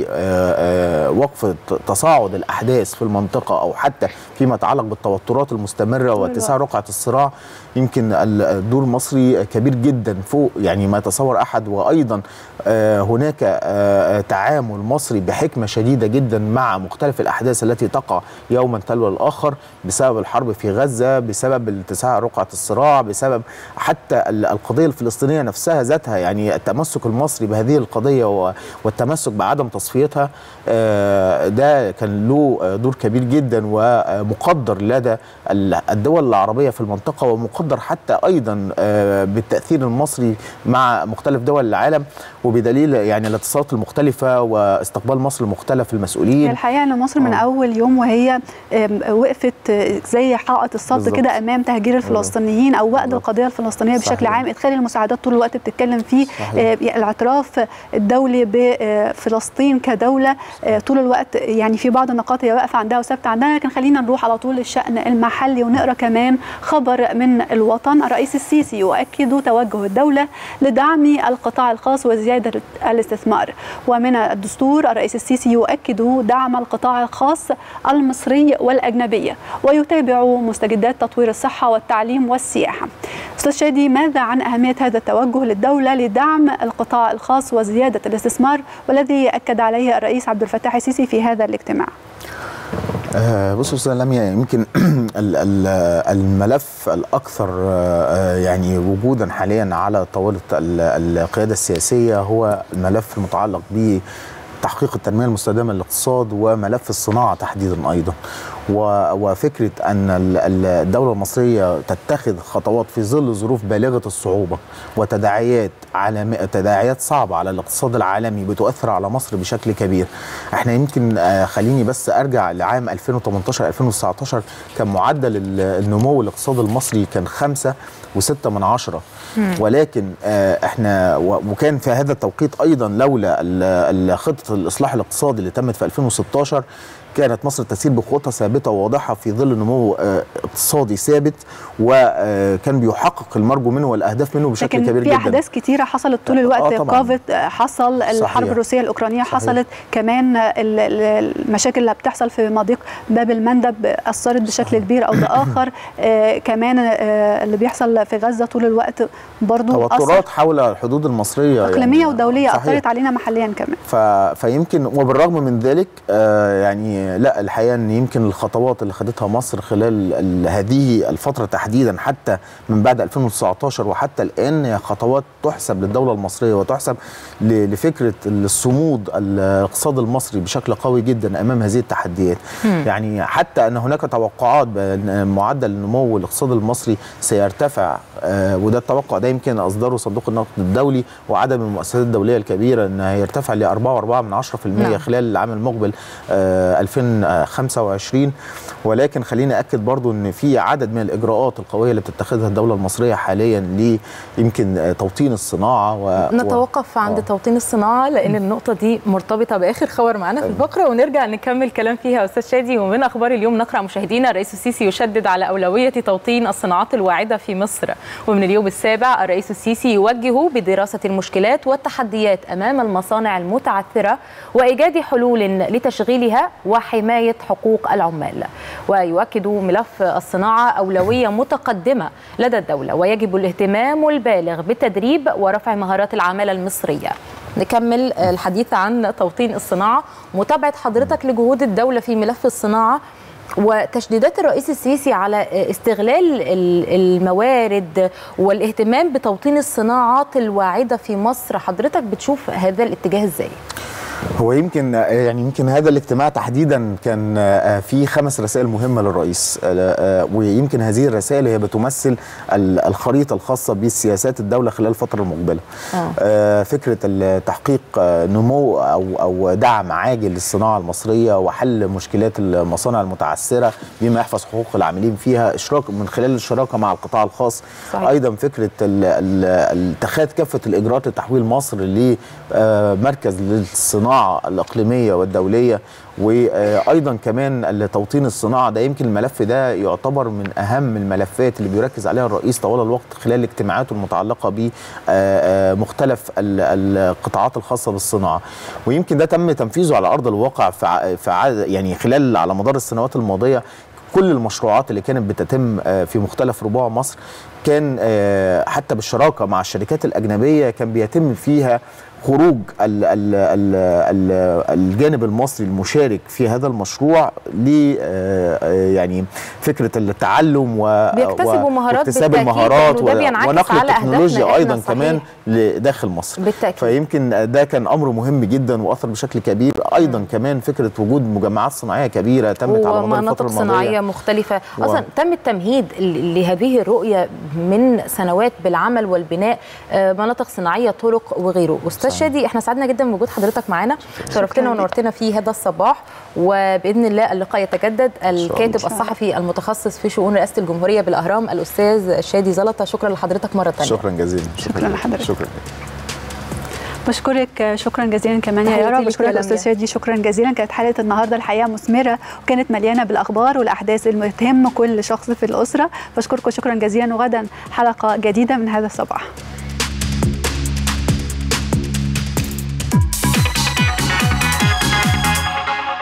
لوقف تصاعد الاحداث في المنطقه او حتى فيما يتعلق بالتوترات المستمره واتساع رقعه الصراع يمكن الدور المصري كبير جدا فوق يعني ما يتصور احد وايضا آه هناك آه تعامل مصري بحكمه شديده جدا مع مختلف الاحداث التي تقع يوما تلو الاخر بسبب الحرب في غزه بسبب اتساع رقعه الصراع بسبب حتى ال- القضيه الفلسطينيه نفسها ذاتها يعني التمسك المصري بهذه القضيه و- والتمسك بعدم تصفيتها آه، ده كان له آه، دور كبير جدا ومقدر لدى ال- الدول العربيه في المنطقه ومقدر حتى ايضا آه، بالتاثير المصري مع مختلف دول العالم وبدليل يعني الاتصالات المختلفه واستقبال مصر لمختلف هي المسؤولين الحقيقه ان مصر من آه. اول يوم وهي آم، وقفت آه، زي حائط الصد بالظبط. كده امام تهجير الفلسطينيين او وقت القضيه الفلسطينيه بشكل صحيح. عام ادخال المساعدات طول الوقت بتتكلم فيه صحيح. آه، الاعتراف الدولي بفلسطين كدوله آه، طول الوقت يعني في بعض النقاط هي واقفه عندها وثابته عندها لكن خلينا نروح على طول للشان المحلي ونقرا كمان خبر من الوطن الرئيس السيسي يؤكد توجه الدوله لدعم القطاع الخاص وزياده الاستثمار ومن الدستور الرئيس السيسي يؤكد دعم القطاع الخاص المصري والاجنبي ويتابع مستجدات تطوير الصحه والتعليم والسياحه. استاذ شادي ماذا عن اهميه هذا التوجه للدوله لدعم القطاع الخاص وزياده الاستثمار والذي اكد عليه الرئيس عبد الفتاح السيسي في هذا الاجتماع؟ آه، بصوا استاذ لميا يمكن ال- ال- الملف الاكثر آه، يعني وجودا حاليا على طاوله ال- القياده السياسيه هو الملف المتعلق ب تحقيق التنميه المستدامه للاقتصاد وملف الصناعه تحديدا ايضا و- وفكره ان ال- ال- الدوله المصريه تتخذ خطوات في ظل ظروف بالغه الصعوبه وتداعيات عالميه تداعيات صعبه على الاقتصاد العالمي بتؤثر على مصر بشكل كبير احنا يمكن آه، خليني بس ارجع لعام 2018 2019 كان معدل ال- النمو الاقتصادي المصري كان خمسة وستة من عشرة مم. ولكن آه، احنا و- وكان في هذا التوقيت ايضا لولا ال- ال- خطه الاصلاح الاقتصادي اللي تمت في 2016 كانت مصر تسير بخطى ثابته وواضحه في ظل نمو آه، اقتصادي ثابت وكان بيحقق المرجو منه والاهداف منه بشكل لكن كبير في جدا احداث كثيره حصلت طول الوقت آه طبعاً. كوفيد آه، حصل الحرب صحيح. الروسيه الاوكرانيه صحيح. حصلت كمان آه، ال- ال- المشاكل اللي بتحصل في مضيق باب المندب اثرت بشكل كبير او باخر آه، كمان آه، اللي بيحصل في غزه طول الوقت برضو اثر توترات حول الحدود المصريه اقليميه يعني ودوليه صحيح. اثرت علينا محليا كمان ف... فيمكن وبالرغم من ذلك آه يعني لا الحقيقه ان يمكن الخطوات اللي خدتها مصر خلال ال... هذه الفتره تحديدا حتى من بعد 2019 وحتى الان هي خطوات تحسب للدوله المصريه وتحسب ل... لفكره الصمود الاقتصاد المصري بشكل قوي جدا امام هذه التحديات مم. يعني حتى ان هناك توقعات بان معدل النمو الاقتصادي المصري سيرتفع آه وده التوقع ده يمكن اصدره صندوق النقد الدولي وعدد من المؤسسات الدوليه الكبيره ان هيرتفع ل 4.4 من 10% نعم. خلال العام المقبل آه 2025 ولكن خليني اكد برضو ان في عدد من الاجراءات القويه اللي بتتخذها الدوله المصريه حاليا ل يمكن آه، توطين الصناعه و... نتوقف عند آه. توطين الصناعه لان النقطه دي مرتبطه باخر خبر معانا في الفقره ونرجع نكمل كلام فيها استاذ شادي ومن اخبار اليوم نقرا مشاهدينا الرئيس السيسي يشدد على اولويه توطين الصناعات الواعده في مصر ومن اليوم السابع الرئيس السيسي يوجه بدراسه المشكلات والتحديات امام المصانع المتعثره وايجاد حلول لتشغيلها وحمايه حقوق العمال ويؤكد ملف الصناعه اولويه متقدمه لدى الدوله ويجب الاهتمام البالغ بالتدريب ورفع مهارات العماله المصريه نكمل الحديث عن توطين الصناعه متابعه حضرتك لجهود الدوله في ملف الصناعه وتشديدات الرئيس السيسي على استغلال ال- الموارد والاهتمام بتوطين الصناعات الواعده في مصر حضرتك بتشوف هذا الاتجاه ازاي هو يمكن يعني يمكن هذا الاجتماع تحديدا كان آه، فيه خمس رسائل مهمه للرئيس آه، آه، ويمكن هذه الرسائل هي بتمثل ال- الخريطه الخاصه بسياسات الدوله خلال الفتره المقبله آه، فكره ال- تحقيق آه، نمو او او دعم عاجل للصناعه المصريه وحل مشكلات المصانع المتعثره بما يحفظ حقوق العاملين فيها اشراك من خلال الشراكه مع القطاع الخاص صحيح. ايضا فكره ال- ال- اتخاذ كافه الاجراءات لتحويل مصر لمركز للصناعه الاقليميه والدوليه وايضا كمان توطين الصناعه ده يمكن الملف ده يعتبر من اهم الملفات اللي بيركز عليها الرئيس طوال الوقت خلال اجتماعاته المتعلقه بمختلف القطاعات الخاصه بالصناعه ويمكن ده تم تنفيذه على ارض الواقع في ع- في ع- يعني خلال على مدار السنوات الماضيه كل المشروعات اللي كانت بتتم آه، في مختلف ربوع مصر كان آه، حتى بالشراكه مع الشركات الاجنبيه كان بيتم فيها خروج ال ال ال ال الجانب المصري المشارك في هذا المشروع ل يعني فكره التعلم و بيكتسبوا مهارات واكتساب بالتأكيد، المهارات وده بينعكس ونقل على أهدافنا التكنولوجيا إحنا ايضا صحيح. كمان لداخل مصر بالتأكيد. فيمكن ده كان امر مهم جدا واثر بشكل كبير ايضا كمان فكره وجود مجمعات صناعيه كبيره تمت على مدار ومناطق الفتره الماضيه صناعيه مختلفه و- اصلا تم التمهيد ل- لهذه الرؤيه من سنوات بالعمل والبناء آه، مناطق صناعيه طرق وغيره استاذ شادي احنا سعدنا جدا بوجود حضرتك معانا شرفتنا ونورتنا في هذا الصباح وباذن الله اللقاء يتجدد الكاتب شاء الله. الصحفي المتخصص في شؤون رئاسه الجمهوريه بالاهرام الاستاذ شادي زلطه شكرا لحضرتك مره ثانيه شكرا جزيلا شكرا لحضرتك. شكرا بشكرك شكرا جزيلا كمان يا تحياتي يارا لك بشكرك يا استاذ لميا. شادي شكرا جزيلا كانت حلقه النهارده الحقيقه مثمره وكانت مليانه بالاخبار والاحداث اللي تهم كل شخص في الاسره بشكركم شكرا جزيلا وغدا حلقه جديده من هذا الصباح